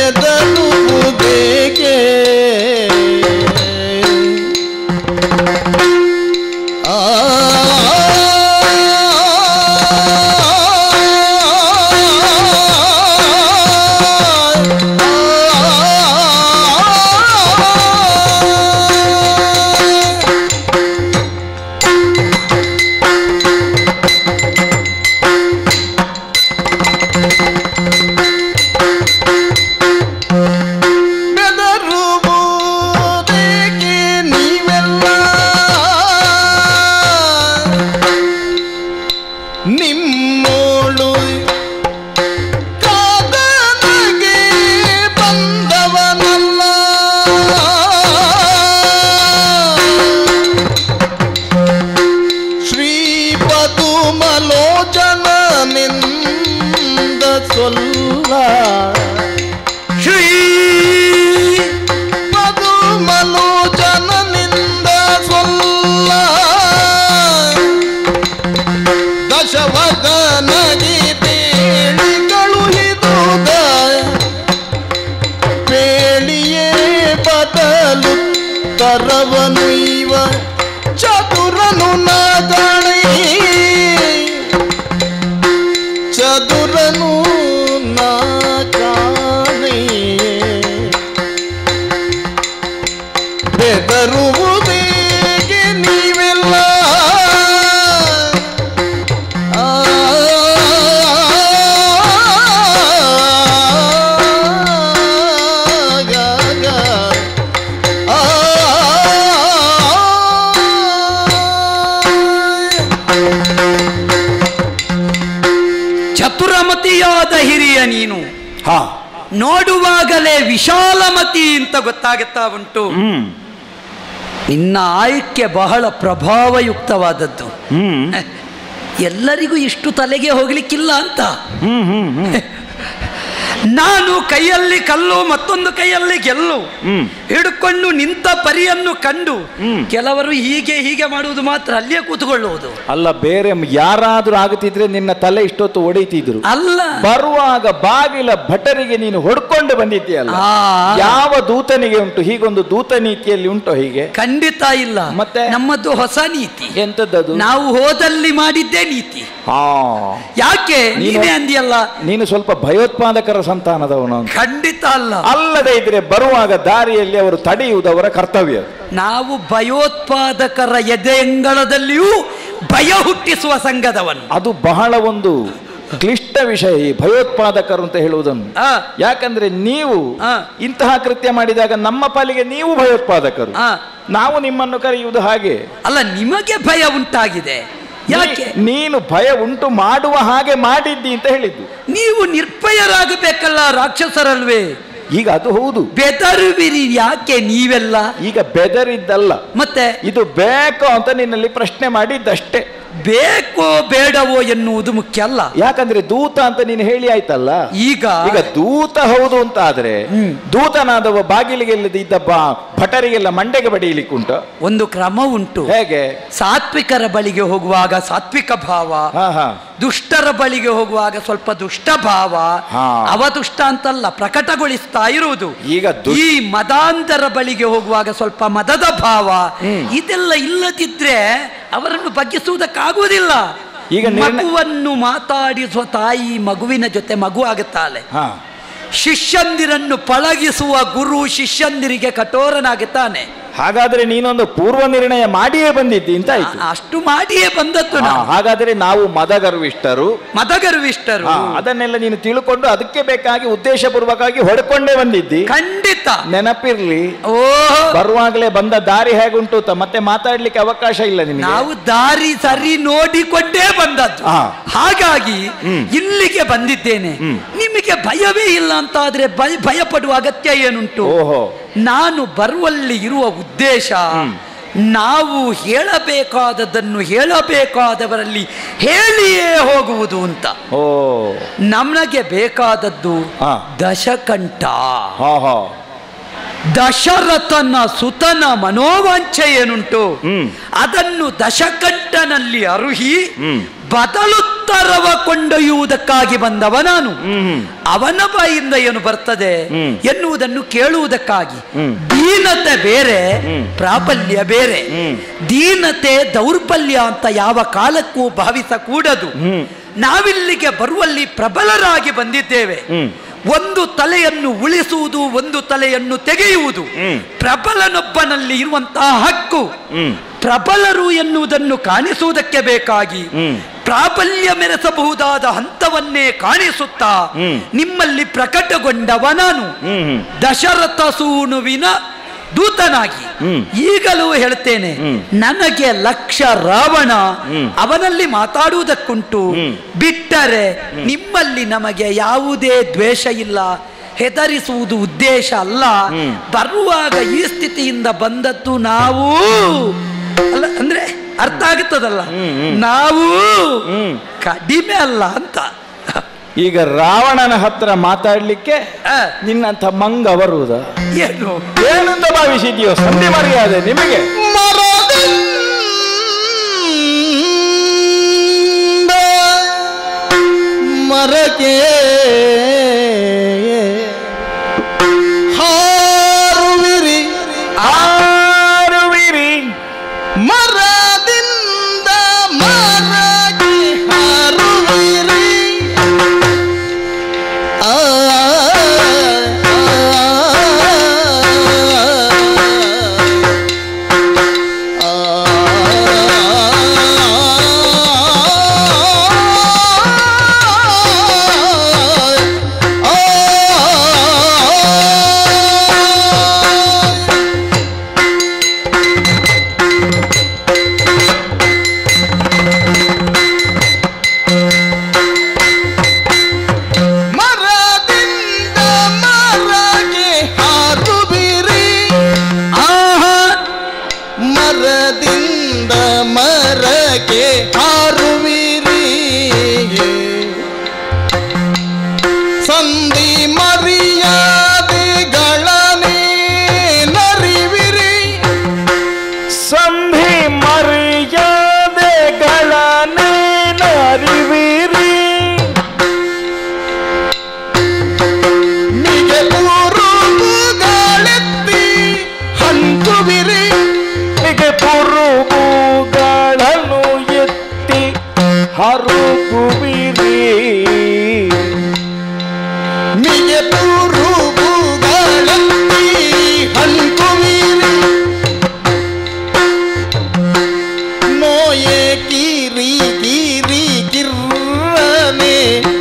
ಬೆದರುವುದೇಕೆ ಆ ಬೆದರುವುದೇಕೆ ನೀವೆಲ್ಲ ನಿಮ್ಮೋಳು ಕಾದನಗೆ ಬಂದವನಲ್ಲ ಶ್ರೀಪದುಮಲೋಚನನಿಂದ ಸೊಲ್ಲ ಶ್ರೀ ಪದುಮಲೋಚನನಿಂದ ಸೊಲ್ಲ ದಶವದನಗಿ ಪೇಳಿ ಕಳುಹಿದುದ ಪೇಳಿಯೇ ಬದಲು ತರವನು ಇವ ಚತುರನು ನಾಗಣಿ ಚದುರನು ನಾ ಕಾಣೆ ಬೆದರುವುದೇಗೆ ನೀವೆಲ್ಲ ಆ, ಗ, ಗ, ಆ, ಚತುರಮತಿಯಾದ ಹಿರಿಯ ನೀನು ಹಾ ನೋಡುವಾಗಲೇ ವಿಶಾಲಮತಿ ಅಂತ ಗೊತ್ತಾಗುತ್ತಾ ಉಂಟು ಹ್ಮ್ ನಿನ್ನ ಆಯ್ಕೆ ಬಹಳ ಪ್ರಭಾವಯುಕ್ತವಾದದ್ದು ಹ್ಮ್ ಎಲ್ಲರಿಗೂ ಇಷ್ಟು ತಲೆಗೆ ಹೋಗ್ಲಿಕ್ಕಿಲ್ಲ ಅಂತ ಹ್ಮ್ ಹ್ಮ್ ಹ್ಮ್ ನಾನು ಕೈಯಲ್ಲಿ ಕಲ್ಲು ಮತ್ತೊಂದು ಕೈಯಲ್ಲಿ ಗೆಲ್ಲು ಹ್ಮ್. ಹಿಡ್ಕೊಂಡು ನಿಂತ ಪರಿಯನ್ನು ಕಂಡು ಹ್ಮ್. ಕೆಲವರು ಹೀಗೆ ಹೀಗೆ ಮಾಡುವುದು ಮಾತ್ರ ಅಲ್ಲಿಯೇ ಕೂತ್ಕೊಳ್ಳುವುದು ಅಲ್ಲ ಬೇರೆ ಯಾರಾದ್ರೂ ಆಗುತ್ತಿದ್ರೆ ನಿನ್ನ ತಲೆ ಇಷ್ಟೊತ್ತು ಹೊಡಿತಿದ್ರು ಅಲ್ಲ ಬರುವಾಗ ಬಾಗಿಲ ಭಟರಿಗೆ ನೀನು ಹೊಡ್ಕೊಂಡು ಬಂದಿದ್ದೀಯಲ್ಲ ಆ. ಯಾವ ದೂತನಿಗೆ ಉಂಟು ಹೀಗೊಂದು ದೂತ ನೀತಿಯಲ್ಲಿ ಉಂಟು ಹೀಗೆ ಖಂಡಿತ ಇಲ್ಲ ಮತ್ತೆ? ನಮ್ಮದು ಹೊಸ ನೀತಿ ಎಂತದ್ದದು ನಾವು ಹೋದಲ್ಲಿ ಮಾಡಿದ್ದೇ ನೀತಿ ಹಾ ಯಾಕೆ ನೀನು- ನೀನೇ ಅಂದಿಯಲ್ಲ ನೀನು ಸ್ವಲ್ಪ ಭಯೋತ್ಪಾದಕರ ಸಂತಾನದವನು ಅಂತ. ಖಂಡಿತ ಅಲ್ಲ ಅಲ್ಲದೆ ಇದ್ರೆ ಬರುವಾಗ ದಾರಿಯಲ್ಲಿ ಅವರು ತಡೆಯುವುದು ಅವರ ಕರ್ತವ್ಯ ನಾವು ಭಯೋತ್ಪಾದಕರ ಎದೆಂಗಳದಲ್ಲಿಯೂ ಭಯ ಹುಟ್ಟಿಸುವ ಸಂಘದವನು ಅದು ಬಹಳ ಒಂದು ಕ್ಲಿಷ್ಟ ವಿಷಯ ಈ ಭಯೋತ್ಪಾದಕರು ಅಂತ ಹೇಳುವುದನ್ನು ಆ, ಯಾಕಂದ್ರೆ ನೀವು ಆ. ಇಂತಹ ಕೃತ್ಯ ಮಾಡಿದಾಗ ನಮ್ಮ ಪಾಲಿಗೆ ನೀವು ಭಯೋತ್ಪಾದಕರು ಆ. ನಾವು ನಿಮ್ಮನ್ನು ಕರೆಯುವುದು ಹಾಗೆ ಅಲ್ಲ ನಿಮಗೆ ಭಯ ಉಂಟಾಗಿದೆ ಯಾಕೆ ನೀ- ನೀನು ಭಯ ಉಂಟು ಮಾಡುವ ಹಾಗೆ ಮಾಡಿದ್ದಿ ಅಂತ ಹೇಳಿದ್ದು ನೀವು ನಿರ್ಭಯರಾಗಬೇಕಲ್ಲ ರಾಕ್ಷಸರಲ್ವೇ ಈಗ ಅದು ಹೌದು ಬೆದರುವಿರಿ ಯಾಕೆ ನೀವೆಲ್ಲ ಈಗ ಬೆದರಿದ್ದಲ್ಲ ಮತ್ತೆ ಇದು ಬೇಕೋ ಅಂತ ನಿನ್ನಲ್ಲಿ ಪ್ರಶ್ನೆ ಮಾಡಿದ್ದಷ್ಟೇ ಬೇಕೋ ಬೇಡವೋ ಎನ್ನುವುದು ಮುಖ್ಯ ಅಲ್ಲ ಯಾಕಂದ್ರೆ ದೂತ ಅಂತ ನೀನು ಹೇಳಿ ಆಯ್ತಲ್ಲ ಈಗ ಈಗ ದೂತ ಹೌದು ಅಂತ ಆದ್ರೆ ದೂತನಾದವ ಬಾಗಿಲಿಗೆ ಇದ್ದ ಬಾ ಭಟರಿಗೆಲ್ಲ ಮಂಡೆಗೆ ಬಡಿಯಲಿಕ್ಕುಂಟು ಒಂದು ಕ್ರಮ ಉಂಟು ಹೇಗೆ ಸಾತ್ವಿಕರ ಬಳಿಗೆ ಹೋಗುವಾಗ ಸಾತ್ವಿಕ ಭಾವ ಹಾ ಹಾ ದುಷ್ಟರ ಬಳಿಗೆ ಹೋಗುವಾಗ ಸ್ವಲ್ಪ ದುಷ್ಟ ಭಾವ ಹಾ. ಅವದುಷ್ಟ ಅಂತಲ್ಲ ಪ್ರಕಟಗೊಳಿಸ್ತಾ ಇರುವುದು ಈಗ ದುಷ್ಟ- ಈ ಮದಾಂಧರ ಬಳಿಗೆ ಹೋಗುವಾಗ ಸ್ವಲ್ಪ ಮದದ ಭಾವ ಇದೆಲ್ಲ ಇಲ್ಲದಿದ್ರೆ ಅವರನ್ನು ಬಗ್ಗಿಸುವುದಕ್ಕಾಗುವುದಿಲ್ಲ ಈಗ ನಿರ್ಣ- ಮಗುವನ್ನು ಮಾತಾಡಿಸುವ ತಾಯಿ ಮಗುವಿನ ಜೊತೆ ಮಗು ಆಗುತ್ತಾಳೆ ಹಾ ಶಿಷ್ಯಂದಿರನ್ನು ಪಳಗಿಸುವ ಗುರು ಶಿಷ್ಯಂದಿರಿಗೆ ಕಠೋರನಾಗುತ್ತಾನೆ ಹಾಗಾದ್ರೆ ನೀನೊಂದು ಪೂರ್ವ ನಿರ್ಣಯ ಮಾಡಿಯೇ ಬಂದಿದ್ದಿ ಅಂತ ಆಯ್ತು ಆ- ಅಷ್ಟು ಮಾಡಿಯೇ ಬಂದದ್ದು ಹಾ, ನಾವು ಹಾಗಾದ್ರೆ ನಾವು ಮದಗರ್ವಿಷ್ಟರು ಮದಗರ್ವಿಷ್ಟರು ಹಾ, ಅದನ್ನೆಲ್ಲ ನೀನು ತಿಳ್ಕೊಂಡು ಅದಕ್ಕೆ ಬೇಕಾಗಿ ಉದ್ದೇಶಪೂರ್ವಕವಾಗಿ ಹೊಡ್ಕೊಂಡೇ ಬಂದಿದ್ದಿ ಖಂಡಿತ ನೆನಪಿರ್ಲಿ ಓ ಬರುವಾಗಲೇ ಬಂದ ದಾರಿ ಹೇಗುಂಟು ಅಂತ ಮತ್ತೆ ಮಾತಾಡ್ಲಿಕ್ಕೆ ಅವಕಾಶ ಇಲ್ಲ ನಿನಗೆ ನಾವು ದಾರಿ ಸರಿ ನೋಡಿಕೊಂಡೇ ಬಂದದ್ದು ಹಾ. ಹಾಗಾಗಿ ಇಲ್ಲಿಗೆ ಬಂದಿದ್ದೇನೆ ನಿಮಗೆ ಭಯವೇ ಇಲ್ಲ ಅಂತ ಆದ್ರೆ ಭಯ ಭಯ ಪಡುವ ಅಗತ್ಯ ಏನುಂಟು ಓಹೋ ನಾನು ಬರುವಲ್ಲಿ ಇರುವ ಉದ್ದೇಶ ನಾವು ಹೇಳಬೇಕಾದದ್ದನ್ನು ಹೇಳಬೇಕಾದವರಲ್ಲಿ ಹೇಳಿಯೇ ಹೋಗುವುದು ಅಂತ ಓ ನಮಗೆ ಬೇಕಾದದ್ದು ಹಾ. ದಶಕಂಠ ಹಾ ಹಾ ದಶರಥನ ಸುತನ ಮನೋವಾಂಛೆ ಏನುಂಟು ಹ್ಮ್. ಅದನ್ನು ದಶಕಂಠನಲ್ಲಿ ಅರುಹಿ ಹ್ಮ್. ಬದಲುತ್ತ ಉತ್ತರವ ಕೊಂಡೊಯ್ಯುವುದಕ್ಕಾಗಿ ಬಂದವ ನಾನು ಅವನ ಬಾಯಿಂದ ಏನು ಬರ್ತದೆ ಎನ್ನುವುದನ್ನು ಕೇಳುವುದಕ್ಕಾಗಿ ದೀನತೆ ಬೇರೆ ಪ್ರಾಬಲ್ಯ ಬೇರೆ ದೀನತೆ ದೌರ್ಬಲ್ಯ ಅಂತ ಯಾವ ಕಾಲಕ್ಕೂ ಭಾವಿಸಕೂಡದು ನಾವಿಲ್ಲಿಗೆ ಬರುವಲ್ಲಿ ಪ್ರಬಲರಾಗಿ ಬಂದಿದ್ದೇವೆ ಒಂದು ತಲೆಯನ್ನು ಉಳಿಸುವುದು ಒಂದು ತಲೆಯನ್ನು ತೆಗೆಯುವುದು ಪ್ರಬಲನೊಬ್ಬನಲ್ಲಿ ಇರುವಂತಹ ಹಕ್ಕು ಪ್ರಬಲರು ಎನ್ನುವುದನ್ನು ಕಾಣಿಸುವುದಕ್ಕೆ ಬೇಕಾಗಿ ಪ್ರಾಬಲ್ಯ ಮೆರೆಸಬಹುದಾದ ಹಂತವನ್ನೇ ಕಾಣಿಸುತ್ತಾ ನಿಮ್ಮಲ್ಲಿ ಪ್ರಕಟಗೊಂಡವ ನಾನು ದಶರಥ ಸೂನುವಿನ ದೂತನಾಗಿ ಈಗಲೂ ಹೇಳ್ತೇನೆ ನನಗೆ ಲಕ್ಷ ರಾವಣ ಅವನಲ್ಲಿ ಮಾತಾಡುವುದಕ್ಕುಂಟು ಬಿಟ್ಟರೆ ನಿಮ್ಮಲ್ಲಿ ನಮಗೆ ಯಾವುದೇ ದ್ವೇಷ ಇಲ್ಲ ಹೆದರಿಸುವುದು ಉದ್ದೇಶ ಅಲ್ಲ ಬರುವಾಗ ಈ ಸ್ಥಿತಿಯಿಂದ ಬಂದದ್ದು ನಾವು ಅಲ್ಲ ಅಂದ್ರೆ ಅರ್ಥ ಆಗುತ್ತದಲ್ಲ ನಾವು ಕಡಿಮೆ ಅಲ್ಲ ಅಂತ ಈಗ ರಾವಣನ ಹತ್ರ ಮಾತಾಡ್ಲಿಕ್ಕೆ ಆ, ನಿನ್ನಂಥ ಮಂಗ ಬರುವುದ ಏನು ಏನಂತ ಭಾವಿಸಿದ್ಯೋ ಸಂಧಿ ಮರ್ಯಾದೆ ನಿಮಗೆ ಮರದಿಂದ ಮರಕ್ಕೆ ಹಾರುವಿರಿ ಆರುವಿರಿ ಮರದಿಂದ ಮರಕ್ಕೆ ಹಾರುವಿರಿ ಆ, ಮರದಿಂದ ಮರಗೆ ಹಾರುವಿರಿ ಆಹಾ ಮರದಿಂದ ಮರಕ್ಕೆ ಹಾರುವಿರಿ ಸಂಧಿ ಮರ್ಯಾದೆಗಳನ್ನೇ ನರಿವಿರಿ ಸಂಧಿ ಮರ್ಯಾದೆಗಳನ್ನೇನರಿವಿರಿ ನಿಗೆ ಪೂರುಗಳೆತ್ತಿ ಹಂಚುವಿರಿ ನಿಗೆ ಪುರುಗುಗಳನ್ನು ಎತ್ತಿ ಹರುಗುವಿರಿ ನಿಗೆ ಪೂರುಗಳೆತ್ತಿ ಹಂಚುವಿರಿ ನೋಯೆ ಕಿರಿ ಕಿರಿ ಕಿರ್ರನೆ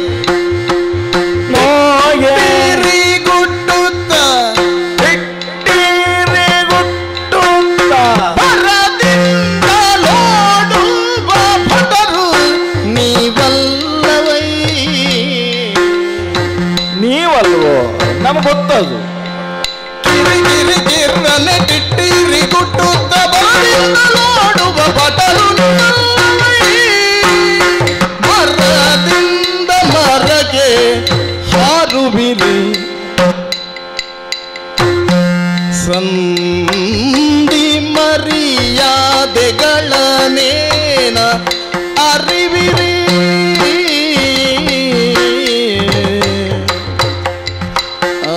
ನೋಯೆ ಕಿರಿ ಗುಟ್ಟುತ್ತ ಬಿಟ್ಟಿರಿ ಗುಟ್ಟುತ್ತ ಭರದಿಂದ ಲೋಡುವ ಭಟರು ನೀವಲ್ಲವೈ ನೀವಲ್ವೋ ನಮ್ಗೆ ಗೊತ್ತದು ಕಿರಿ ಕಿರಿ ಕಿರ್ರನೆ ಟಿಟ್ಟಿರಿ ಗುಟ್ಟುತ್ತ ಭರದಿಂದ ಲೋಡುವ ಭಟರು ನೀವಲ್ಲವೈ ಮರದಿಂದ ಮರಗೆ ಹಾರುವಿರಿ ಸಂಧಿ ಮರ್ಯಾದೆಗಳನೇನ ಅರಿವಿರಿ ಆ,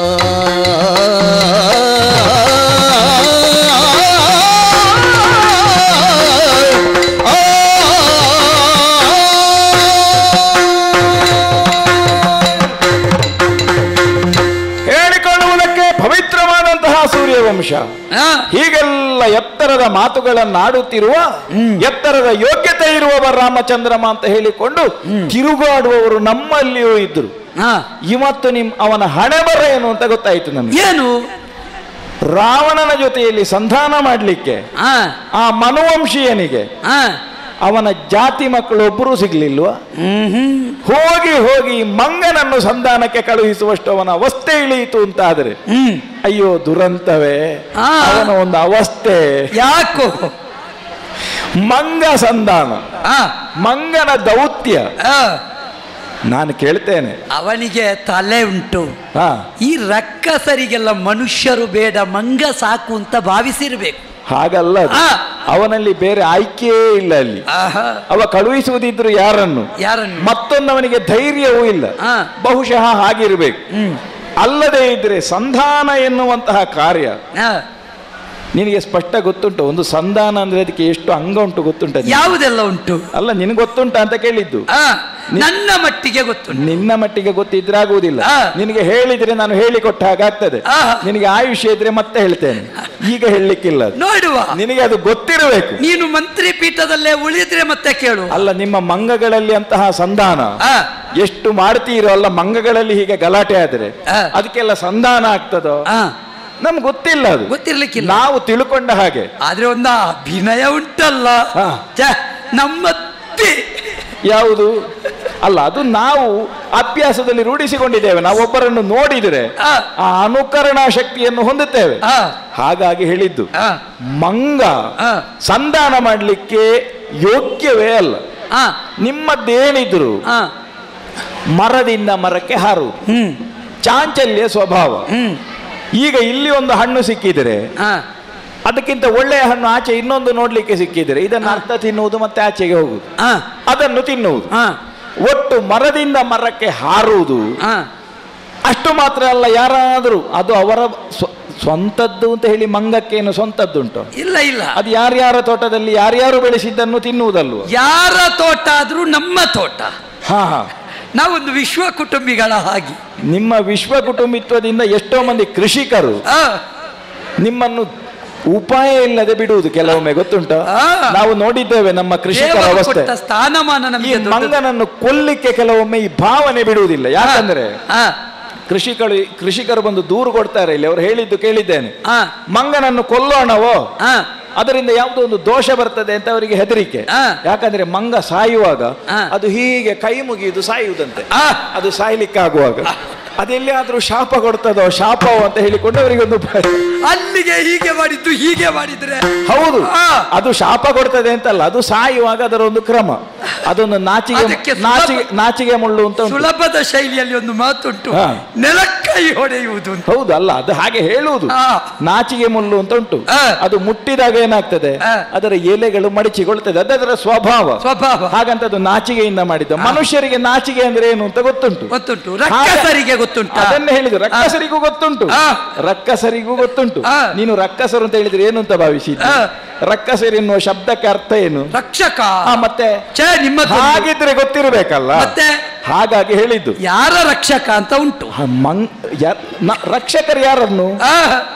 ಹೇಳಿಕೊಳ್ಳುವುದಕ್ಕೆ ಪವಿತ್ರವಾದಂತಹ ಸೂರ್ಯವಂಶ ಆ, ಹೀಗೆಲ್ಲ ಎತ್ತರದ ಮಾತುಗಳನ್ನಾಡುತ್ತಿರುವ ಎತ್ತರದ ಯೋಗ್ಯತೆ ಇರುವವ ರಾಮಚಂದ್ರಮ ಅಂತ ಹೇಳಿಕೊಂಡು ತಿರುಗಾಡುವವರು ನಮ್ಮಲ್ಲಿಯೂ ಇದ್ರು ಆ, ಇವತ್ತು ನಿಮ್ ಅವನ ಹಣೆ ಬರ ಏನು ಅಂತ ಗೊತ್ತಾಯ್ತು ನಮ್ಗೆ ಏನು ರಾವಣನ ಜೊತೆಯಲ್ಲಿ ಸಂಧಾನ ಮಾಡಲಿಕ್ಕೆ ಆ, ಆ ಮನುವಂಶೀಯನಿಗೆ ಆ, ಅವನ ಜಾತಿ ಮಕ್ಕಳು ಒಬ್ಬರು ಸಿಗ್ಲಿಲ್ವಾ ಹ್ಮ್ ಹ್ಮ್ ಹೋಗಿ ಹೋಗಿ ಮಂಗನನ್ನು ಸಂಧಾನಕ್ಕೆ ಕಳುಹಿಸುವಷ್ಟು ಅವನ ಅವಸ್ಥೆ ಇಳಿಯಿತು ಅಂತಾದ್ರೆ ಹ್ಮ್ ಅಯ್ಯೋ ದುರಂತವೇ ಆ. ಅವನ ಒಂದು ಅವಸ್ಥೆ ಯಾಕೋ ಮಂಗ ಸಂಧಾನ ಆ, ಮಂಗನ ದೌತ್ಯ ಆ, ನಾನು ಕೇಳ್ತೇನೆ ಅವನಿಗೆ ತಲೆ ಉಂಟು ಹಾ ಈ ರಕ್ಕಸರಿಗೆಲ್ಲ ಮನುಷ್ಯರು ಬೇಡ ಮಂಗ ಸಾಕು ಅಂತ ಭಾವಿಸಿರ್ಬೇಕು ಹಾಗಲ್ಲ ಅದು. ಆ, ಅವನಲ್ಲಿ ಬೇರೆ ಆಯ್ಕೆಯೇ ಇಲ್ಲ ಅಲ್ಲಿ ಆಹಾ ಅವ ಕಳುಹಿಸುವುದಿದ್ರು ಯಾರನ್ನು ಯಾರನ್ನು ಮತ್ತೊಂದವನಿಗೆ ಧೈರ್ಯವೂ ಇಲ್ಲ ಹಾ. ಬಹುಶಃ ಹಾಗಿರ್ಬೇಕು ಹ್ಮ್ ಅಲ್ಲದೆ ಇದ್ರೆ ಸಂಧಾನ ಎನ್ನುವಂತಹ ಕಾರ್ಯ ಹಾ. ನಿನಗೆ ಸ್ಪಷ್ಟ ಗೊತ್ತುಂಟು ಒಂದು ಸಂಧಾನ ಅಂದ್ರೆ ಅದಕ್ಕೆ ಎಷ್ಟು ಅಂಗ ಉಂಟು ಗೊತ್ತುಂಟ ಯಾವುದೆಲ್ಲ ಉಂಟು ಅಲ್ಲ ನಿನಗೆ ಗೊತ್ತುಂಟ ಅಂತ ಕೇಳಿದ್ದು ಆ, ನನ್ನ ಮಟ್ಟಿಗೆ ಗೊತ್ತು ನಿನ್ನ ಮಟ್ಟಿಗೆ ಗೊತ್ತಿದ್ರೆ ಆಗುವುದಿಲ್ಲ ಆ. ನಿನಗೆ ಹೇಳಿದ್ರೆ ನಾನು ಹೇಳಿಕೊಟ್ಟ ಹಾಗಾಗ್ತದೆ ಆ. ನಿನಗೆ ಆಯುಷ್ಯ ಇದ್ರೆ ಮತ್ತೆ ಹೇಳ್ತೇನೆ ಈಗ ಹೇಳಲಿಕ್ಕಿಲ್ಲ ಅದು. ನೋಡುವ ನಿನಗೆ ಅದು ಗೊತ್ತಿರಬೇಕು ನೀನು ಮಂತ್ರಿ ಪೀಠದಲ್ಲೇ ಉಳಿದ್ರೆ ಮತ್ತೆ ಕೇಳು ಅಲ್ಲ ನಿಮ್ಮ ಮಂಗಗಳಲ್ಲಿ ಅಂತಹ ಸಂಧಾನ ಆ, ಎಷ್ಟು ಮಾಡ್ತೀರೋ ಅಲ್ಲ ಮಂಗಗಳಲ್ಲಿ ಹೀಗೆ ಗಲಾಟೆ ಆದ್ರೆ ಆ. ಅದಕ್ಕೆಲ್ಲ ಸಂಧಾನ ಆಗ್ತದೋ ಆ, ನಮ್ಗೆ ಗೊತ್ತಿಲ್ಲ ಅದು ಗೊತ್ತಿರ್ಲಿಕ್ಕಿಲ್ಲ ನಾವು ತಿಳ್ಕೊಂಡ ಹಾಗೆ ಆದ್ರೆ ಒಂದು ಅಭಿನಯ ಉಂಟಲ್ಲ ಹಾ. ಛೆ, ನಮ್ಮತ್ತೆ ಯಾವುದು ಅಲ್ಲ ಅದು ನಾವು ಅಭ್ಯಾಸದಲ್ಲಿ ರೂಢಿಸಿಕೊಂಡಿದ್ದೇವೆ ನಾವು ಒಬ್ಬರನ್ನು ನೋಡಿದರೆ ಆ. ಆ ಅನುಕರಣಾ ಶಕ್ತಿಯನ್ನು ಹೊಂದುತ್ತೇವೆ ಆ, ಹಾಗಾಗಿ ಹೇಳಿದ್ದು ಆ, ಮಂಗ ಆ. ಸಂಧಾನ ಮಾಡಲಿಕ್ಕೆ ಯೋಗ್ಯವೇ ಅಲ್ಲ ಆ, ನಿಮ್ಮದ್ದೇನಿದ್ರು ಆ, ಮರದಿಂದ ಮರಕ್ಕೆ ಹಾರುವುದು ಹ್ಮ್ ಚಾಂಚಲ್ಯ ಸ್ವಭಾವ ಹ್ಮ್ ಈಗ ಇಲ್ಲಿ ಒಂದು ಹಣ್ಣು ಸಿಕ್ಕಿದರೆ ಆ, ಅದಕ್ಕಿಂತ ಒಳ್ಳೆಯ ಹಣ್ಣು ಆಚೆ ಇನ್ನೊಂದು ನೋಡ್ಲಿಕ್ಕೆ ಸಿಕ್ಕಿದರೆ ಇದನ್ನು ಅರ್ಧ ತಿನ್ನುವುದು ಮತ್ತೆ ಆಚೆಗೆ ಹೋಗುದು ಆ, ಅದನ್ನು ತಿನ್ನುವುದು ಆ, ಒಟ್ಟು ಮರದಿಂದ ಮರಕ್ಕೆ ಹಾರುವುದು ಆ, ಅಷ್ಟು ಮಾತ್ರ ಅಲ್ಲ ಯಾರಾದರೂ ಅದು ಅವರ ಸ್ವ- ಸ್ವಂತದ್ದು ಅಂತ ಹೇಳಿ ಮಂಗಕ್ಕೇನು ಸ್ವಂತದ್ದುಂಟು ಇಲ್ಲ ಇಲ್ಲ ಅದು ಯಾರ್ಯಾರ ತೋಟದಲ್ಲಿ ಯಾರ್ಯಾರು ಬೆಳೆಸಿದ್ದನ್ನು ತಿನ್ನುವುದಲ್ವ ಯಾರ ತೋಟ ಆದ್ರೂ ನಮ್ಮ ತೋಟ ಹಾ ಹಾ ನಾವೊಂದು ವಿಶ್ವ ಕುಟುಂಬಿಗಳ ಹಾಗೆ ನಿಮ್ಮ ವಿಶ್ವ ಕುಟುಂಬಿತ್ವದಿಂದ ಎಷ್ಟೋ ಮಂದಿ ಕೃಷಿಕರು ಆ, ನಿಮ್ಮನ್ನು ಉಪಾಯ ಇಲ್ಲದೆ ಬಿಡುವುದು ಕೆಲವೊಮ್ಮೆ ಗೊತ್ತುಂಟ ಆ. ನಾವು ನೋಡಿದ್ದೇವೆ ನಮ್ಮ ಕೃಷಿಕರ ದೇವರು ಅವಸ್ಥೆ ಕೊಟ್ಟ ಸ್ಥಾನಮಾನ ಈ ನಮಗೆ ದೊಡ್ಡದು. ಮಂಗನನ್ನು ಕೊಲ್ಲಿಕ್ಕೆ ಕೆಲವೊಮ್ಮೆ ಈ ಭಾವನೆ ಬಿಡುವುದಿಲ್ಲ ಯಾಕಂದ್ರೆ ಆ, ಕೃಷಿಕರು ಕೃಷಿಕರು ಬಂದು ದೂರು ಕೊಡ್ತಾರೆ ಇಲ್ಲಿ ಅವರು ಹೇಳಿದ್ದು ಕೇಳಿದ್ದೇನೆ ಆ, ಮಂಗನನ್ನು ಕೊಲ್ಲೋಣವೋ ಆ, ಅದರಿಂದ ಯಾವುದೋ ಒಂದು ದೋಷ ಬರ್ತದೆ ಅಂತ ಅವರಿಗೆ ಹೆದರಿಕೆ ಆ. ಯಾಕಂದ್ರೆ ಮಂಗ ಸಾಯುವಾಗ ಆ. ಅದು ಹೀಗೆ ಕೈ ಮುಗಿಯುವುದು ಸಾಯುವುದಂತೆ ಆ. ಅದು ಸಾಯ್ಲಿಕ್ಕಾಗುವಾಗ ಅದೆಲ್ಲಿಯಾದ್ರೂ ಶಾಪ ಕೊಡ್ತದೋ ಶಾಪವೋ ಅಂತ ಹೇಳಿಕೊಂಡು ಅವರಿಗೆ ಒಂದು ಭಯ. ಅಲ್ಲಿಗೆ ಹೀಗೆ ಮಾಡಿದ್ದು ಹೀಗೆ ಮಾಡಿದ್ರೆ ಹೌದು ಆ. ಅದು ಶಾಪ ಕೊಡ್ತದೆ ಅಂತಲ್ಲ ಅದು ಸಾಯುವಾಗ ಅದರ ಒಂದು ಕ್ರಮ ಅದೊಂದು ನಾಚಿಗೆ ಅದಕ್ಕೆ ಸುಲಭ- ನಾಚಿಗೆ ನಾಚಿಗೆ ಮುಳ್ಳು ಅಂತ ಉಂಟು ಸುಲಭದ ಶೈಲಿಯಲ್ಲಿ ಒಂದು ಮಾತುಂಟು ಹಾ. ನೆಲಕ್ಕೈ ಹೊಡೆಯುವುದು ಅಂತ. ಹೌದು ಅಲ್ಲ ಅದು ಹಾಗೆ ಹೇಳುವುದು ಆ. ನಾಚಿಗೆ ಮುಳ್ಳು ಅಂತ ಉಂಟು ಆ. ಅದು ಮುಟ್ಟಿದಾಗ ಏನಾಗ್ತದೆ ಆ. ಅದರ ಎಲೆಗಳು ಮಡಚಿಕೊಳ್ತದೆ ಅದರ ಸ್ವಭಾವ ಸ್ವಭಾವ ಹಾಗಂತ ಅದು ನಾಚಿಗೆಯಿಂದ ಮಾಡಿದ್ದು ಮನುಷ್ಯರಿಗೆ ನಾಚಿಗೆ ಅಂದ್ರೆ ಏನು ಅಂತ ಗೊತ್ತುಂಟು ಗೊತ್ತುಂಟು ರಕ್ಕಸರಿಗೆ ಗೊತ್ತುಂಟ ಅದನ್ನೇ ಹೇಳಿದ್ರು ರಕ್ಕಸರಿಗೂ ಗೊತ್ತುಂಟು ಆ. ರಕ್ಕಸರಿಗೂ ಗೊತ್ತುಂಟು ಆ. ನೀನು ರಕ್ಕಸರು ಅಂತ ಹೇಳಿದ್ರೆ ಏನು ಅಂತ ಭಾವಿಸಿದ್ದೆ ಆ. ರಕ್ಕಸರಿ ಎನ್ನುವ ಶಬ್ದಕ್ಕೆ ಅರ್ಥ ಏನು ರಕ್ಷಕ ಆ, ಮತ್ತೆ ಛೇ ನಿಮ್ಮ ಹಾಗಿದ್ರೆ ಗೊತ್ತಿರಬೇಕಲ್ಲ ಮತ್ತೆ ಹಾಗಾಗಿ ಹೇಳಿದ್ದು ಯಾರ ರಕ್ಷಕ ಅಂತ ಉಂಟು ಆ ಮಂಗ್ ಯಾರ್- ನ- ರಕ್ಷಕರು ಯಾರನ್ನು ಆ,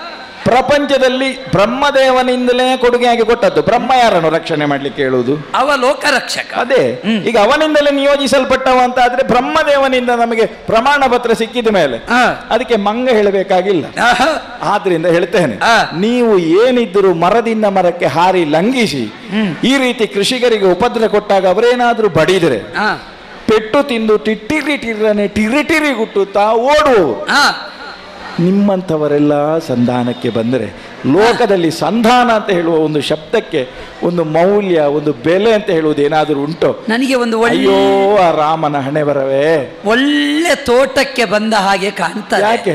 ಪ್ರಪಂಚದಲ್ಲಿ ಬ್ರಹ್ಮದೇವನಿಂದಲೇ ಕೊಡುಗೆಯಾಗಿ ಕೊಟ್ಟದ್ದು ಬ್ರಹ್ಮ ಯಾರನ್ನು ರಕ್ಷಣೆ ಮಾಡ್ಲಿಕ್ಕೆ ಹೇಳುವುದು ಅವ ಲೋಕ ರಕ್ಷಕ ಅದೇ ಈಗ ಅವನಿಂದಲೇ ನಿಯೋಜಿಸಲ್ಪಟ್ಟವ ಅಂತ ಆದ್ರೆ ಬ್ರಹ್ಮದೇವನಿಂದ ನಮಗೆ ಪ್ರಮಾಣ ಪತ್ರ ಸಿಕ್ಕಿದ ಮೇಲೆ ಆ, ಅದಕ್ಕೆ ಮಂಗ ಹೇಳಬೇಕಾಗಿಲ್ಲ ಆಹಾ, ಆದ್ರಿಂದ ಹೇಳ್ತೇನೆ ಆ. ನೀವು ಏನಿದ್ರು ಮರದಿಂದ ಮರಕ್ಕೆ ಹಾರಿ ಲಂಘಿಸಿ ಈ ರೀತಿ ಕೃಷಿಕರಿಗೆ ಉಪದ್ರ ಕೊಟ್ಟಾಗ ಅವರೇನಾದ್ರೂ ಬಡಿದರೆ ಆ, ಪೆಟ್ಟು ತಿಂದು ಟಿಟ್ಟಿರಿ ಟಿರ್ರನೆ ಟಿರಿಟಿರಿ ಗುಟ್ಟುತ್ತಾ ಓಡುವವರು ಆ, ನಿಮ್ಮಂಥವರೆಲ್ಲ ಸಂಧಾನಕ್ಕೆ ಬಂದರೆ ಲೋಕದಲ್ಲಿ ಸಂಧಾನ ಅಂತ ಹೇಳುವ ಒಂದು ಶಬ್ದಕ್ಕೆ ಒಂದು ಮೌಲ್ಯ ಒಂದು ಬೆಲೆ ಅಂತ ಹೇಳುವುದು ಏನಾದರೂ ಉಂಟೋ ನನಗೆ ಒಂದು ಅಯ್ಯೋ ಒಳ್ಳೆ ಆ ರಾಮನ ಹಣೆ ಬರವೇ ಒಳ್ಳೆ ತೋಟಕ್ಕೆ ಬಂದ ಹಾಗೆ ಕಾಣ್ತದೆ ಯಾಕೆ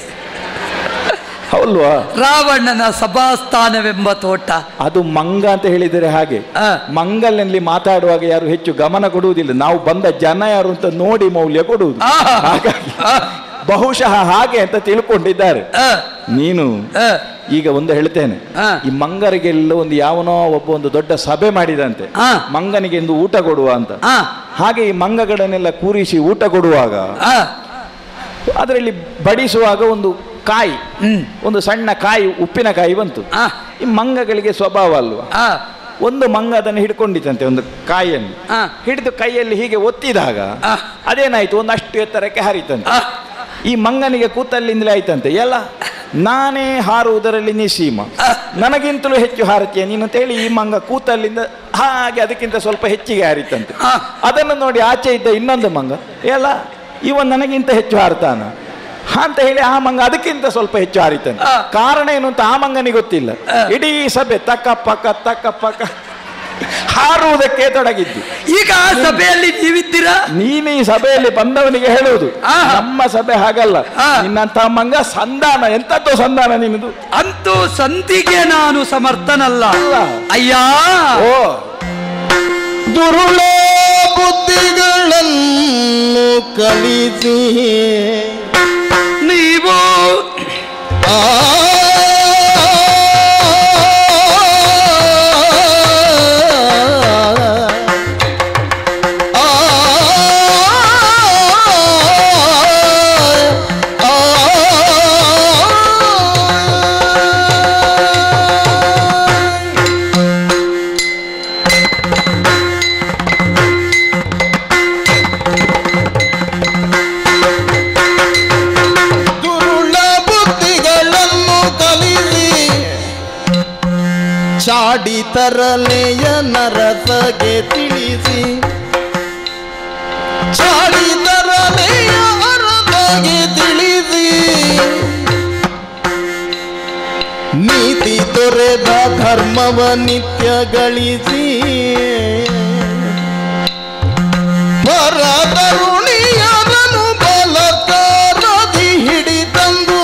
ಹೌಲ್ವಾ ರಾವಣನ ಸಭಾಸ್ಥಾನವೆಂಬ ತೋಟ ಅದು ಮಂಗ ಅಂತ ಹೇಳಿದರೆ ಹಾಗೆ ಆ. ಮಂಗಲ್ನಲ್ಲಿ ಮಾತಾಡುವಾಗ ಯಾರು ಹೆಚ್ಚು ಗಮನ ಕೊಡುವುದಿಲ್ಲ ನಾವು ಬಂದ ಜನ ಯಾರು ಅಂತ ನೋಡಿ ಮೌಲ್ಯ ಕೊಡುವುದು ಆ. ಹಾಗಾಗಿ ಆ, ಬಹುಶಃ ಹಾಗೆ ಅಂತ ತಿಳ್ಕೊಂಡಿದ್ದಾರೆ ಆ, ನೀನು ಆ, ಈಗ ಒಂದು ಹೇಳ್ತೇನೆ ಆ. ಈ ಮಂಗರಿಗೆಲ್ಲ ಒಂದು ಯಾವನೋ ಒಬ್ಬ ಒಂದು ದೊಡ್ಡ ಸಭೆ ಮಾಡಿದಂತೆ ಆ. ಮಂಗನಿಗೆ ಎಂದು ಊಟ ಕೊಡುವ ಅಂತ ಆ, ಹಾಗೆ ಈ ಮಂಗಗಳನ್ನೆಲ್ಲ ಕೂರಿಸಿ ಊಟ ಕೊಡುವಾಗ ಆ, ಅದರಲ್ಲಿ ಬಡಿಸುವಾಗ ಒಂದು ಕಾಯಿ ಹ್ಮ್, ಒಂದು ಸಣ್ಣ ಕಾಯಿ ಉಪ್ಪಿನಕಾಯಿ ಬಂತು ಆ, ಈ ಮಂಗಗಳಿಗೆ ಸ್ವಭಾವ ಅಲ್ವಾ ಆ, ಒಂದು ಮಂಗ ಅದನ್ನು ಹಿಡ್ಕೊಂಡಿತ್ತಂತೆ ಒಂದು ಕಾಯಿಯನ್ನು ಆ, ಹಿಡಿದು ಕೈಯಲ್ಲಿ ಹೀಗೆ ಒತ್ತಿದಾಗ ಆ. ಅದೇನಾಯ್ತು ಒಂದಷ್ಟು ಎತ್ತರಕ್ಕೆ ಹಾರಿತಂತೆ ಆ, ಈ ಮಂಗನಿಗೆ ಕೂತಲ್ಲಿಂದಲೇ ಆಯ್ತಂತೆ ಎಲ್ಲ ನಾನೇ ಹಾರುವುದರಲ್ಲಿ ನೀ ಸೀಮ ನನಗಿಂತಲೂ ಹೆಚ್ಚು ಹಾರತೀಯ ನೀನು ಅಂತ ಹೇಳಿ ಈ ಮಂಗ ಕೂತಲ್ಲಿಂದ ಹಾಗೆ ಅದಕ್ಕಿಂತ ಸ್ವಲ್ಪ ಹೆಚ್ಚಿಗೆ ಹಾರಿತಂತೆ ಆ. ಅದನ್ನು ನೋಡಿ ಆಚೆ ಇದ್ದ ಇನ್ನೊಂದು ಮಂಗ ಎಲ್ಲ ಇವ ನನಗಿಂತ ಹೆಚ್ಚು ಹಾರ್ತಾನ ಅಂತ ಹೇಳಿ ಆ ಮಂಗ ಅದಕ್ಕಿಂತ ಸ್ವಲ್ಪ ಹೆಚ್ಚು ಹಾರಿತಾನೆ ಆ. ಕಾರಣ ಏನು ಅಂತ ಆ ಮಂಗನಿಗೆ ಗೊತ್ತಿಲ್ಲ ಆ. ಇಡೀ ಸಭೆ ತಕ್ಕ ಪಕ್ಕ ತಕ್ಕ ಪಕ್ಕ ಹಾರುವುದಕ್ಕೆ ತೊಡಗಿದ್ದು ಈಗ ಸಭೆಯಲ್ಲಿ ನೀವಿದ್ದೀರಾ ನೀನು ಈ ಸಭೆಯಲ್ಲಿ ಬಂದವನಿಗೆ ಹೇಳುವುದು ಆಹಾ. ನಮ್ಮ ಸಭೆ ಹಾಗಲ್ಲ ಆ. ನಿನ್ನಂತ ಮಂಗ ಸಂಧಾನ ಎಂತದ್ದು ಸಂಧಾನ ನಿನ್ನದು ಅಂತೂ ಸಂಧಿಗೆ ನಾನು ಸಮರ್ಥನಲ್ಲ ಅಲ್ಲ. ಅಯ್ಯ ಓ ದುರುಳ ಬುದ್ಧಿಗಳನ್ನು ಕಲಿಸಿ ನೀವು ಆ ಆ ದುರುಳ ಬುದ್ಧಿಗಳನ್ನು ಕಲಿಸಿ ಚಾಡಿ ತರಲೆಯ ನರಸಗೆ ತಿಳಿಸಿ ಚಾಡಿ ತರಲೆಯ ನರಸಗೆ ತಿಳಿಸಿ ನೀತಿ ತೊರೆದ ಧರ್ಮವ ನಿತ್ಯ ಗಳಿಸಿ ಪರತರುಣಿಯರನು ಬಲಕಾರದಿ ಹಿಡಿತಂದು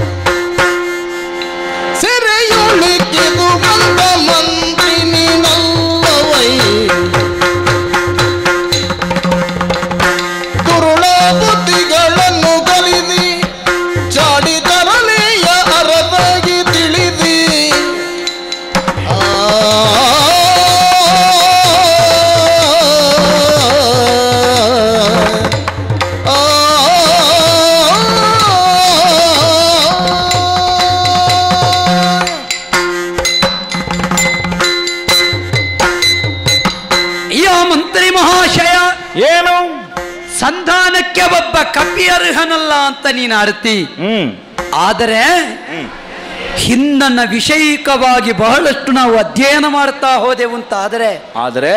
ಸೆರೆಯೊಳಗಿದು ಬಂದ ಮಂತ್ರಿ ನೀನಲ್ಲವೈ ಕುರುಳ ಬುದ್ಧಿಗಳನ್ನು ಕಲಿಸಿ ಚಾಡಿ ತರಲೆಯ ಅರದಾಗಿ ತಿಳಿಸಿ ಆ ಅಯ್ಯ ಮಂತ್ರಿ ಮಹಾಶಯ ಏನು ಸಂಧಾನಕ್ಕೆ ಒಬ್ಬ ಕಪಿ ಅರ್ಹನಲ್ಲ ಅಂತ ನೀನು ಅರ್ತಿ ಹ್ಮ್ ಆದರೆ ಹಿಂದನ್ನ ವಿಷಯಿಕವಾಗಿ ಬಹಳಷ್ಟು ನಾವು ಅಧ್ಯಯನ ಮಾಡ್ತಾ ಹೋದೆವು ಅಂತ ಆದರೆ ಆದರೆ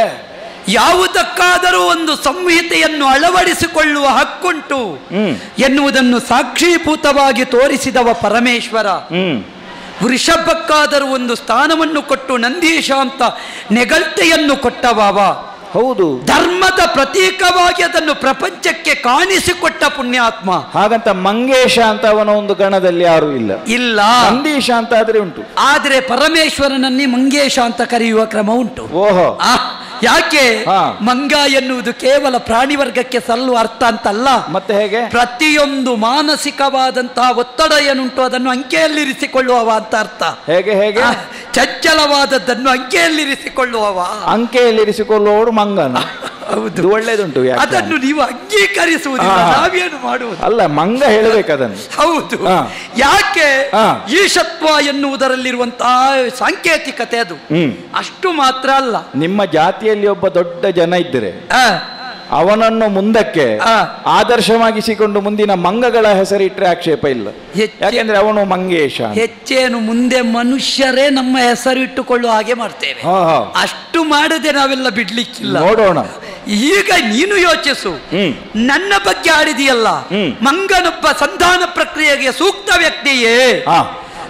ಯಾವುದಕ್ಕಾದರೂ ಒಂದು ಸಂಹಿತೆಯನ್ನು ಅಳವಡಿಸಿಕೊಳ್ಳುವ ಹಕ್ಕುಂಟು ಹ್ಮ್ ಎನ್ನುವುದನ್ನು ಸಾಕ್ಷೀಭೂತವಾಗಿ ತೋರಿಸಿದವ ಪರಮೇಶ್ವರ ಹ್ಮ್ ವೃಷಭಕ್ಕಾದರೂ ಒಂದು ಸ್ಥಾನವನ್ನು ಕೊಟ್ಟು ನಂದೀಶ ಅಂತ ನೆಗಲ್ತೆಯನ್ನು ಕೊಟ್ಟವಾವ ಹೌದು ಧರ್ಮದ ಪ್ರತೀಕವಾಗಿ ಅದನ್ನು ಪ್ರಪಂಚಕ್ಕೆ ಕಾಣಿಸಿಕೊಟ್ಟ ಪುಣ್ಯಾತ್ಮ ಹಾಗಂತ ಮಂಗೇಶ ಅಂತ ಅವನ ಒಂದು ಗಣದಲ್ಲಿ ಯಾರು ಇಲ್ಲ ಇಲ್ಲ ನಂದೀಶ ಅಂತ ಆದ್ರೆ ಉಂಟು ಆದ್ರೆ ಪರಮೇಶ್ವರನನ್ನೇ ಮಂಗೇಶ ಅಂತ ಕರೆಯುವ ಕ್ರಮ ಉಂಟು ಓಹೋ ಆ, ಯಾಕೆ ಹಾ. ಮಂಗ ಎನ್ನುವುದು ಕೇವಲ ಪ್ರಾಣಿ ವರ್ಗಕ್ಕೆ ಸಲ್ಲುವ ಅರ್ಥ ಅಂತಲ್ಲ ಮತ್ತೆ ಹೇಗೆ ಪ್ರತಿಯೊಂದು ಮಾನಸಿಕವಾದಂತಹ ಒತ್ತಡ ಏನುಂಟು ಅದನ್ನು ಅಂಕೆಯಲ್ಲಿರಿಸಿಕೊಳ್ಳುವವ ಅಂತ ಅರ್ಥ ಹೇಗೆ ಹೇಗೆ ಆ, ಚಂಚಲವಾದದ್ದನ್ನು ಅಂಕೆಯಲ್ಲಿರಿಸಿಕೊಳ್ಳುವವ ಅಂಕೆಯಲ್ಲಿರಿಸಿಕೊಳ್ಳುವವರು ಮಂಗನ ಹೌದು ಇದು ಒಳ್ಳೇದುಂಟು ವ್ಯಾಖ್ಯಾನ. ಅದನ್ನು ನೀವು ಅಂಗೀಕರಿಸುವುದಿಲ್ಲ ಹಾ. ನಾವೇನು ಮಾಡುವುದು ಅಲ್ಲ ಮಂಗ ಹೇಳಬೇಕು ಅದನ್ನು ಹೌದು ಹಾ. ಯಾಕೆ ಹಾ. ಈಶತ್ವ ಎನ್ನುವುದರಲ್ಲಿರುವಂತಹ ಸಾಂಕೇತಿಕತೆ ಅದು ಹ್ಮ್ ಅಷ್ಟು ಮಾತ್ರ ಅಲ್ಲ ನಿಮ್ಮ ಜಾತಿಯಲ್ಲಿ ಒಬ್ಬ ದೊಡ್ಡ ಜನ ಇದ್ದರೆ ಆ, ಅವನನ್ನು ಮುಂದಕ್ಕೆ ಆ. ಆದರ್ಶವಾಗಿಸಿಕೊಂಡು ಮುಂದಿನ ಮಂಗಗಳ ಹೆಸರಿಟ್ರೆ ಆಕ್ಷೇಪ ಇಲ್ಲ ಹೆಚ್ಚೆ- ಯಾಕೆಂದ್ರೆ ಅವನು ಮಂಗೇಶ ಅಂತ. ಹೆಚ್ಚೇನು ಮುಂದೆ ಮನುಷ್ಯರೇ ನಮ್ಮ ಹೆಸರು ಇಟ್ಟುಕೊಳ್ಳುವ ಹಾಗೆ ಮಾಡ್ತೇವೆ ಹಾ, ಹಾ. ಅಷ್ಟು ಮಾಡದೆ ನಾವೆಲ್ಲ ಬಿಡ್ಲಿಕ್ಕಿಲ್ಲ ನೋಡೋಣ ಈಗ ನೀನು ಯೋಚಿಸು ಹ್ಮ್. ನನ್ನ ಬಗ್ಗೆ ಆಡಿದೆಯಲ್ಲ ಹ್ಮ್. ಮಂಗನೊಬ್ಬ ಸಂಧಾನ ಪ್ರಕ್ರಿಯೆಗೆ ಸೂಕ್ತ ವ್ಯಕ್ತಿಯೇ ಹಾ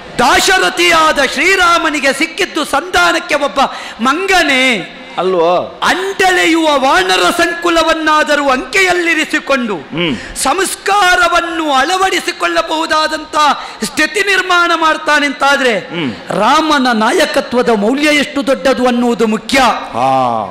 ದಾಶರಥಿಯಾದ ಶ್ರೀರಾಮನಿಗೆ ಸಿಕ್ಕಿದ್ದು ಸಂಧಾನಕ್ಕೆ ಒಬ್ಬ ಮಂಗನೇ ಅಲ್ವೋ ಅಂಟಳೆಯುವ ವಾನರ ಸಂಕುಲವನ್ನಾದರೂ ಅಂಕೆಯಲ್ಲಿರಿಸಿಕೊಂಡು ಹ್ಮ್. ಸಂಸ್ಕಾರವನ್ನು ಅಳವಡಿಸಿಕೊಳ್ಳಬಹುದಾದಂತ ಸ್ಥಿತಿ ನಿರ್ಮಾಣ ಮಾಡ್ತಾನೆ ಅಂತಾದ್ರೆ ಹ್ಮ್. ರಾಮನ ನಾಯಕತ್ವದ ಮೌಲ್ಯ ಎಷ್ಟು ದೊಡ್ಡದು ಅನ್ನುವುದು ಮುಖ್ಯ ಹಾ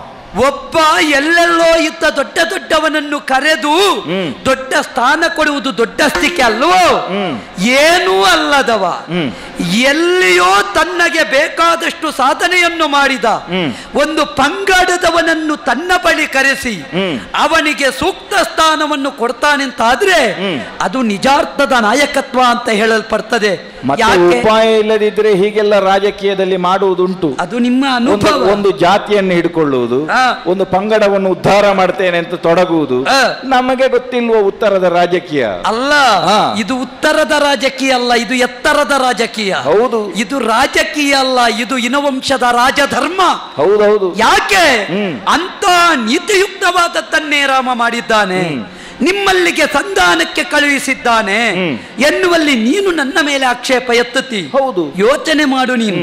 ಒಬ್ಬ ಎಲ್ಲೆಲ್ಲೋ ಇದ್ದ ದೊಡ್ಡ ದೊಡ್ಡವನನ್ನು ಕರೆದು ಹ್ಮ್. ದೊಡ್ಡ ಸ್ಥಾನ ಕೊಡುವುದು ದೊಡ್ಡ ಸ್ಥಿತಿ ಅಲ್ವೋ ಹ್ಮ್. ಏನೂ ಅಲ್ಲದವ ಹ್ಮ್. ಎಲ್ಲಿಯೋ ತನ್ನಗೆ ಬೇಕಾದಷ್ಟು ಸಾಧನೆಯನ್ನು ಮಾಡಿದ ಹ್ಮ್. ಒಂದು ಪಂಗಡದವನನ್ನು ತನ್ನ ಬಳಿ ಕರೆಸಿ ಹ್ಮ್. ಅವನಿಗೆ ಸೂಕ್ತ ಸ್ಥಾನವನ್ನು ಕೊಡ್ತಾನೆ ಅಂತ ಆದ್ರೆ ಹ್ಮ್. ಅದು ನಿಜಾರ್ಥದ ನಾಯಕತ್ವ ಅಂತ ಹೇಳಲ್ಪಡ್ತದೆ ಮತ್ತೆ ಯಾಕೆ ಉಪಾಯ ಇಲ್ಲದಿದ್ರೆ ಹೀಗೆಲ್ಲ ರಾಜಕೀಯದಲ್ಲಿ ಮಾಡುವುದುಂಟು ಅದು ನಿಮ್ಮ ಒಂದು ಅನುಭವ ಒಂದು ಜಾತಿಯನ್ನು ಹಿಡ್ಕೊಳ್ಳುವುದು ಆ. ಒಂದು ಪಂಗಡವನ್ನು ಉದ್ಧಾರ ಮಾಡ್ತೇನೆ ಅಂತ ತೊಡಗುವುದು ಆ. ನಮಗೆ ಗೊತ್ತಿಲ್ವ ಉತ್ತರದ ರಾಜಕೀಯ ಅಲ್ಲ ಹಾ. ಇದು ಉತ್ತರದ ರಾಜಕೀಯ ಅಲ್ಲ ಇದು ಎತ್ತರದ ರಾಜಕೀಯ ಹೌದು ಇದು ರಾಜಕೀಯ ಅಲ್ಲ ಇದು ಇನವಂಶದ ರಾಜಧರ್ಮ ಹೌದೌದು ಯಾಕೆ ಹ್ಮ್. ಅಂತ ನೀತಿಯುಕ್ತವಾದದ್ದನ್ನೇ ರಾಮ ಮಾಡಿದ್ದಾನೆ ನಿಮ್ಮಲ್ಲಿಗೆ ಸಂಧಾನಕ್ಕೆ ಕಳುಹಿಸಿದ್ದಾನೆ ಹ್ಮ್. ಎನ್ನುವಲ್ಲಿ ನೀನು ನನ್ನ ಮೇಲೆ ಆಕ್ಷೇಪ ಎತ್ತುತ್ತಿ ಹೌದು. ಯೋಚನೆ ಮಾಡು ನೀನು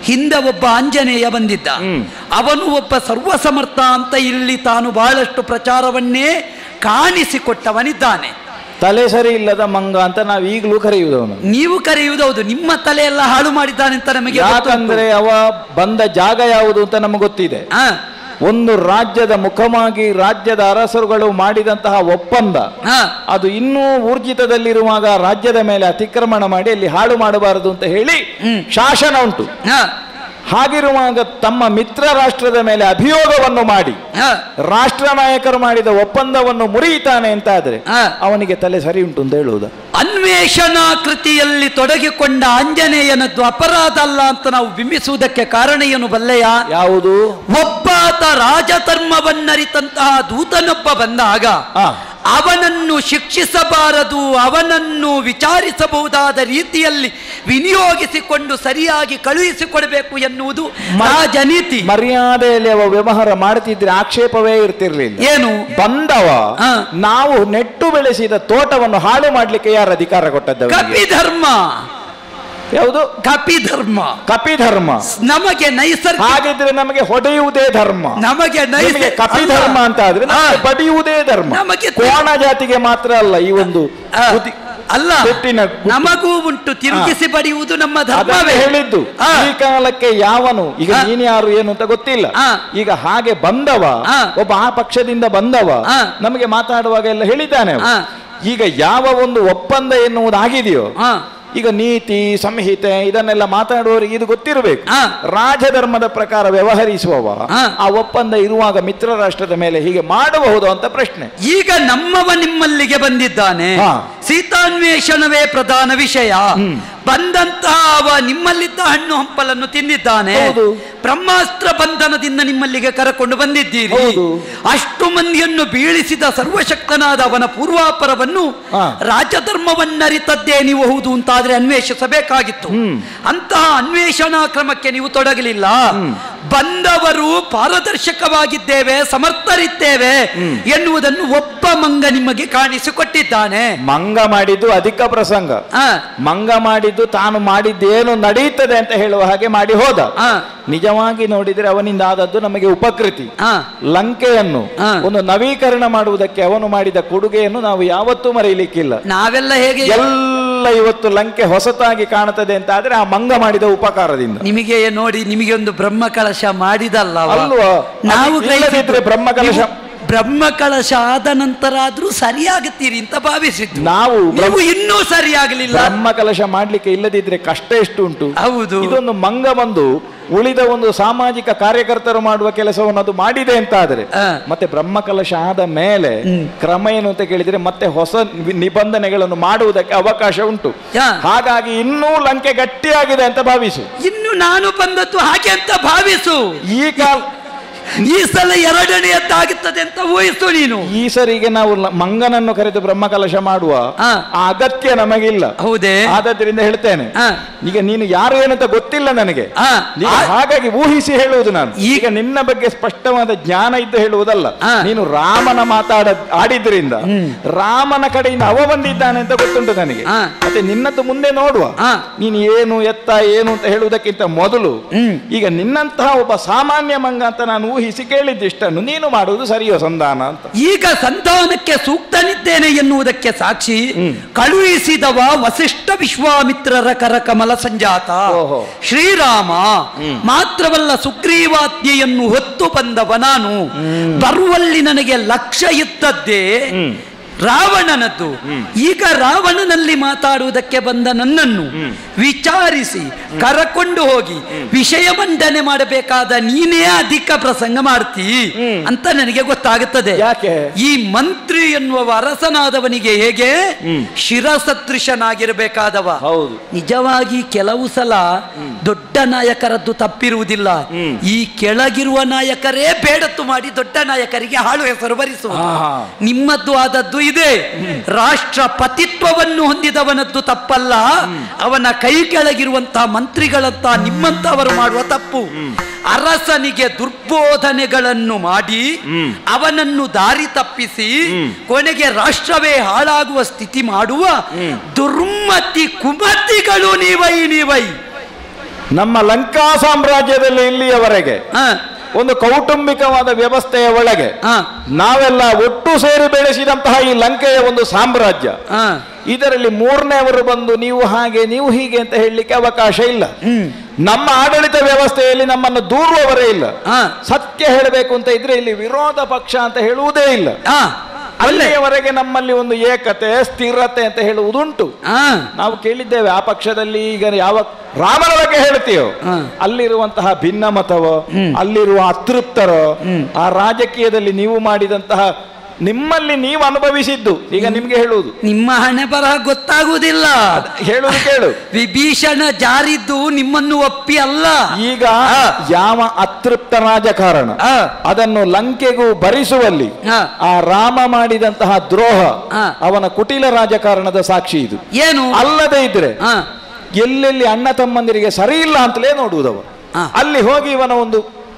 ಹಿಂದೆ ಒಬ್ಬ ಆಂಜನೇಯ ಬಂದಿದ್ದ ಅವನು ಒಬ್ಬ ಸರ್ವಸಮರ್ಥ ಅಂತ ಇಲ್ಲಿ ತಾನು ಬಹಳಷ್ಟು ಪ್ರಚಾರವನ್ನೇ ಕಾಣಿಸಿಕೊಟ್ಟವನಿದ್ದಾನೆ ತಲೆ ಸರಿ ಇಲ್ಲದ ಮಂಗ ಅಂತ ನಾವು ಈಗಲೂ ಕರೆಯುವುದು ಅವನು ನೀವು ಕರೆಯುವುದೌದು ನಿಮ್ಮ ತಲೆ ಎಲ್ಲ ಹಾಳು ಮಾಡಿದ್ದಾನೆ ಅಂತ ನಮಗೆ ಗೊತ್ತುಂಟು. ಯಾಕಂದ್ರೆ ಅವ ಬಂದ ಜಾಗ ಯಾವುದು ಅಂತ ನಮಗೆ ಗೊತ್ತಿದೆ ಆ, ಒಂದು ರಾಜ್ಯದ ಮುಖವಾಗಿ ರಾಜ್ಯದ ಅರಸರುಗಳು ಮಾಡಿದಂತಹ ಒಪ್ಪಂದ ಆ, ಅದು ಇನ್ನೂ ಊರ್ಜಿತದಲ್ಲಿರುವಾಗ ರಾಜ್ಯದ ಮೇಲೆ ಅತಿಕ್ರಮಣ ಮಾಡಿ ಅಲ್ಲಿ ಹಾಳು ಮಾಡಬಾರದು ಅಂತ ಹೇಳಿ ಶಾಸನ ಉಂಟು ಆ, ಹಾಗಿರುವಾಗ ತಮ್ಮ ಮಿತ್ರ ರಾಷ್ಟ್ರದ ಮೇಲೆ ಅಭಿಯೋಗವನ್ನು ಮಾಡಿ ಆ, ರಾಷ್ಟ್ರ ನಾಯಕರು ಮಾಡಿದ ಒಪ್ಪಂದವನ್ನು ಮುರಿಯುತ್ತಾನೆ ಅಂತ ಆದ್ರೆ ಆ. ಅವನಿಗೆ ತಲೆ ಸರಿ ಉಂಟು ಅಂತ ಹೇಳುವುದ ಅನ್ವೇಷಣಾ ಕೃತಿಯಲ್ಲಿ ತೊಡಗಿಕೊಂಡ ಆಂಜನೇಯನದ್ದು ಅಪರಾಧ ಅಲ್ಲ ಅಂತ ನಾವು ಬಿಂಬಿಸುವುದಕ್ಕೆ ಕಾರಣ ಏನು ಬಲ್ಲೆಯ ಯಾವುದು ಒಬ್ಬಾತ ರಾಜಧರ್ಮವನ್ನರಿತಂತಹ ದೂತನೊಬ್ಬ ಬಂದಾಗ ಆ. ಅವನನ್ನು ಶಿಕ್ಷಿಸಬಾರದು ಅವನನ್ನು ವಿಚಾರಿಸಬಹುದಾದ ರೀತಿಯಲ್ಲಿ ವಿನಿಯೋಗಿಸಿಕೊಂಡು ಸರಿಯಾಗಿ ಕಳುಹಿಸಿಕೊಡಬೇಕು ಎನ್ನುವುದು ರಾಜನೀತಿ ಮರ್ಯಾದೆಯಲ್ಲಿ ಅವ ವ್ಯವಹಾರ ಮಾಡ್ತಿದ್ರೆ ಆಕ್ಷೇಪವೇ ಇರ್ತಿರ್ಲಿಲ್ಲ ಏನು ಬಂದವ ಆ. ನಾವು ನೆಟ್ಟು ಬೆಳೆಸಿದ ತೋಟವನ್ನು ಹಾಳು ಮಾಡ್ಲಿಕ್ಕೆ ಯಾರು ಅಧಿಕಾರ ಕೊಟ್ಟದ್ದು ಅವನಿಗೆ? ಕಪಿಧರ್ಮ ಯಾವುದು ಕಪಿಧರ್ಮ ಕಪಿಧರ್ಮ ನಮಗೆ ನೈಸರ್ಗಿಕ ಹಾಗಿದ್ರೆ ನಮಗೆ ಹೊಡೆಯುವುದೇ ಧರ್ಮ ನಮಗೆ ನಿಮಗೆ ನೈಸರ್ಗಿಕ ಕಪಿಧರ್ಮ ಅಂತ ಆದ್ರೆ ನಮಗೆ ಬಡಿಯುವುದೇ ಧರ್ಮ ನಮಗೆ ಕೋಣ ಜಾತಿಗೆ ಮಾತ್ರ ಅಲ್ಲ ಈ ಒಂದು ಆ, ಬುದ್ಧಿ- ಅಲ್ಲ ಪೆಟ್ಟಿನ ಗುಟ್ಟು. ನಮಗೂ ಉಂಟು ತಿರುಗಿಸಿ ಬಡಿಯುವುದು ನಮ್ಮ ಅದನ್ನೇ ಧರ್ಮವೇ ಹೇಳಿದ್ದು ಆ, ಈ ಕಾಲಕ್ಕೆ ಯಾವನು ಈಗ ಆ. ನೀನು ಯಾರು ಏನು ಅಂತ ಗೊತ್ತಿಲ್ಲ ಆ. ಈಗ ಹಾಗೆ ಬಂದವ ಆ. ಒಬ್ಬ ಆ ಪಕ್ಷದಿಂದ ಬಂದವ ಆ. ನಮಗೆ ಮಾತಾಡುವಾಗ ಎಲ್ಲ ಹೇಳಿದ್ದಾನೆ ಅವ. ಆ. ಈಗ ಯಾವ ಒಂದು ಒಪ್ಪಂದ ಎನ್ನುವುದಾಗಿದೆಯೋ ಆ, ಈಗ ನೀತಿ ಸಂಹಿತೆ ಇದನ್ನೆಲ್ಲ ಮಾತಾಡುವವರಿಗೆ ಇದು ಗೊತ್ತಿರಬೇಕು ಆ. ರಾಜಧರ್ಮದ ಪ್ರಕಾರ ವ್ಯವಹರಿಸುವವ ಆ. ಆ ಒಪ್ಪಂದ ಇರುವಾಗ ಮಿತ್ರ ರಾಷ್ಟ್ರದ ಮೇಲೆ ಹೀಗೆ ಮಾಡಬಹುದು ಅಂತ ಪ್ರಶ್ನೆ ಈಗ ನಮ್ಮವ ನಿಮ್ಮಲ್ಲಿಗೆ ಬಂದಿದ್ದಾನೆ ಹಾ. ಸೀತಾನ್ವೇಷಣವೇ ಪ್ರಧಾನ ವಿಷಯ ಬಂದಂತಹ ಅವ ನಿಮ್ಮಲ್ಲಿದ್ದ ಹಣ್ಣು ಹಂಪಲನ್ನು ತಿಂದಿದ್ದಾನೆ ಹೌದು. ಬ್ರಹ್ಮಾಸ್ತ್ರ ಬಂಧನದಿಂದ ನಿಮ್ಮಲ್ಲಿಗೆ ಕರಕೊಂಡು ಬಂದಿದ್ದೀರಿ ಹೌದು. ಅಷ್ಟು ಮಂದಿಯನ್ನು ಬೀಳಿಸಿದ ಸರ್ವಶಕ್ತನಾದ ಅವನ ಪೂರ್ವಾಪರವನ್ನು ಹಾ. ರಾಜಧರ್ಮವನ್ನರಿತದ್ದೇ ನೀವು ಹೌದು ಅಂತಾದ್ರೆ ಅನ್ವೇಷಿಸಬೇಕಾಗಿತ್ತು ಅಂತಹ ಅನ್ವೇಷಣಾ ಕ್ರಮಕ್ಕೆ ನೀವು ತೊಡಗಲಿಲ್ಲ ಬಂದವರು ಪಾರದರ್ಶಕವಾಗಿದ್ದೇವೆ ಸಮರ್ಥರಿದ್ದೇವೆ ಎನ್ನುವುದನ್ನು ಒಬ್ಬ ಮಂಗ ನಿಮಗೆ ಕಾಣಿಸಿಕೊಟ್ಟಿದ್ದಾನೆ ಮಂಗ ಮಾಡಿದ್ದು ಅಧಿಕ ಪ್ರಸಂಗ ಆ, ಮಂಗ ಮಾಡಿದ್ದು ತಾನು ಮಾಡಿದ್ದೇನು ನಡೆಯುತ್ತದೆ ಅಂತ ಹೇಳುವ ಹಾಗೆ ಮಾಡಿ ಹೋದ ಆ, ನಿಜವಾಗಿ ನೋಡಿದ್ರೆ ಅವನಿಂದ ಆದದ್ದು ನಮಗೆ ಉಪಕೃತಿ ಆ, ಲಂಕೆಯನ್ನು ಆ. ಒಂದು ನವೀಕರಣ ಮಾಡುವುದಕ್ಕೆ ಅವನು ಮಾಡಿದ ಕೊಡುಗೆಯನ್ನು ನಾವು ಯಾವತ್ತೂ ಮರೆಯಲಿಕ್ಕಿಲ್ಲ ನಾವೆಲ್ಲ ಹೇಗೆ ಎಲ್ಲ ಇವತ್ತು ಲಂಕೆ ಹೊಸತಾಗಿ ಕಾಣುತ್ತದೆ ಅಂತ ಆದ್ರೆ ಆ ಮಂಗ ಮಾಡಿದ ಉಪಕಾರದಿಂದ ನಿಮಗೆ ನೋಡಿ ನಿಮಗೆ ಒಂದು ಬ್ರಹ್ಮ ಕಳಶ ಮಾಡಿದಲ್ಲ ಅವ. ಅಲ್ವಾ? ನಾವು ಅದು ಇಲ್ಲದಿದ್ರೆ ಗ್ರಹಿಸಿದ್ದು ಬ್ರಹ್ಮ ಕಲಶ ನೀವು ಬ್ರಹ್ಮ ಕಳಶ ಆದ ನಂತರ ಆದ್ರೂ ಸರಿಯಾಗುತ್ತೀರಿ ಅಂತ ಭಾವಿಸಿದ್ದು ನಾವು ನೀವು ಇನ್ನೂ ಸರಿಯಾಗಲಿಲ್ಲ ಬ್ರಹ್ಮ ಕಲಶ ಮಾಡ್ಲಿಕ್ಕೆ ಇಲ್ಲದಿದ್ರೆ ಕಷ್ಟ ಎಷ್ಟು ಉಂಟು ಹೌದು ಇದೊಂದು ಮಂಗ ಬಂದು ಉಳಿದ ಒಂದು ಸಾಮಾಜಿಕ ಕಾರ್ಯಕರ್ತರು ಮಾಡುವ ಕೆಲಸವನ್ನು ಅದು ಮಾಡಿದೆ ಅಂತ ಆದ್ರೆ ಆ. ಮತ್ತೆ ಬ್ರಹ್ಮ ಕಲಶ ಆದ ಮೇಲೆ ಕ್ರಮ ಏನು ಅಂತ ಕೇಳಿದ್ರೆ ಮತ್ತೆ ಹೊಸ ನಿ- ನಿಬಂಧನೆಗಳನ್ನು ಮಾಡುವುದಕ್ಕೆ ಅವಕಾಶ ಉಂಟು ಯಾ. ಹಾಗಾಗಿ ಇನ್ನೂ ಲಂಕೆ ಗಟ್ಟಿಯಾಗಿದೆ ಅಂತ ಭಾವಿಸು ಇನ್ನು ನಾನು ಬಂದದ್ದು ಹಾಗೆ ಅಂತ ಭಾವಿಸು ಈ ಕಾಲ ಈ ಸಲ ಎರಡನೆಯದ್ದಾಗುತ್ತದೆ ಅಂತ ಊಹಿಸು ನೀನು ಈ ಸರಿಗೆ ನಾವು ಲ- ಮಂಗನನ್ನು ಕರೆದು ಬ್ರಹ್ಮ ಕಲಶ ಮಾಡುವ ಆ. ಆ ಅಗತ್ಯ ನಮಗಿಲ್ಲ ಹೌದೇ ಆದದ್ರಿಂದ ಹೇಳ್ತೇನೆ ಆ. ಈಗ ನೀನು ಯಾರು ಏನಂತ ಗೊತ್ತಿಲ್ಲ ನನಗೆ ಆ. ನೀನು ಆ- ಹಾಗಾಗಿ ಊಹಿಸಿ ಹೇಳುವುದು ನಾನು ಈ- ಈಗ ನಿನ್ನ ಬಗ್ಗೆ ಸ್ಪಷ್ಟವಾದ ಜ್ಞಾನ ಇದ್ದು ಹೇಳುವುದಲ್ಲ ಆ. ನೀನು ರಾಮನ ಮಾತಾಡ ಆಡಿದ್ರಿಂದ ರಾಮನ ಕಡೆಯಿಂದ ಅವ ಬಂದಿದ್ದಾನೆ ಅಂತ ಗೊತ್ತುಂಟು ನನಗೆ ಆ. ಮತ್ತೆ ನಿನ್ನದ್ದು ಮುಂದೆ ನೋಡುವ ಆ. ನೀನು ಏನು ಎತ್ತ ಏನು ಅಂತ ಹೇಳುವುದಕ್ಕಿಂತ ಮೊದಲು ಈಗ ನಿನ್ನಂತಹ ಒಬ್ಬ ಸಾಮಾನ್ಯ ಮಂಗ ಅಂತ ನಾನು ಊಹಿಸಿ ಕೇಳಿದ್ದಿಷ್ಟನ್ನು ನೀನು ಮಾಡುವುದು ಸರಿಯೋ ಸಂಧಾನ ಅಂತ ಈಗ ಸಂಧಾನಕ್ಕೆ ಸೂಕ್ತನಿದ್ದೇನೆ ಎನ್ನುವುದಕ್ಕೆ ಸಾಕ್ಷಿ ಕಳುಹಿಸಿದವ ವಸಿಷ್ಠ ವಿಶ್ವಾಮಿತ್ರರ ಕರಕಮಲ ಸಂಜಾತ ಓಹೋ. ಶ್ರೀರಾಮ ಮಾತ್ರವಲ್ಲ ಸುಗ್ರೀವಾಜ್ಞೆಯನ್ನು ಹೊತ್ತು ಬಂದವ ನಾನು ಬರುವಲ್ಲಿ ನನಗೆ ಲಕ್ಷ್ಯ ಇದ್ದದ್ದೇ ರಾವಣನದ್ದು ಈಗ ರಾವಣನಲ್ಲಿ ಮಾತಾಡುವುದಕ್ಕೆ ಬಂದ ನನ್ನನ್ನು ವಿಚಾರಿಸಿ ಕರಕೊಂಡು ಹೋಗಿ ವಿಷಯ ಮಂಡನೆ ಮಾಡಬೇಕಾದ ನೀನೇ ಅಧಿಕ ಪ್ರಸಂಗ ಮಾಡ್ತೀ ಅಂತ ನನಗೆ ಗೊತ್ತಾಗುತ್ತದೆ ಯಾಕೆ? ಈ ಮಂತ್ರಿ ಎನ್ನುವ ಅರಸನಾದವನಿಗೆ ಹೇಗೆ ಶಿರಸದೃಶನಾಗಿರಬೇಕಾದವ ಹೌದು. ನಿಜವಾಗಿ ಕೆಲವು ಸಲ ದೊಡ್ಡ ನಾಯಕರದ್ದು ತಪ್ಪಿರುವುದಿಲ್ಲ ಈ ಕೆಳಗಿರುವ ನಾಯಕರೇ ಬೇಡತ್ತು ಮಾಡಿ ದೊಡ್ಡ ನಾಯಕರಿಗೆ ಹಾಳು ಹೆಸರು ಬರಿಸುವ ಆಹಾ. ನಿಮ್ಮದ್ದು ಆದದ್ದು ಇದೆ ರಾಷ್ಟ್ರ ಪತಿತ್ವವನ್ನು ಹೊಂದಿದವನದ್ದು ತಪ್ಪಲ್ಲ ಅವನ ಕೈ ಕೆಳಗಿರುವಂತಹ ಮಂತ್ರಿಗಳಂತ ನಿಮ್ಮಂತವರು ಮಾಡುವ ತಪ್ಪು ಅರಸನಿಗೆ ದುರ್ಬೋಧನೆಗಳನ್ನು ಮಾಡಿ ಅವನನ್ನು ದಾರಿ ತಪ್ಪಿಸಿ ಕೊನೆಗೆ ರಾಷ್ಟ್ರವೇ ಹಾಳಾಗುವ ಸ್ಥಿತಿ ಮಾಡುವ ದುರ್ಮತಿ ಕುಮತಿಗಳು ನೀವೈ ನೀವೈ ನಮ್ಮ ಲಂಕಾ ಸಾಮ್ರಾಜ್ಯದಲ್ಲಿ ಇಲ್ಲಿಯವರೆಗೆ ಹ, ಒಂದು ಕೌಟುಂಬಿಕವಾದ ವ್ಯವಸ್ಥೆಯ ಒಳಗೆ ಹ, ನಾವೆಲ್ಲ ಒಟ್ಟು ಸೇರಿ ಬೆಳೆಸಿದಂತಹ ಈ ಲಂಕೆಯ ಒಂದು ಸಾಮ್ರಾಜ್ಯ ಹ. ಇದರಲ್ಲಿ ಮೂರನೇವರು ಬಂದು ನೀವು ಹಾಗೆ ನೀವು ಹೀಗೆ ಅಂತ ಹೇಳಲಿಕ್ಕೆ ಅವಕಾಶ ಇಲ್ಲ ನಮ್ಮ ಆಡಳಿತ ವ್ಯವಸ್ಥೆಯಲ್ಲಿ ನಮ್ಮನ್ನು ದೂರುವವರೇ ಇಲ್ಲ ಹ. ಸತ್ಯ ಹೇಳಬೇಕು ಅಂತ ಇದ್ರೆ ಇಲ್ಲಿ ವಿರೋಧ ಪಕ್ಷ ಅಂತ ಹೇಳುವುದೇ ಇಲ್ಲ ಹ, ಅಲ್ಲಿಯವರೆಗೆ ನಮ್ಮಲ್ಲಿ ಒಂದು ಏಕತೆ ಸ್ಥಿರತೆ ಅಂತ ಹೇಳುವುದುಂಟು ಹ. ನಾವು ಕೇಳಿದ್ದೇವೆ ಆ ಪಕ್ಷದಲ್ಲಿ ಈಗ ಯಾವ ರಾಮನ ಬಗ್ಗೆ ಹೇಳ್ತೀಯೋ ಹ. ಅಲ್ಲಿರುವಂತಹ ಭಿನ್ನಮತವೋ ಅಲ್ಲಿರುವ ಅತೃಪ್ತರೋ ಆ ರಾಜಕೀಯದಲ್ಲಿ ನೀವು ಮಾಡಿದಂತಹ ನಿಮ್ಮಲ್ಲಿ ನೀವು ಅನುಭವಿಸಿದ್ದು ಈಗ ನಿಮ್ಗೆ ಹೇಳುವುದು ನಿಮ್ಮ ಹಣೆ ಬರಹ ಗೊತ್ತಾಗುವುದಿಲ್ಲ ಹೇಳುವುದು ಕೇಳು ವಿಭೀಷಣ ಜಾರಿದ್ದು ನಿಮ್ಮನ್ನು ಒಪ್ಪಿ ಅಲ್ಲ ಈಗ ಯಾವ ಅತೃಪ್ತ ರಾಜಕಾರಣ ಹ. ಅದನ್ನು ಲಂಕೆಗೂ ಭರಿಸುವಲ್ಲಿ ಹ. ಆ ರಾಮ ಮಾಡಿದಂತಹ ದ್ರೋಹ ಹ. ಅವನ ಕುಟಿಲ ರಾಜಕಾರಣದ ಸಾಕ್ಷಿ ಇದು ಏನು ಅಲ್ಲದೆ ಇದ್ರೆ ಹ, ಎಲ್ಲೆಲ್ಲಿ ಅಣ್ಣ ತಮ್ಮಂದಿರಿಗೆ ಸರಿ ಇಲ್ಲ ಅಂತಲೇ ನೋಡುವುದವ ಹ. ಅಲ್ಲಿ ಹೋಗಿ ಇವನ ಒಂದು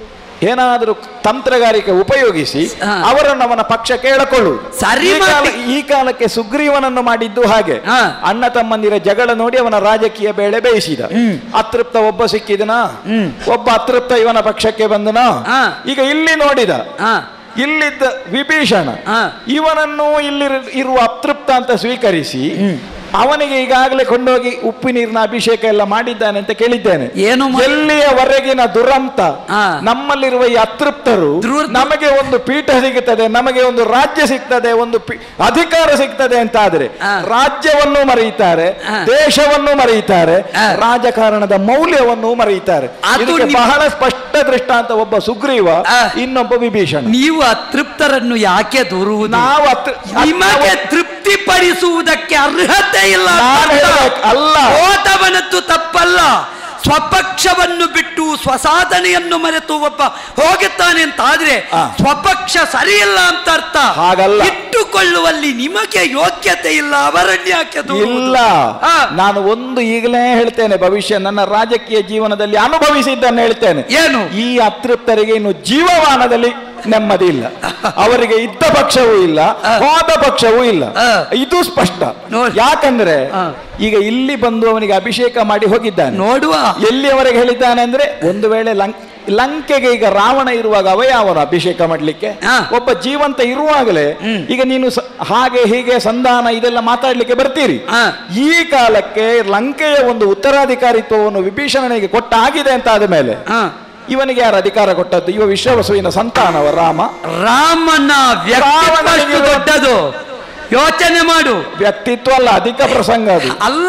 ಏನಾದರೂ ತಂತ್ರಗಾರಿಕೆ ಉಪಯೋಗಿಸಿ ಹ. ಅವರನ್ನು ಅವನ ಪಕ್ಷ ಕೇಳಿಕೊಳ್ಳುವುದು ಸರಿ ಈ ಕಾಲ- ಮಾಡಿ- ಈ ಕಾಲಕ್ಕೆ ಸುಗ್ರೀವನನ್ನು ಮಾಡಿದ್ದು ಹಾಗೆ ಹ. ಅಣ್ಣ ತಮ್ಮಂದಿರ ಜಗಳ ನೋಡಿ ಅವನ ರಾಜಕೀಯ ಬೇಳೆ ಬೇಯಿಸಿದ ಅತೃಪ್ತ ಒಬ್ಬ ಸಿಕ್ಕಿದನ ಒಬ್ಬ ಅತೃಪ್ತ ಇವನ ಪಕ್ಷಕ್ಕೆ ಬಂದನ ಹ. ಈಗ ಇಲ್ಲಿ ನೋಡಿದ ಹ, ಇಲ್ಲಿದ್ದ ವಿಭೀಷಣ ಹ. ಇವನನ್ನು ಇಲ್ಲಿ ಇರುವ ಅತೃಪ್ತ ಅಂತ ಸ್ವೀಕರಿಸಿ ಅವನಿಗೆ ಈಗಾಗಲೇ ಕೊಂಡೋಗಿ ಉಪ್ಪು ನೀರಿನ ಅಭಿಷೇಕ ಎಲ್ಲ ಮಾಡಿದ್ದಾನೆ ಅಂತ ಕೇಳಿದ್ದೇನೆ ಏನು ಮಾ- ಎಲ್ಲಿಯವರೆಗಿನ ದುರಂತ ಹ. ನಮ್ಮಲ್ಲಿರುವ ಈ ಅತೃಪ್ತರು ದುರ್- ನಮಗೆ ಒಂದು ಪೀಠ ಸಿಗುತ್ತದೆ ನಮಗೆ ಒಂದು ರಾಜ್ಯ ಸಿಗ್ತದೆ ಒಂದು ಪಿ- ಅಧಿಕಾರ ಸಿಗ್ತದೆ ಅಂತ ಆದ್ರೆ ಹ. ರಾಜ್ಯವನ್ನು ಮರೆಯುತ್ತಾರೆ ಹ. ದೇಶವನ್ನು ಮರೆಯುತ್ತಾರೆ ಹ. ರಾಜಕಾರಣದ ಮೌಲ್ಯವನ್ನು ಮರೆಯುತ್ತಾರೆ ಅದು ಇದಕ್ಕೆ ನಿಮ್- ಬಹಳ ಸ್ಪಷ್ಟ ದೃಷ್ಟಾಂತ ಒಬ್ಬ ಸುಗ್ರೀವ ಹ. ಇನ್ನೊಬ್ಬ ವಿಭೀಷಣ ನೀವು ಅತೃಪ್ತರನ್ನು ಯಾಕೆ ದೂರುವುದು ನಾವು ಅತೃ- ನಿಮಗೆ ತೃಪ್ತಿಪಡಿಸುವುದಕ್ಕೆ ಅರ್ಹತೆ ಇಲ್ಲ ನಾನು ಹೇಳ್ಬೇಕು, ಅಲ್ಲ. ಹೋದವನದ್ದು ತಪ್ಪಲ್ಲ ಸ್ವಪಕ್ಷವನ್ನು ಬಿಟ್ಟು ಸ್ವಸಾಧನೆಯನ್ನು ಮರೆತು ಒಬ್ಬ ಹೋಗುತ್ತಾನೆ ಅಂತ ಆದ್ರೆ ಆ. ಸ್ವಪಕ್ಷ ಸರಿಯಿಲ್ಲ ಅಂತ ಅರ್ಥ ಹಾಗಲ್ಲ. ಇಟ್ಟುಕೊಳ್ಳುವಲ್ಲಿ ನಿಮಗೆ ಯೋಗ್ಯತೆ ಇಲ್ಲ ಅವರನ್ನು ಯಾಕೆ ದೂರುವುದು? ಇಲ್ಲ ಆ. ನಾನು ಒಂದು ಈಗಲೇ ಹೇಳ್ತೇನೆ ಭವಿಷ್ಯ ನನ್ನ ರಾಜಕೀಯ ಜೀವನದಲ್ಲಿ ಅನುಭವಿಸಿದ್ದನ್ನು ಹೇಳ್ತೇನೆ ಏನು ಈ ಅತೃಪ್ತರಿಗೆ ಇನ್ನು ಜೀವಮಾನದಲ್ಲಿ ನೆಮ್ಮದಿ ಇಲ್ಲ ಅವರಿಗೆ ಇದ್ದ ಪಕ್ಷವೂ ಇಲ್ಲ ಹೋದ ಪಕ್ಷವೂ ಇಲ್ಲ ಆ. ಇದು ಸ್ಪಷ್ಟ ನೋಡಿ. ಯಾಕಂದ್ರೆ ಆ. ಈಗ ಇಲ್ಲಿ ಬಂದು ಅವನಿಗೆ ಅಭಿಷೇಕ ಮಾಡಿ ಹೋಗಿದ್ದಾನೆ ನೋಡುವ ಎಲ್ಲಿಯವರೆಗೆ ಹೇಳಿದ್ದಾನೆ ಅಂದ್ರೆ ಒಂದು ವೇಳೆ ಲಂಕ್ ಲಂಕೆಗೆ ಈಗ ರಾವಣ ಇರುವಾಗ ಅವ ಯಾವನು ಅಭಿಷೇಕ ಮಾಡ್ಲಿಕ್ಕೆ ಆ. ಒಬ್ಬ ಜೀವಂತ ಇರುವಾಗಲೇ ಈಗ ನೀನು ಸ- ಹಾಗೆ ಹೀಗೆ ಸಂಧಾನ ಇದೆಲ್ಲ ಮಾತಾಡ್ಲಿಕ್ಕೆ ಬರ್ತೀರಿ ಆ. ಈ ಕಾಲಕ್ಕೆ ಲಂಕೆಯ ಒಂದು ಉತ್ತರಾಧಿಕಾರಿತ್ವವನ್ನು ವಿಭೀಷಣನಿಗೆ ಕೊಟ್ಟಾಗಿದೆ ಅಂತ ಆದ ಮೇಲೆ ಆ. ಇವನಿಗೆ ಯಾರು ಅಧಿಕಾರ ಕೊಟ್ಟದ್ದು ಇವ ವಿಶ್ವವಸುವಿನ ಸಂತಾನವ ರಾಮ ರಾಮನ ವ್ಯಕ್ತಿತ್ವ ರಾವಣನಿಗೆ ಅಷ್ಟು ದೊಡ್ಡದು ಯೋಚನೆ ಮಾಡು ವ್ಯಕ್ತಿತ್ವ ಅಲ್ಲ ಅಧಿಕ ಪ್ರಸಂಗ ಅದು ಅಲ್ಲ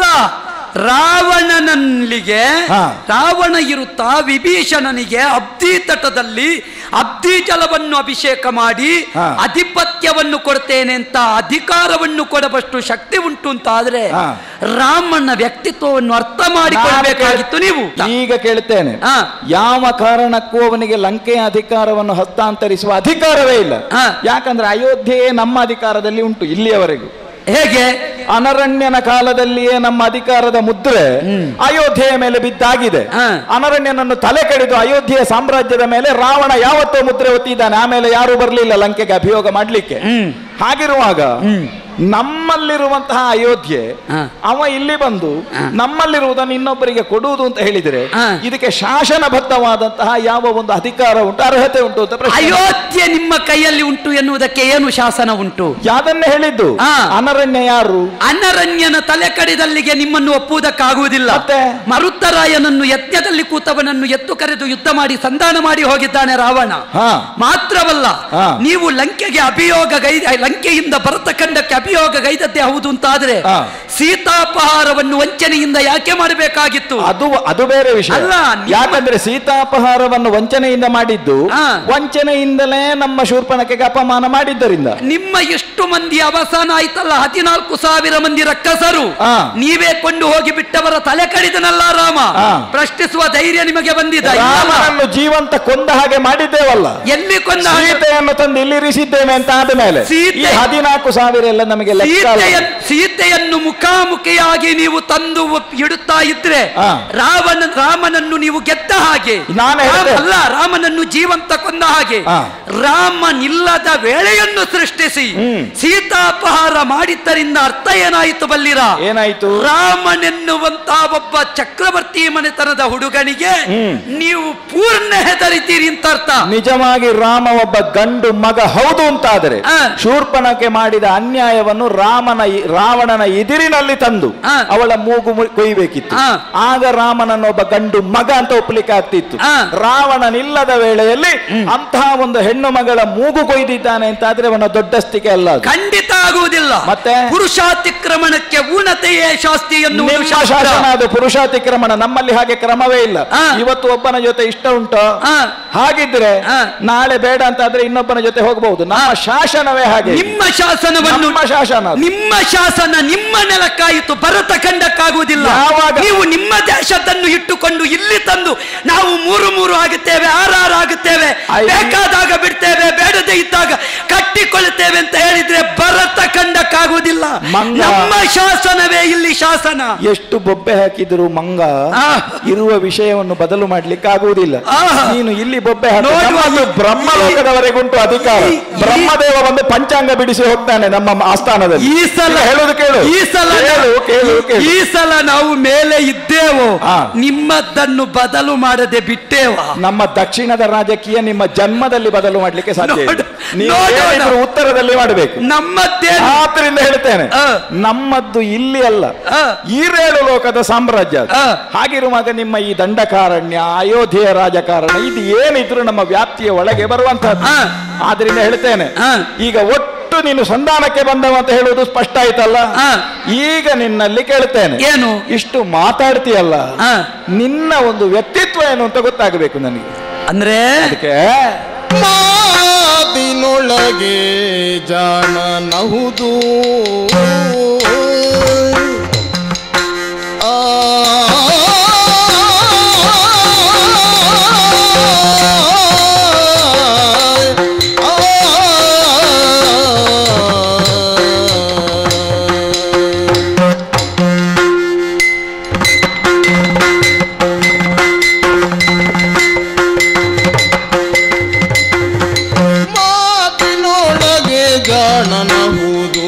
ರಾವಣನಲ್ಲಿಗೆ ಹಾ. ರಾವಣ ಇರುತ್ತಾ ವಿಭೀಷಣನಿಗೆ ಅಬ್ಧಿ ತಟದಲ್ಲಿ ಅಬ್ಧಿ ಜಲವನ್ನು ಅಭಿಷೇಕ ಮಾಡಿ ಹಾ. ಅಧಿಪತ್ಯವನ್ನು ಕೊಡ್ತೇನೆ ಅಂತ ಅಧಿಕಾರವನ್ನು ಕೊಡಬಷ್ಟು ಶಕ್ತಿ ಉಂಟು ಅಂತ ಆದ್ರೆ ಹಾ. ರಾಮನ ವ್ಯಕ್ತಿತ್ವವನ್ನು ಅರ್ಥ ಮಾಡಿಕೊಳ್ಬೇಕಾಗಿತ್ತು ನೀವು ಈಗ ಕೇಳ್ತೇನೆ ಹಾ. ಯಾವ ಕಾರಣಕ್ಕೂ ಅವನಿಗೆ ಲಂಕೆಯ ಅಧಿಕಾರವನ್ನು ಹಸ್ತಾಂತರಿಸುವ ಅಧಿಕಾರವೇ ಇಲ್ಲ ಹಾ. ಯಾಕಂದ್ರೆ ಅಯೋಧ್ಯೆಯೇ ನಮ್ಮ ಅಧಿಕಾರದಲ್ಲಿ ಉಂಟು ಇಲ್ಲಿಯವರೆಗೂ ಹೇಗೆ ಅನರಣ್ಯನ ಕಾಲದಲ್ಲಿಯೇ ನಮ್ಮ ಅಧಿಕಾರದ ಮುದ್ರೆ ಅಯೋಧ್ಯೆಯ ಮೇಲೆ ಬಿದ್ದಾಗಿದೆ ಹಾ. ಅನರಣ್ಯನನ್ನು ತಲೆ ಕಡಿದು ಅಯೋಧ್ಯೆಯ ಸಾಮ್ರಾಜ್ಯದ ಮೇಲೆ ರಾವಣ ಯಾವತ್ತೋ ಮುದ್ರೆ ಒತ್ತಿದ್ದಾನೆ ಆಮೇಲೆ ಯಾರು ಬರಲಿಲ್ಲ ಲಂಕೆಗೆ ಅಭಿಯೋಗ ಮಾಡ್ಲಿಕ್ಕೆ ಹ್ಮ್. ಹಾಗಿರುವಾಗ ನಮ್ಮಲ್ಲಿರುವಂತಹ ಅಯೋಧ್ಯೆ ಹಾ. ಅವ ಇಲ್ಲಿ ಬಂದು ನಮ್ಮಲ್ಲಿರುವುದನ್ನು ಇನ್ನೊಬ್ಬರಿಗೆ ಕೊಡುವುದು ಅಂತ ಹೇಳಿದರೆ ಹಾ. ಇದಕ್ಕೆ ಶಾಸನಬದ್ಧವಾದಂತಹ ಯಾವ ಒಂದು ಅಧಿಕಾರ ಉಂಟು ಅರ್ಹತೆ ಉಂಟು ಅಂತ ಪ್ರಶ್ನೆ ಅಯೋಧ್ಯೆ ನಿಮ್ಮ ಕೈಯಲ್ಲಿ ಉಂಟು ಎನ್ನುವುದಕ್ಕೆ ಏನು ಶಾಸನ ಉಂಟು ಯಾದನ್ನೇ ಹೇಳಿದ್ದು ಹಾ. ಅನರಣ್ಯ ಯಾರು ಅನರಣ್ಯನ ತಲೆ ಕಡಿದಲ್ಲಿಗೆ ನಿಮ್ಮನ್ನು ಒಪ್ಪುವುದಕ್ಕಾಗುವುದಿಲ್ಲ ಮತ್ತೆ? ಮರುತ್ತರಾಯನನ್ನು ಯಜ್ಞದಲ್ಲಿ ಕೂತವನನ್ನು ಎತ್ತು ಕರೆದು ಯುದ್ಧ ಮಾಡಿ ಸಂಧಾನ ಮಾಡಿ ಹೋಗಿದ್ದಾನೆ ರಾವಣ ಹಾ. ಮಾತ್ರವಲ್ಲ ಹಾ. ನೀವು ಲಂಕೆಗೆ ಅಭಿಯೋಗ ಗೈದ ಲಂಕೆಯಿಂದ ಭರತಖಂಡಕ್ಕೆ ಅಭಿಯೋಗ ಗೈದದ್ದೇ ಹೌದು ಅಂತ ಆದ್ರೆ ಹಾ. ಸೀತಾಪಹಾರವನ್ನು ವಂಚನೆಯಿಂದ ಯಾಕೆ ಮಾಡಬೇಕಾಗಿತ್ತು ಅದು ಅದು ಬೇರೆ ವಿಷಯ ಅಲ್ಲ, ನಿಮ್ಮ- ಯಾಕಂದ್ರೆ ಸೀತಾಪಹಾರವನ್ನು ವಂಚನೆಯಿಂದ ಮಾಡಿದ್ದು ಹಾ. ವಂಚನೆಯಿಂದಲೇ ನಮ್ಮ ಶೂರ್ಪಣಕೆಗೆ ಅಪಮಾನ ಮಾಡಿದ್ದರಿಂದ ನಿಮ್ಮ ಎಷ್ಟು ಮಂದಿ ಅವಸಾನ ಆಯ್ತಲ್ಲ ಹದಿನಾಲ್ಕು ಸಾವಿರ ಮಂದಿ ರಕ್ಕಸರು ಹಾ. ನೀವೇ ಕೊಂಡು ಹೋಗಿ ಬಿಟ್ಟವರ ತಲೆ ಕಡಿದನಲ್ಲ ರಾಮ ಹಾ. ಪ್ರಶ್ನಿಸುವ ಧೈರ್ಯ ನಿಮಗೆ ಬಂದಿದ ರಾಮನನ್ನು ಜೀವಂತ ಕೊಂದ ಹಾಗೆ ಮಾಡಿದ್ದೇವಲ್ಲ ಎಲ್ಲಿ ಕೊಂದ ಹಾಗೆ? ಸೀತೆಯನ್ನು ತಂದು ಇಲ್ಲಿರಿಸಿದ್ದೇವೆ ಅಂತ ಆದ ಮೇಲೆ ಸೀತೆ- ಈ ಹದಿನಾಲ್ಕು ಸಾವಿರ ಎಲ್ಲ ನಮಗೆ ಲೆಕ್ಕ ಅಲ್ಲ. ಸೀತೆಯನ್ನು ಸೀತೆಯನ್ನು ಮುಖಾಮುಖಿಯಾಗಿ ನೀವು ತಂದು ಒಪ್- ಇಡುತ್ತಾ ಇದ್ರೆ ಹಾ. ರಾವಣ ರಾಮನನ್ನು ನೀವು ಗೆದ್ದ ಹಾಗೆ ನಾನು ರಾಮ- ಹೇಳ್ದೆ. ಅಲ್ಲ ರಾಮನನ್ನು ಜೀವಂತ ಕೊಂದ ಹಾಗೆ ಹಾ. ರಾಮನಿಲ್ಲದ ವೇಳೆಯನ್ನು ಸೃಷ್ಟಿಸಿ ಹ್ಮ್. ಸೀತಾಪಹಾರ ಮಾಡಿದ್ದರಿಂದ ಅರ್ಥ ಏನಾಯಿತು ಬಲ್ಲಿರ ಏನಾಯ್ತು ರಾಮನೆನ್ನುವಂತ ಒಬ್ಬ ಚಕ್ರವರ್ತಿ ಮನೆತನದ ಹುಡುಗನಿಗೆ ಹ್ಮ್. ನೀವು ಪೂರ್ಣ ಹೆದರಿತೀರಿ ಅಂತ ಅರ್ಥ ನಿಜವಾಗಿ ರಾಮ ಒಬ್ಬ ಗಂಡು ಮಗ ಹೌದು ಅಂತಾದರೆ ಆ. ಶೂರ್ಪಣಕ್ಕೆ ಮಾಡಿದ ಅನ್ಯಾಯವನ್ನು ರಾಮನ ಇ- ರಾವಣನ ಎದುರಿನಲ್ಲಿ ತಂದು ಆ. ಅವಳ ಮೂಗು ಮು- ಕೊಯ್ಬೇಕಿತ್ತು ಆ. ಆಗ ರಾಮನನ್ನು ಒಬ್ಬ ಗಂಡು ಮಗ ಅಂತ ಒಪ್ಪಲಿಕ್ಕೆ ಆಗ್ತಿತ್ತು ಆ. ರಾವಣನಿಲ್ಲದ ವೇಳೆಯಲ್ಲಿ ಅಂತಹ ಒಂದು ಹೆಣ್ಣು ಮಗಳ ಮೂಗು ಕೊಯ್ದಿದ್ದಾನೆ ಅಂತಾದ್ರೆ ಅವನ ದೊಡ್ಡಸ್ತಿಕೆ ಅಲ್ಲ ಅದು. ಖಂಡಿತ ಆಗುವುದಿಲ್ಲ ಮತ್ತೆ? ಪುರುಷಾತಿಕ್ರಮಣಕ್ಕೆ ಊನತೆಯೇ ಶಾಸ್ತಿ ಎನ್ನುವುದು ನಿಮ್ಮ ಶಾಸ್ತ್ರ. ಶಾಸನ ಅದು ಪುರುಷಾತಿಕ್ರಮಣ ನಮ್ಮಲ್ಲಿ ಹಾಗೆ ಕ್ರಮವೇ ಇಲ್ಲ ಆ. ಇವತ್ತು ಒಬ್ಬನ ಜೊತೆ ಇಷ್ಟ ಉಂಟು ಆ. ಹಾಗಿದ್ರೆ ಆ. ನಾಳೆ ಬೇಡ ಅಂತಾದ್ರೆ ಇನ್ನೊಬ್ಬನ ಜೊತೆ ಹೋಗಬಹುದು ನಮ್ಮ ಶಾಸನವೇ ಹಾಗೆ ನಿಮ್ಮ ಶಾಸನವನ್ನು ನಮ್ಮ ಶಾಸನ ಅದು. ನಿಮ್ಮ ಶಾಸನ ನಿಮ್ಮ ನೆಲಕ್ಕಾಯಿತು ಭರತ ಖಂಡಕ್ಕಾಗುವುದಿಲ್ಲ ಯಾವಾಗ? ನೀವು ನಿಮ್ಮ ದೇಶದನ್ನು ಇಟ್ಟುಕೊಂಡು ಇಲ್ಲಿ ತಂದು ನಾವು ಮೂರು ಮೂರು ಆಗುತ್ತೇವೆ ಆರಾರು ಆಗುತ್ತೇವೆ ಅಯ್ಯ. ಬೇಕಾದಾಗ ಬಿಡ್ತೇವೆ ಬೇಡದೇ ಇದ್ದಾಗ ಕಟ್ಟಿಕೊಳ್ಳುತ್ತೇವೆ ಅಂತ ಹೇಳಿದ್ರೆ ಭರತ ಖಂಡಕ್ಕಾಗುವುದಿಲ್ಲ ಮಂಗ. ನಮ್ಮ ಶಾಸನವೇ ಇಲ್ಲಿ ಶಾಸನ ಎಷ್ಟು ಬೊಬ್ಬೆ ಹಾಕಿದ್ರು ಮಂಗ ಆ. ಇರುವ ವಿಷಯವನ್ನು ಬದಲು ಮಾಡ್ಲಿಕ್ಕೆ ಆಗುವುದಿಲ್ಲ ಆ. ನೀನು ಇಲ್ಲಿ ಬೊಬ್ಬೆ ಹಾಕು. ನೋಡುವ ನಮ್ಮದು ಈ- ಬ್ರಹ್ಮಲೋಕದವರೆಗುಂಟು ಅಧಿಕಾರ ಈ- ಈ- ಬ್ರಹ್ಮದೇವ ಬಂದು ಪಂಚಾಂಗ ಬಿಡಿಸಿ ಹೋಗ್ತಾನೆ ನಮ್ಮ ಆಸ್ಥಾನದಲ್ಲಿ ಈ ಸಲ ಈಗ ಹೇಳೋದು ಕೇಳು ಈ ಸಲ ಕೇಳು ಕೇಳು ಕೇಳು ಈ ಸಲ ನಾವು ಮೇಲೆ ಇದ್ದೇವೋ ಆ. ನಿಮ್ಮದನ್ನು ಬದಲು ಮಾಡದೆ ಬಿಟ್ಟೇವಾ ನಮ್ಮ ದಕ್ಷಿಣದ ರಾಜಕೀಯ ನಿಮ್ಮ ಜನ್ಮದಲ್ಲಿ ಬದಲು ಮಾಡ್ಲಿಕ್ಕೆ ಸಾಧ್ಯ ಇಲ್ಲ ನೋಡು- ನೀವು ನೋಡೋಣ. ಏನಿದ್ರು ಉತ್ತರದಲ್ಲಿ ಮಾಡಬೇಕು ನಮ್ಮದೇ ಆದ್ರಿಂದ ಹೇಳ್ತೇನೆ ಆ. ನಮ್ಮದ್ದು ಇಲ್ಲಿ ಅಲ್ಲ ಆ. ಈರೇಳು ಲೋಕದ ಸಾಮ್ರಾಜ್ಯ ಅದು. ಆ. ಹಾಗಿರುವಾಗ ನಿಮ್ಮ ಈ ದಂಡಕಾರಣ್ಯ ಅಯೋಧ್ಯೆಯ ರಾಜಕಾರಣ ಇದು ಏನಿದ್ರು ನಮ್ಮ ವ್ಯಾಪ್ತಿಯ ಒಳಗೆ ಬರುವಂತಹದ್ದು ಆ. ಆದ್ರಿಂದ ಹೇಳ್ತೇನೆ ಆ. ಈಗ ಒಟ್ಟು ನೀನು ಸಂಧಾನಕ್ಕೆ ಬಂದವ ಅಂತ ಹೇಳುವುದು ಸ್ಪಷ್ಟ ಆಯ್ತಲ್ಲ ಆ. ಈಗ ನಿನ್ನಲ್ಲಿ ಕೇಳ್ತೇನೆ ಏನು ಇಷ್ಟು ಮಾತಾಡ್ತೀಯಲ್ಲ ಆ. ನಿನ್ನ ಒಂದು ವ್ಯಕ್ತಿತ್ವ ಏನು ಅಂತ ಗೊತ್ತಾಗಬೇಕು ನನಗೆ ಅಂದ್ರೆ ಅದಕ್ಕೆ ಮಾತಿನೊಳಗೆ ಜಾಣನಹುದು ಆ ಮಾತಿನೊಳಗೆ ಜಾಣನಹುದು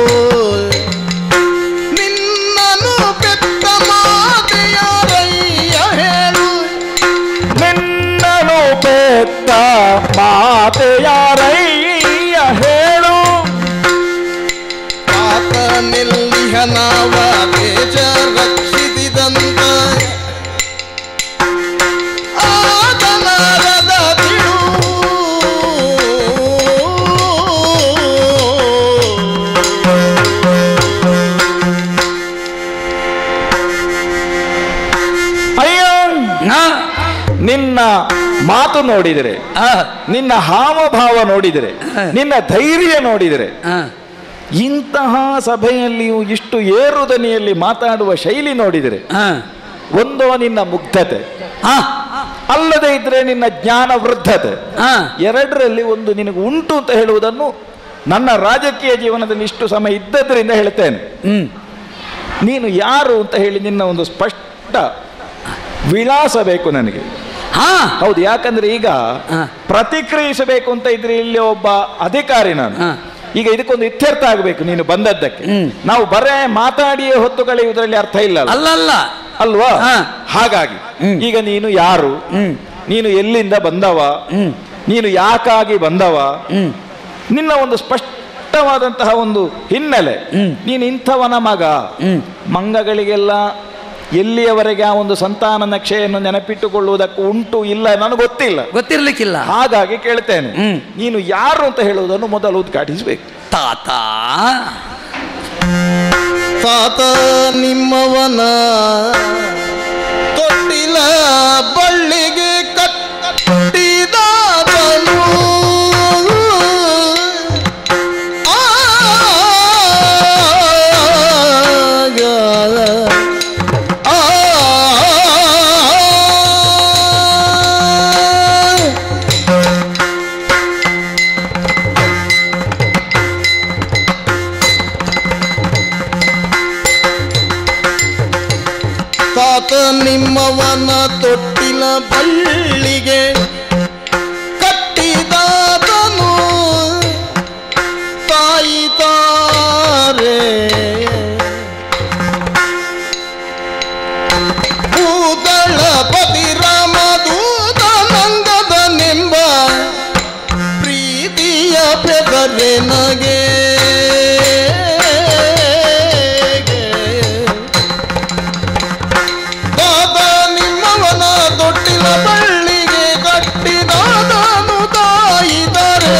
ನಿನ್ನನು ಬೆತ್ತ ಮಾತೆಯಾರಯ್ಯ ಹೇಳು ನಿನ್ನನು ಬೆತ್ತ ಮಾತೆಯಾರಯ್ಯ ಹೇಳು ಆತನೆಲ್ಲಿಹನಾವ ದೇಶ ರಕ್ಷಿಸಿದಂತ ಆತನರದ ತಿಳು ಅಯ್ಯೋ ಆ, ನಿನ್ನ ಮಾತು ನೋಡಿದರೆ ಆ, ನಿನ್ನ ಹಾವಭಾವ ನೋಡಿದರೆ ನಿನ್ನ ಧೈರ್ಯ ನೋಡಿದರೆ ಆ. ಇಂತಹ ಸಭೆಯಲ್ಲಿಯೂ ಇಷ್ಟು ಏರುದನಿಯಲ್ಲಿ ಮಾತಾಡುವ ಶೈಲಿ ನೋಡಿದರೆ ಆ, ಒಂದೋ ನಿನ್ನ ಮುಗ್ಧತೆ ಆ, ಅಲ್ಲದೆ ಇದ್ರೆ ನಿನ್ನ ಜ್ಞಾನ ವೃದ್ಧತೆ ಆ. ಎರಡರಲ್ಲಿ ಒಂದು ನಿನಗೆ ಉಂಟು ಅಂತ ಹೇಳುವುದನ್ನು ನನ್ನ ರಾಜಕೀಯ ಜೀವನದಲ್ಲಿ ಇಷ್ಟು ಸಮಯ ಇದ್ದದ್ರಿಂದ ಹೇಳ್ತೇನೆ ಹ್ಮ್ ನೀನು ಯಾರು ಅಂತ ಹೇಳಿ ನಿನ್ನ ಒಂದು ಸ್ಪಷ್ಟ ವಿಳಾಸ ಬೇಕು ನನಗೆ ಹಾ ಹೌದು ಯಾಕಂದ್ರೆ ಈಗ ಹಾ. ಪ್ರತಿಕ್ರಿಯಿಸಬೇಕು ಅಂತ ಇದ್ರೆ ಇಲ್ಲಿ ಒಬ್ಬ ಅಧಿಕಾರಿ ನಾನು ಹಾ. ಈಗ ಇದಕ್ಕೊಂದು ಇತ್ಯರ್ಥ ಆಗಬೇಕು ನೀನು ಬಂದದ್ದಕ್ಕೆ ಹ್ಮ್. ನಾವು ಬರೇ ಮಾತಾಡಿಯೇ ಹೊತ್ತು ಕಳೆಯುವುದರಲ್ಲಿ ಅರ್ಥ ಇಲ್ಲ ಅಲ್ಲ? ಅಲ್ಲಲ್ಲ ಅಲ್ವಾ ಹಾ. ಹಾಗಾಗಿ ಹ್ಮ್. ಈಗ ನೀನು ಯಾರು ಹ್ಮ್ ನೀನು ಎಲ್ಲಿಂದ ಬಂದವ ಹ್ಮ್ ನೀನು ಯಾಕಾಗಿ ಬಂದವ ಹ್ಮ್ ನಿನ್ನ ಒಂದು ಸ್ಪಷ್ಟವಾದಂತಹ ಒಂದು ಹಿನ್ನೆಲೆ ಹ್ಮ್. ನೀನು ಇಂಥವನ ಮಗ ಹ್ಮ್ ಮಂಗಗಳಿಗೆಲ್ಲ ಎಲ್ಲಿಯವರೆಗೆ ಆ ಒಂದು ಸಂತಾನ ನಕ್ಷೆಯನ್ನು ನೆನಪಿಟ್ಟುಕೊಳ್ಳುವುದಕ್ಕೂ ಉಂಟು ಇಲ್ಲ ನನಗೆ ಗೊತ್ತಿಲ್ಲ ಗೊತ್ತಿರ್ಲಿಕ್ಕಿಲ್ಲ ಹಾಗಾಗಿ ಕೇಳ್ತೇನೆ ಹ್ಮ್. ನೀನು ಯಾರು ಅಂತ ಹೇಳುವುದನ್ನು ಮೊದಲು ಉದ್ಘಾಟಿಸಬೇಕು ತಾತ ತಾತ ನಿಮ್ಮವನ ತೊಟ್ಟಿಲ ಬಳ್ಳಿಗೆ ಕಟ್ಟಿದಾತನು ಆಗ ಆ ತಾತ ನಿಮ್ಮವನ ತೊಟ್ಟಿಲ ಬಳ್ಳಿಗೆ ಕಟ್ಟಿದಾತನು ತಾಯಿ ತಾರೆ ಭೂದಳಪತಿ ರಾಮದೂತ ನಂಗದ ನೆಂಬ ಪ್ರೀತಿಯ ಬೆದರೆ ನಗೆ ದಾದ ನಿಮ್ಮವನ ತೊಟ್ಟಿಲ ಬಳ್ಳಿಗೆ ಕಟ್ಟಿದಾದನು ತಾಯಿದರೆ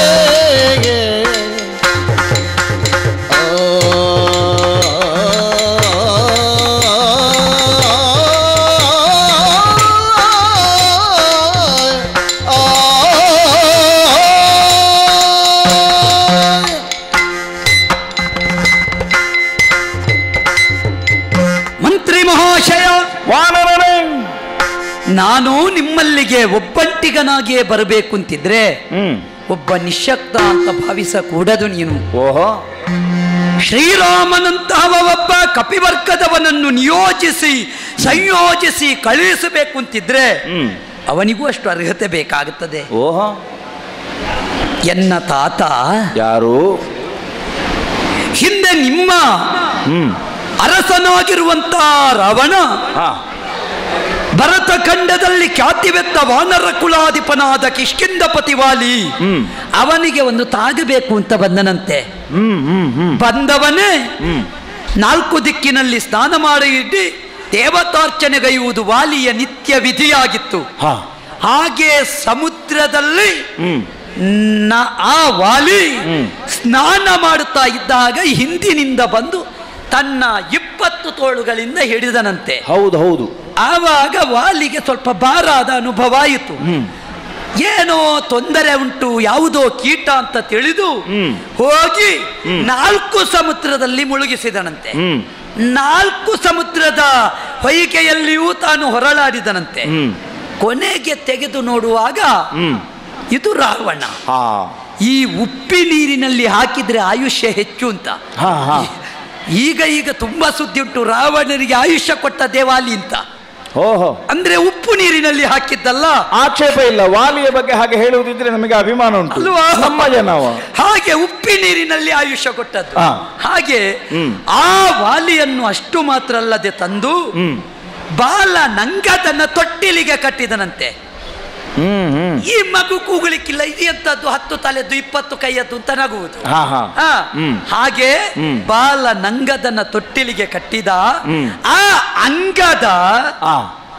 ಮಂತ್ರಿ ಮಹಾಶಯ ವಾನರನೇ ನಾನು ನಿಮ್ಮಲ್ಲಿಗೆ ಒಬ್ಬಂಟಿಗನಾಗಿಯೇ ಬರಬೇಕು ಅಂತಿದ್ರೆ ಹ್ಮ್ ಒಬ್ಬ ನಿಶಕ್ತ ಅಂತ ಭಾವಿಸಕೂಡದು ನೀನು ಓಹೋ ಶ್ರೀರಾಮನಂತಹ ಒಬ್ಬ ಕಪಿವರ್ಗದವನನ್ನು ನಿಯೋಜಿಸಿ ಸಂಯೋಜಿಸಿ ಕಳುಹಿಸಬೇಕು ಅಂತಿದ್ರೆ ಹ್ಮ್ ಅವನಿಗೂ ಅಷ್ಟು ಅರ್ಹತೆ ಬೇಕಾಗುತ್ತದೆ ಓಹೋ ಎನ್ನ ತಾತ ಯಾರು ಹಿಂದೆ ನಿಮ್ಮ ಹ್ಮ್ ಅರಸನಾಗಿರುವಂತ ರಾವಣ ಹಾ ಭರತ ಖಂಡದಲ್ಲಿ ಖ್ಯಾತಿವೆತ್ತ ವಾನರ ಕುಲಾಧಿಪನಾದ ಕಿಷ್ಕಿಂದಪತಿ ವಾಲಿ ಹ್ಮ್ ಅವನಿಗೆ ಒಂದು ತಾಗಬೇಕು ಅಂತ ಬಂದನಂತೆ ಹ್ಮ್ ಹ್ಮ್ ಹ್ಮ್ ಬಂದವನೇ ಹ್ಮ್ ನಾಲ್ಕು ದಿಕ್ಕಿನಲ್ಲಿ ಸ್ನಾನ ಮಾಡಿ ಇಟ್ಟು ದೇವತಾರ್ಚನೆಗೈಯುವುದು ವಾಲಿಯ ನಿತ್ಯ ವಿಧಿಯಾಗಿತ್ತು ಹಾ ಹಾಗೆ ಸಮುದ್ರದಲ್ಲಿ ಹ್ಮ್ ನ- ಆ ವಾಲಿ ಹ್ಮ್. ಸ್ನಾನ ಮಾಡುತ್ತಾ ಇದ್ದಾಗ ಹಿಂದಿನಿಂದ ಬಂದು ತನ್ನ ಇಪ್ಪತ್ತು ತೋಳುಗಳಿಂದ ಹಿಡಿದನಂತೆ ಹೌದು ಹೌದು ಆವಾಗ ವಾಲಿಗೆ ಸ್ವಲ್ಪ ಭಾರಾದ ಅನುಭವ ಆಯಿತು ಹ್ಮ್ ಏನೋ ತೊಂದರೆ ಉಂಟು ಯಾವುದೋ ಕೀಟ ಅಂತ ತಿಳಿದು ಹ್ಮ್. ಹೋಗಿ ಹ್ಮ್. ನಾಲ್ಕು ಸಮುದ್ರದಲ್ಲಿ ಮುಳುಗಿಸಿದನಂತೆ ಹ್ಮ್ ನಾಲ್ಕು ಸಮುದ್ರದ ಹೊಯ್ಗೆಯಲ್ಲಿಯೂ ತಾನು ಹೊರಳಾಡಿದನಂತೆ ಹ್ಮ್ ಕೊನೆಗೆ ತೆಗೆದು ನೋಡುವಾಗ ಹ್ಮ್ ಇದು ರಾವಣ ಹಾ ಈ ಉಪ್ಪಿ ನೀರಿನಲ್ಲಿ ಹಾಕಿದ್ರೆ ಆಯುಷ್ಯ ಹೆಚ್ಚು ಅಂತ ಹಾ ಹಾ ಈಗ ಈಗ ತುಂಬಾ ಸುದ್ದಿ ಉಂಟು ರಾವಣನಿಗೆ ಆಯುಷ್ಯ ಕೊಟ್ಟ ದೇವಾಲಿ ಅಂತ ಓಹೋ ಅಂದ್ರೆ ಉಪ್ಪು ನೀರಿನಲ್ಲಿ ಹಾಕಿದ್ದಲ್ಲ ಆಕ್ಷೇಪ ಇಲ್ಲ ವಾಲಿಯ ಬಗ್ಗೆ ಹಾಗೆ ಹೇಳುವುದಿದ್ರೆ ನಮಗೆ ಅಭಿಮಾನ ಉಂಟು ಅಲ್ವಾ? ನಮ್ಮ ಜನವ ಹಾಗೆ ಉಪ್ಪಿ ನೀರಿನಲ್ಲಿ ಆಯುಷ್ಯ ಕೊಟ್ಟದ್ದು ಆ. ಹಾಗೆ ಹ್ಮ್. ಆ ವಾಲಿಯನ್ನು ಅಷ್ಟು ಮಾತ್ರ ಅಲ್ಲದೆ ತಂದು ಹ್ಮ್ ಬಾಲ ನಂಗದನ್ನ ತೊಟ್ಟಿಲಿಗೆ ಕಟ್ಟಿದನಂತೆ ಹ್ಮ್ ಹ್ಮ್ ಈ ಮಗು ಕೂಗಲಿಕ್ಕಿಲ್ಲ ಇದು ಎಂತದ್ದು ಹತ್ತು ತಲೆದ್ದು ಇಪ್ಪತ್ತು ಕೈಯದ್ದು ಅಂತ ನಗುವುದು ಹಾ ಹಾ ಆ, ಹ್ಮ್. ಹಾಗೆ ಹ್ಮ್. ಬಾಲ ನಂಗದನ್ನ ತೊಟ್ಟಿಲಿಗೆ ಕಟ್ಟಿದ ಹ್ಮ್. ಆ ಅಂಗದ ಆ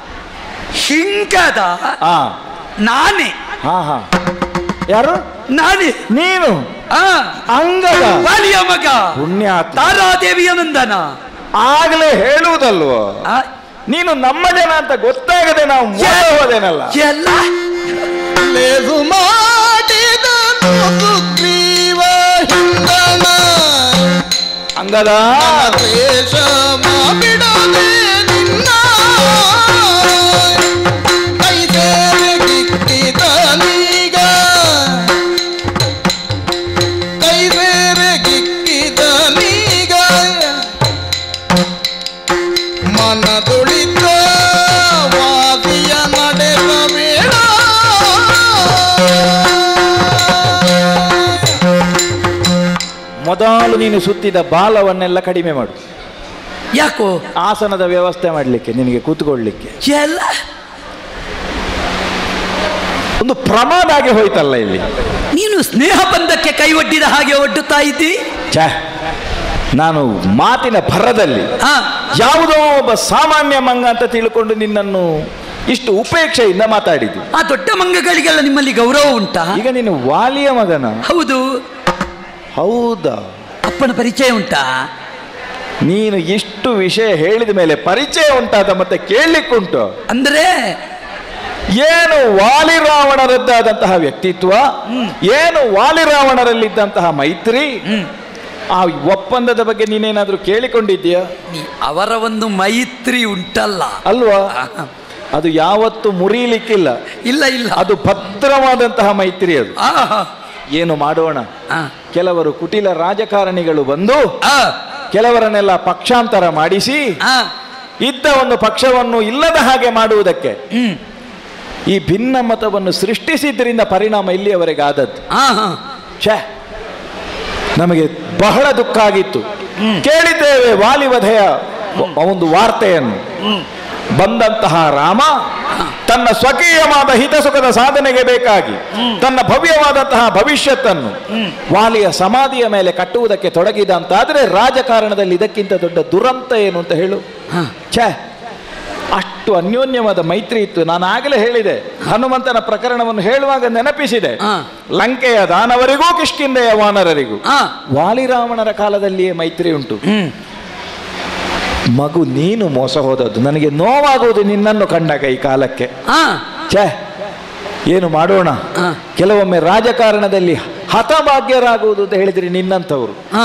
ಹಿಂಗದ ಆ ನಾನೇ ಹಾ ಹಾ ಯಾರು ನಾನೇ ನೀನು ಆ ಅಂಗದ ವಾಲಿಯ ಮಗ ಪುಣ್ಯಾತ್ಮ ತಾರಾದೇವಿಯ ನಂದನ ಆಗ್ಲೇ ಹೇಳುವುದಲ್ವೋ ಆ, ನೀನು ನಮ್ಮ ಜನ ಅಂತ ಗೊತ್ತಾಗದೆ ನಾವು ಮೋಸ ಹೋದೇನಲ್ಲ ಎಲ್ಲ ಲೇಸು ಮಾಡಿದನು ಸುಗ್ರೀವ ಹಿಂದಣ ಅಂಗದ ದ್ವೇಷ ಬಿಡದೆ ನಿನ್ನ ಕೈ ಗಿಕ್ಕಿದನೀಗ ಕೈ ಗಿಕ್ಕಿದನೀಗ ಮನದೊಳಿತ ವಾದಿಯ ನಡೆದ ಬೇಡ ಮೊದಲು ನೀನು ಸುತ್ತಿದ ಬಾಲವನ್ನೆಲ್ಲ ಕಡಿಮೆ ಮಾಡು ಯಾಕೋ ಆಸನದ ವ್ಯವಸ್ಥೆ ಮಾಡಲಿಕ್ಕೆ ನಿನಗೆ ಕೂತ್ಕೊಳ್ಳಿಕ್ಕೆ ಎಲ್ಲ ಒಂದು ಪ್ರಮಾದ ಆಗಿ ಹೋಯ್ತಲ್ಲ ಇಲ್ಲಿ ನೀನು ಸ್ನೇಹ ಬಂಧಕ್ಕೆ ಕೈ ಒಡ್ಡಿದ ಹಾಗೆ ಒಡ್ಡುತ್ತಾ ಇದ್ದಿ ಛೇ ನಾನು ಮಾತಿನ ಭರದಲ್ಲಿ ಆ, ಯಾವುದೋ ಒಬ್ಬ ಸಾಮಾನ್ಯ ಮಂಗ ಅಂತ ತಿಳ್ಕೊಂಡು ನಿನ್ನನ್ನು ಇಷ್ಟು ಉಪೇಕ್ಷೆಯಿಂದ ಮಾತಾಡಿದ್ದು ಆ ದೊಡ್ಡ ಮಂಗಗಳಿಗೆಲ್ಲ ನಿಮ್ಮಲ್ಲಿ ಗೌರವ ಉಂಟಾ ಈಗ ನೀನು ವಾಲಿಯ ಮಗನ ಹೌದು ಹೌದಾ ಅಪ್ಪನ ಪರಿಚಯ ಉಂಟಾ ನೀನು ಇಷ್ಟು ವಿಷಯ ಹೇಳಿದ ಮೇಲೆ ಪರಿಚಯ ಉಂಟಾದ ಮತ್ತೆ ಕೇಳಲಿಕ್ಕುಂಟು ಅಂದ್ರೆ ಏನು ವಾಲಿರಾವಣರದ್ದಾದಂತಹ ವ್ಯಕ್ತಿತ್ವ ಏನು ವಾಲಿರಾವಣರಲ್ಲಿದ್ದಂತಹ ಮೈತ್ರಿ ಹ್ಮ್ ಆ ಒಪ್ಪಂದದ ಬಗ್ಗೆ ನೀನೇನಾದ್ರೂ ಕೇಳಿಕೊಂಡಿದ್ದೀಯಾ ನೀ- ಅವರ ಒಂದು ಮೈತ್ರಿ ಉಂಟಲ್ಲ ಅಲ್ವಾ ಆ, ಅದು ಯಾವತ್ತು ಮುರಿಲಿಕ್ಕಿಲ್ಲ ಇಲ್ಲ ಇಲ್ಲ ಅದು ಭದ್ರವಾದಂತಹ ಮೈತ್ರಿ ಅದು ಆ, ಏನು ಮಾಡೋಣ ಆ, ಕೆಲವರು ಕುಟಿಲ ರಾಜಕಾರಣಿಗಳು ಬಂದು ಆ, ಕೆಲವರನ್ನೆಲ್ಲ ಪಕ್ಷಾಂತರ ಮಾಡಿಸಿ ಆ, ಇದ್ದ ಒಂದು ಪಕ್ಷವನ್ನು ಇಲ್ಲದ ಹಾಗೆ ಮಾಡುವುದಕ್ಕೆ ಹ್ಮ್ ಈ ಭಿನ್ನ ಮತವನ್ನು ಸೃಷ್ಟಿಸಿದ್ರಿಂದ ಪರಿಣಾಮ ಇಲ್ಲಿಯವರೆಗೆ ಆದದ್ದು ಹಾ ಹಾ ಛೇ ನಮಗೆ ಬಹಳ ದುಃಖ ಆಗಿತ್ತು ಕೇಳಿದ್ದೇವೆ ವಾಲಿವಧೆಯ ಒಂದು ವಾರ್ತೆಯನ್ನು ಬಂದಂತಹ ರಾಮ ತನ್ನ ಸ್ವಕೀಯವಾದ ಹಿತಸುಖದ ಸಾಧನೆಗೆ ಬೇಕಾಗಿ ತನ್ನ ಭವ್ಯವಾದಂತಹ ಭವಿಷ್ಯತ್ತನ್ನು ವಾಲಿಯ ಸಮಾಧಿಯ ಮೇಲೆ ಕಟ್ಟುವುದಕ್ಕೆ ತೊಡಗಿದ ಅಂತಾದ್ರೆ ರಾಜಕಾರಣದಲ್ಲಿ ಇದಕ್ಕಿಂತ ದೊಡ್ಡ ದುರಂತ ಏನು ಅಂತ ಹೇಳು ಹಾ. ಛೇ ಅಷ್ಟು ಅನ್ಯೋನ್ಯವಾದ ಮೈತ್ರಿ ಇತ್ತು ನಾನು ಆಗಲೇ ಹೇಳಿದೆ ಹನುಮಂತನ ಪ್ರಕರಣವನ್ನು ಹೇಳುವಾಗ ನೆನಪಿಸಿದೆ ಹಾ. ಲಂಕೆಯ ದಾನವರಿಗೂ ಕಿಷ್ಕಿಂದೆಯ ವಾನರರಿಗೂ ಹಾ ವಾಲಿರಾವಣರ ಕಾಲದಲ್ಲಿಯೇ ಮೈತ್ರಿ ಉಂಟು ಹ್ಮ್ ಮಗು ನೀನು ಮೋಸ ಹೋದದ್ದು ನನಗೆ ನೋವಾಗುವುದು ನಿನ್ನನ್ನು ಕಂಡಾಗ ಈ ಕಾಲಕ್ಕೆ ಹಾ ಛೇ ಏನು ಮಾಡೋಣ ಹಾ. ಕೆಲವೊಮ್ಮೆ ರಾಜಕಾರಣದಲ್ಲಿ ಹತಭಾಗ್ಯರಾಗುವುದು ಅಂತ ಹೇಳಿದ್ರೆ ನಿನ್ನಂಥವರು ಹಾ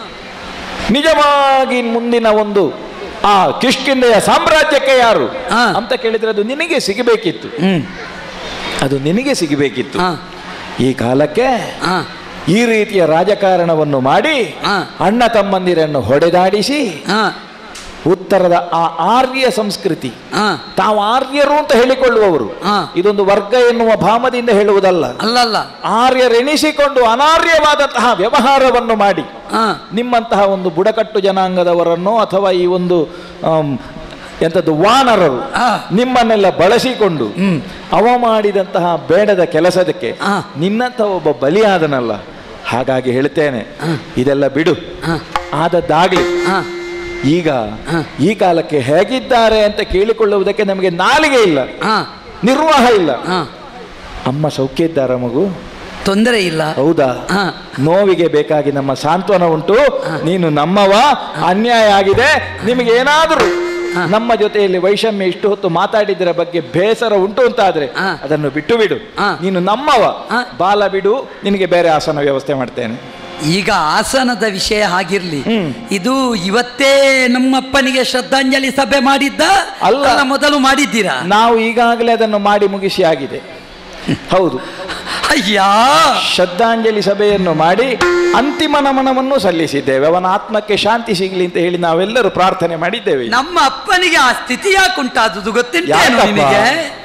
ನಿಜವಾಗಿ ಮುಂದಿನ ಒಂದು ಆ ಕಿಷ್ಕಿಂದೆಯ ಸಾಮ್ರಾಜ್ಯಕ್ಕೆ ಯಾರು ಹಾ. ಅಂತ ಕೇಳಿದ್ರೆ ಅದು ನಿನಗೆ ಸಿಗಬೇಕಿತ್ತು ಹ್ಮ್ ಅದು ನಿನಗೆ ಸಿಗಬೇಕಿತ್ತು ಹಾ ಈ ಕಾಲಕ್ಕೆ ಹಾ ಈ ರೀತಿಯ ರಾಜಕಾರಣವನ್ನು ಮಾಡಿ ಹಾ. ಅಣ್ಣ ತಮ್ಮಂದಿರನ್ನು ಹೊಡೆದಾಡಿಸಿ ಹಾ ಉತ್ತರದ ಆ ಆರ್ಯ ಸಂಸ್ಕೃತಿ ಹಾ ತಾವು ಆರ್ಯರು ಅಂತ ಹೇಳಿಕೊಳ್ಳುವವರು ಹಾ. ಇದೊಂದು ವರ್ಗ ಎನ್ನುವ ಭಾಮದಿಂದ ಹೇಳುವುದಲ್ಲ ಅಲ್ಲಲ್ಲ ಆರ್ಯರೆನಿಸಿಕೊಂಡು ಅನಾರ್ಯವಾದಂತಹ ವ್ಯವಹಾರವನ್ನು ಮಾಡಿ ಹಾ ನಿಮ್ಮಂತಹ ಒಂದು ಬುಡಕಟ್ಟು ಜನಾಂಗದವರನ್ನು ಅಥವಾ ಈ ಒಂದು ಆಮ್, ಎಂಥದ್ದು ವಾನರರು ಆ. ನಿಮ್ಮನ್ನೆಲ್ಲ ಬಳಸಿಕೊಂಡು ಅವ ಮಾಡಿದಂತಹ ಬೇಡದ ಕೆಲಸದಕ್ಕೆ ಆ. ನಿನ್ನಂಥ ಒಬ್ಬ ಬಲಿಯಾದನಲ್ಲ ಹಾಗಾಗಿ ಹೇಳ್ತೇನೆ ಇದೆಲ್ಲ ಬಿಡು ಹಾ ಆದದ್ದಾಗ್ಲಿ ಹಾ ಈಗ ಈ ಕಾಲಕ್ಕೆ ಹೇಗಿದ್ದಾರೆ ಅಂತ ಕೇಳಿಕೊಳ್ಳುವುದಕ್ಕೆ ನಮಗೆ ನಾಲಿಗೆ ಇಲ್ಲ ಹಾ ನಿರ್ವಾಹ ಇಲ್ಲ ಹಾ ಅಮ್ಮ ಸೌಖ್ಯ ಇದ್ದಾರ ಮಗು ತೊಂದರೆ ಇಲ್ಲ ಹೌದಾ ಹಾ ನೋವಿಗೆ ಬೇಕಾಗಿ ನಮ್ಮ ಸಾಂತ್ವನ ಉಂಟು ನೀನು ನಮ್ಮವ ಅನ್ಯಾಯ ಆಗಿದೆ ನಿಮಗೆ ಏನಾದರೂ ನಮ್ಮ ಜೊತೆಯಲ್ಲಿ ವೈಷಮ್ಯ ಇಷ್ಟು ಹೊತ್ತು ಮಾತಾಡಿದರ ಬಗ್ಗೆ ಬೇಸರ ಉಂಟು ಅಂತಾದ್ರೆ ಹಾ. ಅದನ್ನು ಬಿಟ್ಟು ಬಿಡು ಹಾ. ನೀನು ನಮ್ಮವ ಹಾ. ಬಾಲ ಬಿಡು ನಿನಗೆ ಬೇರೆ ಆಸನ ವ್ಯವಸ್ಥೆ ಮಾಡ್ತೇನೆ ಈಗ ಆಸನದ ವಿಷಯ ಹಾಗಿರ್ಲಿ ಹ್ಮ್. ಇದು ಇವತ್ತೇ ನಮ್ಮಪ್ಪನಿಗೆ ಶ್ರದ್ಧಾಂಜಲಿ ಸಭೆ ಮಾಡಿದ್ದ ಅಲ್ಲ. ಅಲ್ಲ ಮೊದಲು ಮಾಡಿದ್ದೀರಾ ನಾವು ಈಗಾಗಲೇ ಅದನ್ನು ಮಾಡಿ ಮುಗಿಸಿ ಆಗಿದೆ ಹೌದು ಅಯ್ಯಾ ಶ್ರದ್ಧಾಂಜಲಿ ಸಭೆಯನ್ನು ಮಾಡಿ ಅಂತಿಮ ನಮನವನ್ನು ಸಲ್ಲಿಸಿದ್ದೇವೆ ಅವನ ಆತ್ಮಕ್ಕೆ ಶಾಂತಿ ಸಿಗಲಿ ಅಂತ ಹೇಳಿ ನಾವೆಲ್ಲರೂ ಪ್ರಾರ್ಥನೆ ಮಾಡಿದ್ದೇವೆ ನಮ್ಮ ಅಪ್ಪನಿಗೆ ಆ ಸ್ಥಿತಿ ಯಾಕುಂಟಾದುದು ಗೊತ್ತಿರ್ತೇನು ಯಾಕಪ್ಪ? ನಿನಗೆ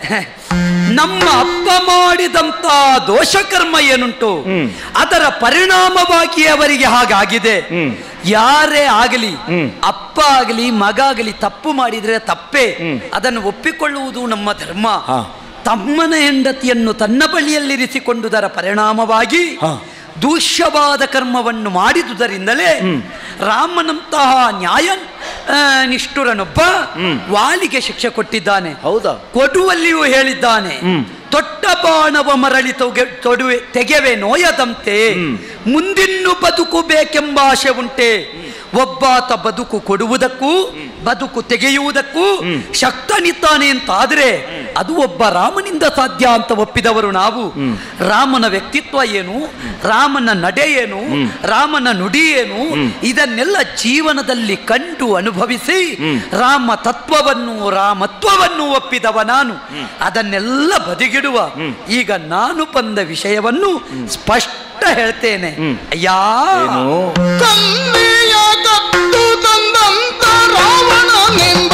ನಮ್ಮ ಅಪ್ಪ ಮಾಡಿದಂತ ದೋಷಕರ್ಮ ಏನುಂಟು ಹ್ಮ್. ಅದರ ಪರಿಣಾಮವಾಗಿ ಅವರಿಗೆ ಹಾಗಾಗಿದೆ ಹ್ಮ್. ಯಾರೇ ಆಗಲಿ ಹ್ಮ್. ಅಪ್ಪ ಆಗಲಿ ಮಗ ಆಗಲಿ ತಪ್ಪು ಮಾಡಿದ್ರೆ ತಪ್ಪೇ ಹ್ಮ್. ಅದನ್ನು ಒಪ್ಪಿಕೊಳ್ಳುವುದು ನಮ್ಮ ಧರ್ಮ ಹಾ. ತಮ್ಮನ ಹೆಂಡತಿಯನ್ನು ತನ್ನ ಬಳಿಯಲ್ಲಿರಿಸಿಕೊಂಡುದರ ಪರಿಣಾಮವಾಗಿ ಹಾ. ದೂಷ್ಯವಾದ ಕರ್ಮವನ್ನು ಮಾಡಿದುದರಿಂದಲೇ ರಾಮನಂತಹ ನ್ಯಾಯ ಆ, ನಿಷ್ಠುರನೊಬ್ಬ ವಾಲಿಗೆ ಶಿಕ್ಷೆ ಕೊಟ್ಟಿದ್ದಾನೆ ಹೌದಾ ಕೊಡುವಲ್ಲಿಯೂ ಹೇಳಿದ್ದಾನೆ ತೊಟ್ಟ ಬಾಣವ ಮರಳಿ ತೊಗೆ ತೊಡುವೆ ತೆಗೆವೆ ನೋಯದಂತೆ ಮುಂದಿನ್ನು ಬದುಕು ಬೇಕೆಂಬ ಆಶೆ ಉಂಟೆ ಒಬ್ಬಾತ ಬದುಕು ಕೊಡುವುದಕ್ಕೂ ಬದುಕು ತೆಗೆಯುವುದಕ್ಕೂ ಶಕ್ತನಿದ್ದಾನೆ ಅಂತಾದ್ರೆ ಅದು ಒಬ್ಬ ರಾಮನಿಂದ ಸಾಧ್ಯ ಅಂತ ಒಪ್ಪಿದವರು ನಾವು ರಾಮನ ವ್ಯಕ್ತಿತ್ವ ಏನು ರಾಮನ ನಡೆ ಏನು ರಾಮನ ನುಡಿ ಏನು ಇದನ್ನೆಲ್ಲ ಜೀವನದಲ್ಲಿ ಕಂಡು ಅನುಭವಿಸಿ ರಾಮ ತತ್ವವನ್ನು ರಾಮತ್ವವನ್ನು ಒಪ್ಪಿದವ ನಾನು ಅದನ್ನೆಲ್ಲ ಬದಿಗಿಡುವ ಈಗ ನಾನು ಬಂದ ವಿಷಯವನ್ನು ಸ್ಪಷ್ಟ ಹೇಳ್ತೇನೆ ಅಯ್ಯಾ ಏನು ಕನ್ನೆಯ ಕತ್ತು ತಂದಂತ ರಾವಣನೆಂಬ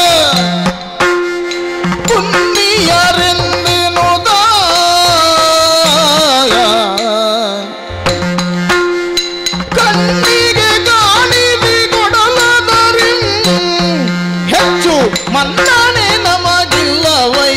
ಪುಣ್ಯರೆಂದೆನುದ ಕಣ್ಣಿಗೆ ಗಾಳಿವಿ ಕೊಡಲದರಿಂ ಹೆಚ್ಚು ಮನ್ನಣೆ ನಮಗಿಲ್ಲವೈ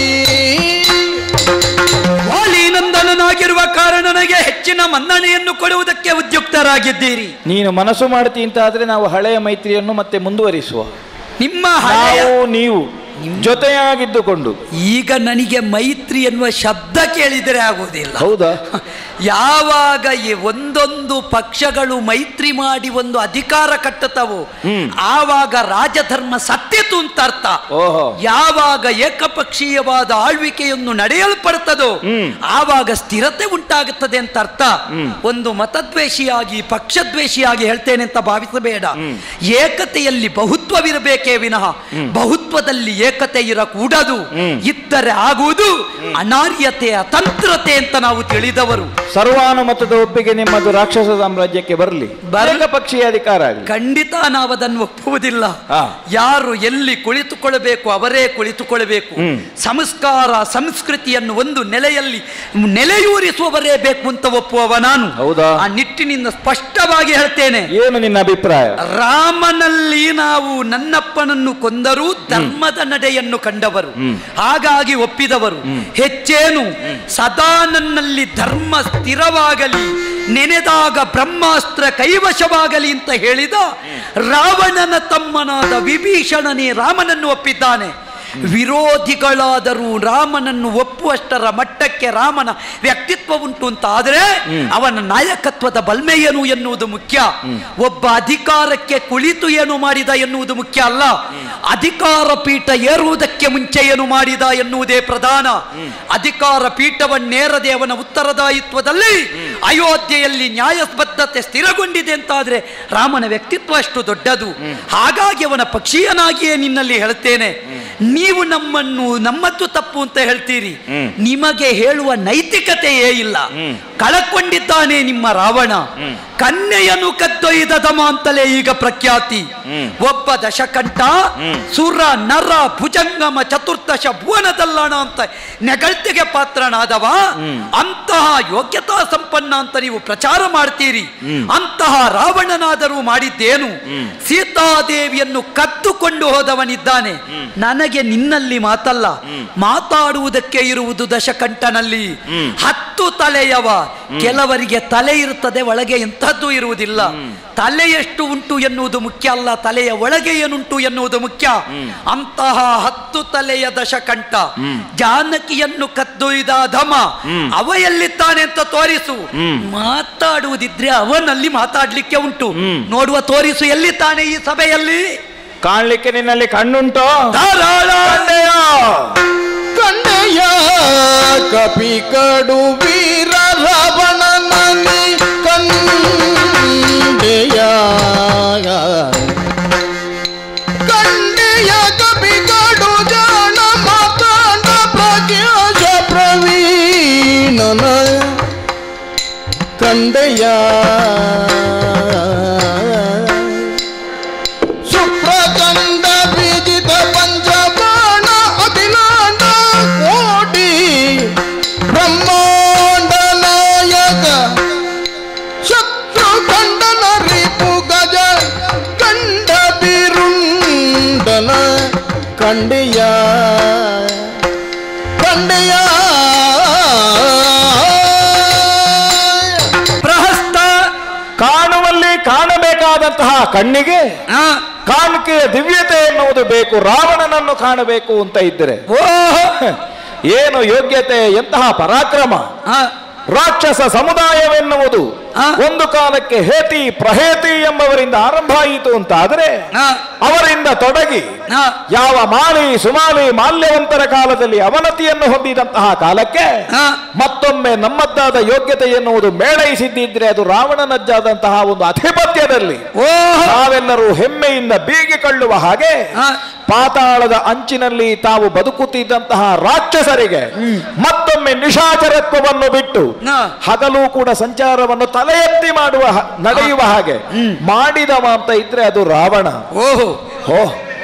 ವಾಲಿನಂದನನಾಗಿರುವ ಕಾರಣ ನನಗೆ ಹೆಚ್ಚಿನ ಮನ್ನಣೆಯನ್ನು ಕೊಡುವುದಕ್ಕೆ ಉದ್ಯುಕ್ತರಾಗಿದ್ದೀರಿ ನೀನು ಮನಸ್ಸು ಮಾಡ್ತಿ ಅಂತ ಆದ್ರೆ ನಾವು ಹಳೆಯ ಮೈತ್ರಿಯನ್ನು ಮತ್ತೆ ಮುಂದುವರಿಸುವ ನಿಮ್ಮ ಹಳೆಯ ನಾವು ನೀವು ಜೊತೆಯಾಗಿದ್ದುಕೊಂಡು ಈಗ ನನಗೆ ಮೈತ್ರಿ ಎನ್ನುವ ಶಬ್ದ ಕೇಳಿದರೆ ಆಗುವುದಿಲ್ಲ ಹೌದಾ ಯಾವಾಗ ಈ ಒಂದೊಂದು ಪಕ್ಷಗಳು ಮೈತ್ರಿ ಮಾಡಿ ಒಂದು ಅಧಿಕಾರ ಕಟ್ಟುತ್ತವೋ ಆವಾಗ ರಾಜಧರ್ಮ ಸತ್ಯತು ಅಂತ ಅರ್ಥ ಓಹೋ ಯಾವಾಗ ಏಕಪಕ್ಷೀಯವಾದ ಆಳ್ವಿಕೆಯನ್ನು ನಡೆಯಲ್ಪಡುತ್ತದೋ ಆವಾಗ ಸ್ಥಿರತೆ ಉಂಟಾಗುತ್ತದೆ ಅಂತ ಅರ್ಥ ಒಂದು ಮತದ್ವೇಷಿಯಾಗಿ ಪಕ್ಷದ್ವೇಷಿಯಾಗಿ ಹೇಳ್ತೇನೆ ಅಂತ ಭಾವಿಸಬೇಡ ಏಕತೆಯಲ್ಲಿ ಬಹುತ್ವವಿರಬೇಕೇ ವಿನಃ ಬಹುತ್ವದಲ್ಲಿ ಏಕತೆ ಇರಕೂಡದು ಇದ್ದರೆ ಆಗುವುದು ಅನಾರ್ಯತೆಯ ತಂತ್ರತೆ ಅಂತ ನಾವು ತಿಳಿದವರು ಸರ್ವಾನುಮತದ ಒಪ್ಪಿಗೆ ನಿಮ್ಮದು ರಾಕ್ಷಸ ಸಾಮ್ರಾಜ್ಯಕ್ಕೆ ಬರಲಿ ಬರ್- ಏಕಪಕ್ಷೀಯ ಅಧಿಕಾರ ಆಗಲಿ ಖಂಡಿತ ನಾವು ಅದನ್ನು ಒಪ್ಪುವುದಿಲ್ಲ ಹಾ. ಯಾರು ಎಲ್ಲಿ ಕುಳಿತುಕೊಳ್ಳಬೇಕು ಅವರೇ ಕುಳಿತುಕೊಳ್ಳಬೇಕು ಹ್ಮ್. ಸಂಸ್ಕಾರ ಸಂಸ್ಕೃತಿಯನ್ನು ಒಂದು ನೆಲೆಯಲ್ಲಿ ನೆಲೆಯೂರಿಸುವವರೇ ಬೇಕು ಅಂತ ಒಪ್ಪುವವ ನಾನು ಹೌದಾ? ಆ ನಿಟ್ಟಿನಿಂದ ಸ್ಪಷ್ಟವಾಗಿ ಹೇಳ್ತೇನೆ ಏನು ನಿನ್ನ ಅಭಿಪ್ರಾಯ ರಾಮನಲ್ಲಿ ನಾವು ನನ್ನಪ್ಪನನ್ನು ಕೊಂದರೂ ಧರ್ಮದ ನಡೆಯನ್ನು ಕಂಡವರು ಹಾಗಾಗಿ ಒಪ್ಪಿದವರು ಹೆಚ್ಚೇನು ಸದಾ ನನ್ನಲ್ಲಿ ಧರ್ಮ ಸ್ಥಿರವಾಗಲಿ ನೆನೆದಾಗ ಬ್ರಹ್ಮಾಸ್ತ್ರ ಕೈವಶವಾಗಲಿ ಅಂತ ಹೇಳಿದ ರಾವಣನ ತಮ್ಮನಾದ ವಿಭೀಷಣನೇ ರಾಮನನ್ನು ಒಪ್ಪಿದ್ದಾನೆ ವಿರೋಧಿಗಳಾದರೂ ರಾಮನನ್ನು ಒಪ್ಪುವಷ್ಟರ ಮಟ್ಟಕ್ಕೆ ರಾಮನ ವ್ಯಕ್ತಿತ್ವ ಉಂಟು ಅಂತ ಆದರೆ ಅವನ ನಾಯಕತ್ವದ ಬಲ್ಮೆಯೇನು ಎನ್ನುವುದು ಮುಖ್ಯ ಒಬ್ಬ ಅಧಿಕಾರಕ್ಕೆ ಕುಳಿತು ಏನು ಮಾಡಿದ ಎನ್ನುವುದು ಮುಖ್ಯ ಅಲ್ಲ ಅಧಿಕಾರ ಪೀಠ ಏರುವುದಕ್ಕೆ ಮುಂಚೆ ಏನು ಮಾಡಿದ ಎನ್ನುವುದೇ ಪ್ರಧಾನ ಅಧಿಕಾರ ಪೀಠವನ್ನೇರದೆ ಅವನ ಉತ್ತರದಾಯಿತ್ವದಲ್ಲಿ ಅಯೋಧ್ಯೆಯಲ್ಲಿ ನ್ಯಾಯಬದ್ಧತೆ ಸ್ಥಿರಗೊಂಡಿದೆ ಅಂತಾದ್ರೆ ರಾಮನ ವ್ಯಕ್ತಿತ್ವ ಅಷ್ಟು ದೊಡ್ಡದು ಹಾಗಾಗಿ ಅವನ ಪಕ್ಷೀಯನಾಗಿಯೇ ನಿನ್ನಲ್ಲಿ ಹೇಳ್ತೇನೆ ನೀವು ನಮ್ಮನ್ನು ನಮ್ಮದ್ದು ತಪ್ಪು ಅಂತ ಹೇಳ್ತೀರಿ ನಿಮಗೆ ಹೇಳುವ ನೈತಿಕತೆಯೇ ಇಲ್ಲ ಕಳಕೊಂಡಿದ್ದಾನೆ ನಿಮ್ಮ ರಾವಣ ಕನ್ಯೆಯನ್ನು ಕದ್ದೊಯ್ದ ದಮ ಅಂತಲೇ ಈಗ ಪ್ರಖ್ಯಾತಿ ಒಬ್ಬ ದಶಕಂಠ ಸುರ ನರ ಭುಜಂಗಮ ಚತುರ್ದಶ ಭುವನದಲ್ಲಣ ಅಂತ ನೆಗಳ್ತಿಗೆ ಪಾತ್ರನಾದವ ಅಂತಹ ಯೋಗ್ಯತಾ ಸಂಪನ್ನ ಅಂತ ನೀವು ಪ್ರಚಾರ ಮಾಡ್ತೀರಿ ಅಂತಹ ರಾವಣನಾದರೂ ಮಾಡಿದ್ದೇನು ಸೀತಾದೇವಿಯನ್ನು ಕದ್ದುಕೊಂಡು ಹೋದವನಿದ್ದಾನೆ ನನಗೆ ನಿನ್ನಲ್ಲಿ ಮಾತಲ್ಲ ಮಾತಾಡುವುದಕ್ಕೆ ಇರುವುದು ದಶಕಂಠನಲ್ಲಿ ಹತ್ತು ತಲೆಯವ ಕೆಲವರಿಗೆ ತಲೆ ಇರುತ್ತದೆ ಒಳಗೆ ಎಂಥದ್ದು ಇರುವುದಿಲ್ಲ ತಲೆ ಎಷ್ಟು ಉಂಟು ಎನ್ನುವುದು ಮುಖ್ಯ ಅಲ್ಲ ತಲೆಯ ಒಳಗೆ ಏನುಂಟು ಎನ್ನುವುದು ಮುಖ್ಯ ಅಂತಹ ಹತ್ತು ತಲೆಯ ದಶಕಂಠ ಜಾನಕಿಯನ್ನು ಕದ್ದೊಯ್ದ ಧಮ ಅವ ಎಲ್ಲಿದ್ದಾನೆ ಅಂತ ತೋರಿಸು ಮಾತಾಡುವುದಿದ್ರೆ ಅವನಲ್ಲಿ ಮಾತಾಡ್ಲಿಕ್ಕೆ ಉಂಟು ನೋಡುವ ತೋರಿಸು ಎಲ್ಲಿದ್ದಾನೆ ಈ ಸಭೆಯಲ್ಲಿ ಕಾಣ್ಲಿಕ್ಕೆ ನಿನ್ನಲ್ಲಿ ಕಣ್ಣುಂಟೋ ಧಾರಾಳ ಕಣ್ಣೆಯ ಕಪಿ ಕಡು ವೀರ ರಾವಣನನಿ ಕಂಡೆಯ ಕಂಡೆಯ ಕಪಿ ಕಡು ಜಾಣ ಮಾತಾಡ ಪ್ರಜ್ಞಾಜ ಪ್ರವೀಣನ ಕಂಡೆಯ ಸುಪ್ರಚಂಡ ಬೀಜಿತ ಪಂಚಬಾಣ ಅಖಿಲಾಂಡ ಕೋಟಿ ಬ್ರಹ್ಮಾಂಡ ನಾಯಕ ಶತ್ರು ಕಂಡನ ರಿಪು ಗಜ ಕಂಡ ಬಿರುಂಡನ ಕಂಡೆಯ ಕಂಡೆಯ ಪ್ರಹಸ್ತ ಕಾಣುವಲ್ಲಿ ಕಾಣಬೇಕಾದಂತಹ ಕಣ್ಣಿಗೆ ಆ, ಕಾಣಿಕೆಯ ದಿವ್ಯತೆ ಎನ್ನುವುದು ಬೇಕು ರಾವಣನನ್ನು ಕಾಣಬೇಕು ಅಂತ ಇದ್ದರೆ ಓಹೋ ಏನು ಯೋಗ್ಯತೆ ಎಂತಹ ಪರಾಕ್ರಮ ಆ, ರಾಕ್ಷಸ ಸಮುದಾಯವೆನ್ನುವುದು ಆ. ಒಂದು ಕಾಲಕ್ಕೆ ಹೇತಿ ಪ್ರಹೇತಿ ಎಂಬವರಿಂದ ಆರಂಭ ಆಯಿತು ಅಂತ ಆದರೆ ಆ, ಅವರಿಂದ ತೊಡಗಿ ಆ, ಯಾವ ಮಾಲಿ ಸುಮಾಲಿ ಮಾಲ್ಯವಂತರ ಕಾಲದಲ್ಲಿ ಅವನತಿಯನ್ನು ಹೊಂದಿದಂತಹ ಕಾಲಕ್ಕೆ ಆ. ಮತ್ತೊಮ್ಮೆ ನಮ್ಮದ್ದಾದ ಯೋಗ್ಯತೆ ಎನ್ನುವುದು ಮೇಳೈಸಿದ್ದಿದ್ರೆ ಅದು ರಾವಣನದ್ದಾದಂತಹ ಒಂದು ಅಧಿಪತ್ಯದಲ್ಲಿ ಓಹೋ ನಾವೆಲ್ಲರೂ ಹೆಮ್ಮೆಯಿಂದ ಬೀಗಿಕೊಳ್ಳುವ ಹಾಗೆ ಆ, ಪಾತಾಳದ ಅಂಚಿನಲ್ಲಿ ತಾವು ಬದುಕುತ್ತಿದ್ದಂತಹ ರಾಕ್ಷಸರಿಗೆ ಮತ್ತೊಮ್ಮೆ ನಿಶಾಚರತ್ವವನ್ನು ಬಿಟ್ಟು ನಾ. ಹಗಲು ಕೂಡ ಸಂಚಾರವನ್ನು ತಲೆ ಎತ್ತಿ ಮಾಡುವ ಹ- ನಡೆಯುವ ಹಾಗೆ ಮಾಡಿದವ ಅಂತ ಇದ್ರೆ ಅದು ರಾವಣ ಓಹೋ ಹೋ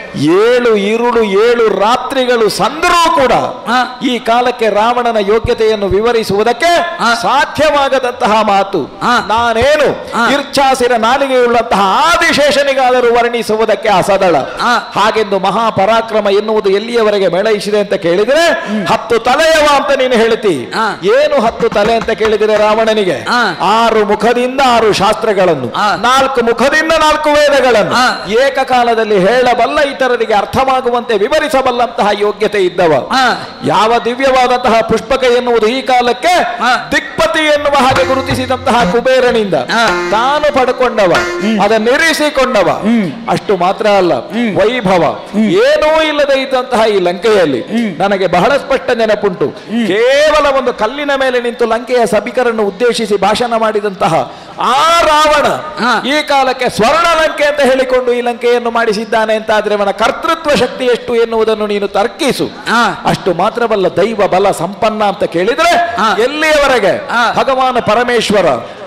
ಏಳು ಇರುಳು ಏಳು ರಾತ್ರಿಗಳು ಸಂದರೂ ಕೂಡ ಆ. ಈ ಕಾಲಕ್ಕೆ ರಾವಣನ ಯೋಗ್ಯತೆಯನ್ನು ವಿವರಿಸುವುದಕ್ಕೆ ಆ. ಸಾಧ್ಯವಾಗದಂತಹ ಮಾತು ಆ. ನಾನೇನು ಆ. ಇರ್ಚಾಸಿರ ನಾಲಿಗೆಯುಳ್ಳಂತಹ ಆದಿಶೇಷನಿಗಾದರೂ ವರ್ಣಿಸುವುದಕ್ಕೆ ಅಸದಳ ಆ. ಹಾಗೆಂದು ಮಹಾಪರಾಕ್ರಮ ಎನ್ನುವುದು ಎಲ್ಲಿಯವರೆಗೆ ಮೇಳೈಸಿದೆ ಅಂತ ಕೇಳಿದರೆ ಹತ್ತು ತಲೆಯವ ಅಂತ ನೀನು ಹೇಳ್ತಿ ಆ. ಏನು ಹತ್ತು ತಲೆ ಅಂತ ಕೇಳಿದರೆ ರಾವಣನಿಗೆ ಆ. ಆರು ಮುಖದಿಂದ ಆರು ಶಾಸ್ತ್ರಗಳನ್ನು ಆ. ನಾಲ್ಕು ಮುಖದಿಂದ ನಾಲ್ಕು ವೇದಗಳನ್ನು ಆ. ಏಕಕಾಲದಲ್ಲಿ ಹೇಳಬಲ್ಲ ಇತರರಿಗೆ ಅರ್ಥವಾಗುವಂತೆ ವಿವರಿಸಬಲ್ಲಂತಹ ಯೋಗ್ಯತೆ ಇದ್ದವ ಆ. ಯಾವ ದಿವ್ಯವಾದಂತಹ ಪುಷ್ಪಕ ಎನ್ನುವುದು ಈ ಕಾಲಕ್ಕೆ ಆ. ದಿಕ್ಪತಿ ಎನ್ನುವ ಹಾಗೆ ಗುರುತಿಸಿದಂತಹ ಕುಬೇರನಿಂದ ಆ. ತಾನು ಪಡ್ಕೊಂಡವ ಅದನ್ನಿರಿಸಿಕೊಂಡವ ಅಷ್ಟು ಮಾತ್ರ ಅಲ್ಲ ವೈಭವ ಏನೂ ಇಲ್ಲದೆ ಇದ್ದಂತಹ ಈ ಲಂಕೆಯಲ್ಲಿ ನನಗೆ ಬಹಳ ಸ್ಪಷ್ಟ ನೆನಪುಂಟು ಕೇವಲ ಒಂದು ಕಲ್ಲಿನ ಮೇಲೆ ನಿಂತು ಲಂಕೆಯ ಸಭಿಕರನ್ನು ಉದ್ದೇಶಿಸಿ ಭಾಷಣ ಮಾಡಿದಂತಹ ಆ ರಾವಣ ಆ. ಈ ಕಾಲಕ್ಕೆ ಸ್ವರ್ಣ ಲಂಕೆ ಅಂತ ಹೇಳಿಕೊಂಡು ಈ ಲಂಕೆಯನ್ನು ಮಾಡಿಸಿದ್ದಾನೆ ಅಂತ ಆದ್ರೆ ಅವನ ಕರ್ತೃತ್ವ ಶಕ್ತಿ ಎಷ್ಟು ಎನ್ನುವುದನ್ನು ನೀನು ತರ್ಕಿಸು ಆ. ಅಷ್ಟು ಮಾತ್ರವಲ್ಲ ದೈವ ಬಲ ಸಂಪನ್ನ ಅಂತ ಕೇಳಿದ್ರೆ ಆ. ಎಲ್ಲಿಯವರೆಗೆ ಆ. ಆ. ಭಗವಾನ ಪರಮೇಶ್ವರ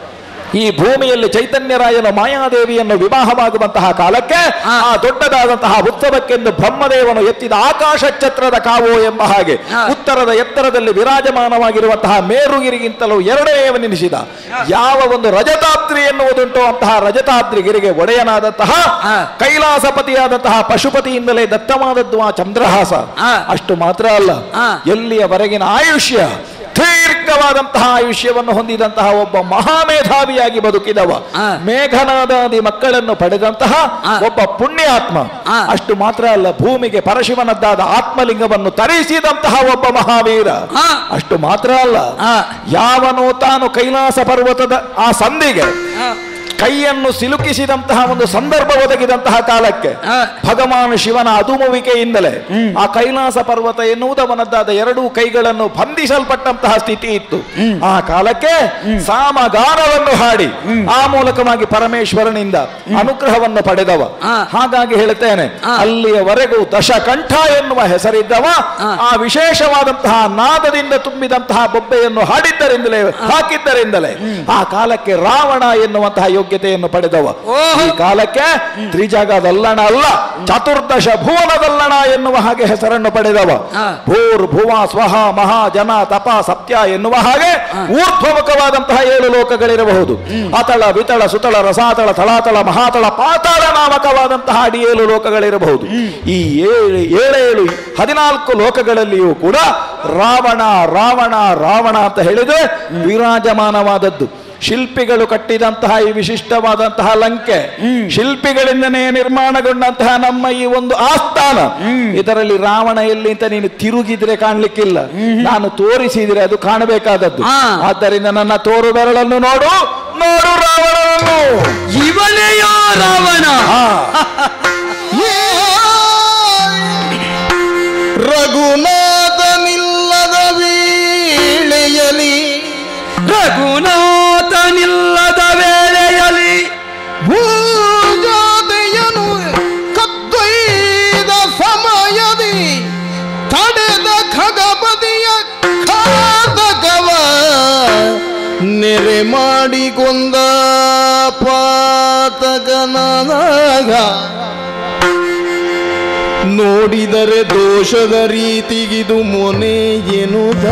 ಈ ಭೂಮಿಯಲ್ಲಿ ಚೈತನ್ಯರಾಯನ ಮಾಯಾದೇವಿಯನ್ನು ವಿವಾಹವಾಗುವಂತಹ ಕಾಲಕ್ಕೆ ಆ. ಆ ದೊಡ್ಡದಾದಂತಹ ಉತ್ಸವಕ್ಕೆಂದು ಬ್ರಹ್ಮದೇವನು ಎತ್ತಿದ ಆಕಾಶ ಛತ್ರದ ಕಾವು ಎಂಬ ಹಾಗೆ ಆ. ಉತ್ತರದ ಎತ್ತರದಲ್ಲಿ ವಿರಾಜಮಾನವಾಗಿರುವಂತಹ ಮೇರುಗಿರಿಗಿಂತಲೂ ಎರಡನೆಯವನೆನಿಸಿದ ಯಾವ ಒಂದು ರಜತಾದ್ರಿ ಎನ್ನುವುದುಂಟು ಅಂತಹ ರಜತಾದ್ರಿಗಿರಿಗೆ ಒಡೆಯನಾದಂತಹ ಆ. ಕೈಲಾಸಪತಿಯಾದಂತಹ ಪಶುಪತಿಯಿಂದಲೇ ದತ್ತವಾದದ್ದು ಆ ಚಂದ್ರಹಾಸ ಆ. ಅಷ್ಟು ಮಾತ್ರ ಅಲ್ಲ ಆ. ಎಲ್ಲಿಯವರೆಗಿನ ಆಯುಷ್ಯ ದೀರ್ಘವಾದಂತಹ ಆಯುಷ್ಯವನ್ನು ಹೊಂದಿದಂತಹ ಒಬ್ಬ ಮಹಾಮೇಧಾವಿಯಾಗಿ ಬದುಕಿದವ ಆ. ಮೇಘನಾದಾದಿ ಮಕ್ಕಳನ್ನು ಪಡೆದಂತಹ ಆ. ಒಬ್ಬ ಪುಣ್ಯಾತ್ಮ ಆ. ಅಷ್ಟು ಮಾತ್ರ ಅಲ್ಲ ಭೂಮಿಗೆ ಪರಶಿವನದ್ದಾದ ಆತ್ಮಲಿಂಗವನ್ನು ತರಿಸಿದಂತಹ ಒಬ್ಬ ಮಹಾವೀರ ಆ. ಅಷ್ಟು ಮಾತ್ರ ಅಲ್ಲ ಆ. ಯಾವನು ತಾನು ಕೈಲಾಸ ಪರ್ವತದ ಆ ಸಂಧಿಗೆ ಕೈಯನ್ನು ಸಿಲುಕಿಸಿದಂತಹ ಒಂದು ಸಂದರ್ಭ ಒದಗಿದಂತಹ ಕಾಲಕ್ಕೆ ಆ. ಭಗವಾನ್ ಶಿವನ ಅದುಮುವಿಕೆಯಿಂದಲೇ ಆ ಕೈಲಾಸ ಪರ್ವತ ಎನ್ನುವುದವನದ್ದಾದ ಎರಡೂ ಕೈಗಳನ್ನು ಬಂಧಿಸಲ್ಪಟ್ಟಂತಹ ಸ್ಥಿತಿ ಇತ್ತು ಆ ಕಾಲಕ್ಕೆ ಸಾಮಗಾನವನ್ನು ಹಾಡಿ ಆ ಮೂಲಕವಾಗಿ ಪರಮೇಶ್ವರನಿಂದ ಅನುಗ್ರಹವನ್ನು ಪಡೆದವ ಆ. ಹಾಗಾಗಿ ಹೇಳುತ್ತೇನೆ ಆ. ಅಲ್ಲಿಯವರೆಗೂ ದಶಕಂಠ ಎನ್ನುವ ಹೆಸರಿದ್ದವ ಆ. ಆ ವಿಶೇಷವಾದಂತಹ ನಾದದಿಂದ ತುಂಬಿದಂತಹ ಬೊಬ್ಬೆಯನ್ನು ಹಾಡಿದ್ದರಿಂದಲೇ ಹಾಕಿದ್ದರಿಂದಲೇ ಆ ಕಾಲಕ್ಕೆ ರಾವಣ ಎನ್ನುವಂತಹ ಯೋಗ್ಯತೆಯನ್ನು ಪಡೆದವ ಓಹೋ. ಈ ಕಾಲಕ್ಕೆ ತ್ರಿಜಗದಲ್ಲಣ ಅಲ್ಲ ಚತುರ್ದಶ ಭುವನದಲ್ಲಣ ಎನ್ನುವ ಹಾಗೆ ಹೆಸರನ್ನು ಪಡೆದವ ಆ. ಭೂರ್ ಭುವ ಸ್ವಹ ಮಹಾ ಜನ ತಪ ಸತ್ಯ ಎನ್ನುವ ಹಾಗೆ ಊರ್ಧ್ವಮುಖವಾದಂತಹ ಏಳು ಲೋಕಗಳಿರಬಹುದು ಅತಳ ವಿತಳ ಸುತಳ ರಸಾತಳ ತಳಾತಳ ಮಹಾತಳ ಪಾತಾಳ ನಾಮಕವಾದಂತಹ ಅಡಿ ಏಳು ಲೋಕಗಳಿರಬಹುದು ಈ ಏಳು ಏಳೇಳು ಹದಿನಾಲ್ಕು ಲೋಕಗಳಲ್ಲಿಯೂ ಕೂಡ ರಾವಣ ರಾವಣ ರಾವಣ ಅಂತ ಹೇಳಿದ್ರೆ ವಿರಾಜಮಾನವಾದದ್ದು ಶಿಲ್ಪಿಗಳು ಕಟ್ಟಿದಂತಹ ಈ ವಿಶಿಷ್ಟವಾದಂತಹ ಲಂಕೆ ಶಿಲ್ಪಿಗಳಿಂದನೇ ನಿರ್ಮಾಣಗೊಂಡಂತಹ ನಮ್ಮ ಈ ಒಂದು ಆಸ್ಥಾನ ಇದರಲ್ಲಿ ರಾವಣ ಎಲ್ಲಿ ಅಂತ ನೀನು ತಿರುಗಿದ್ರೆ ಕಾಣ್ಲಿಕ್ಕಿಲ್ಲ ನಾನು ತೋರಿಸಿದ್ರೆ ಅದು ಕಾಣಬೇಕಾದದ್ದು ಆ. ಆದ್ದರಿಂದ ನನ್ನ ತೋರು ಬೆರಳನ್ನು ನೋಡು ನೋಡು ರಾವಣನನ್ನು ಇವನೆಯೋ ರಾವಣ ಆ, ರಘುನಾಥನಿಲ್ಲದ ವೀಳೆಯಲಿ ರಘುನಾಥನಿಲ್ಲದ ವೇಳೆಯಲ್ಲಿ ಭೂಜಾತೆಯನು ಕದ್ದೊಯ್ದ ಸಮಯದಿ ತಡೆದ ಖಗಪತಿಯ ಖಾತಕವ ನೆರೆ ಮಾಡಿಕೊಂಡ ಪಾತಕನಾಗ ನೋಡಿದರೆ ದೋಷದ ರೀತಿಗಿದು ಮೊನೆ ಎನ್ನುತ್ತ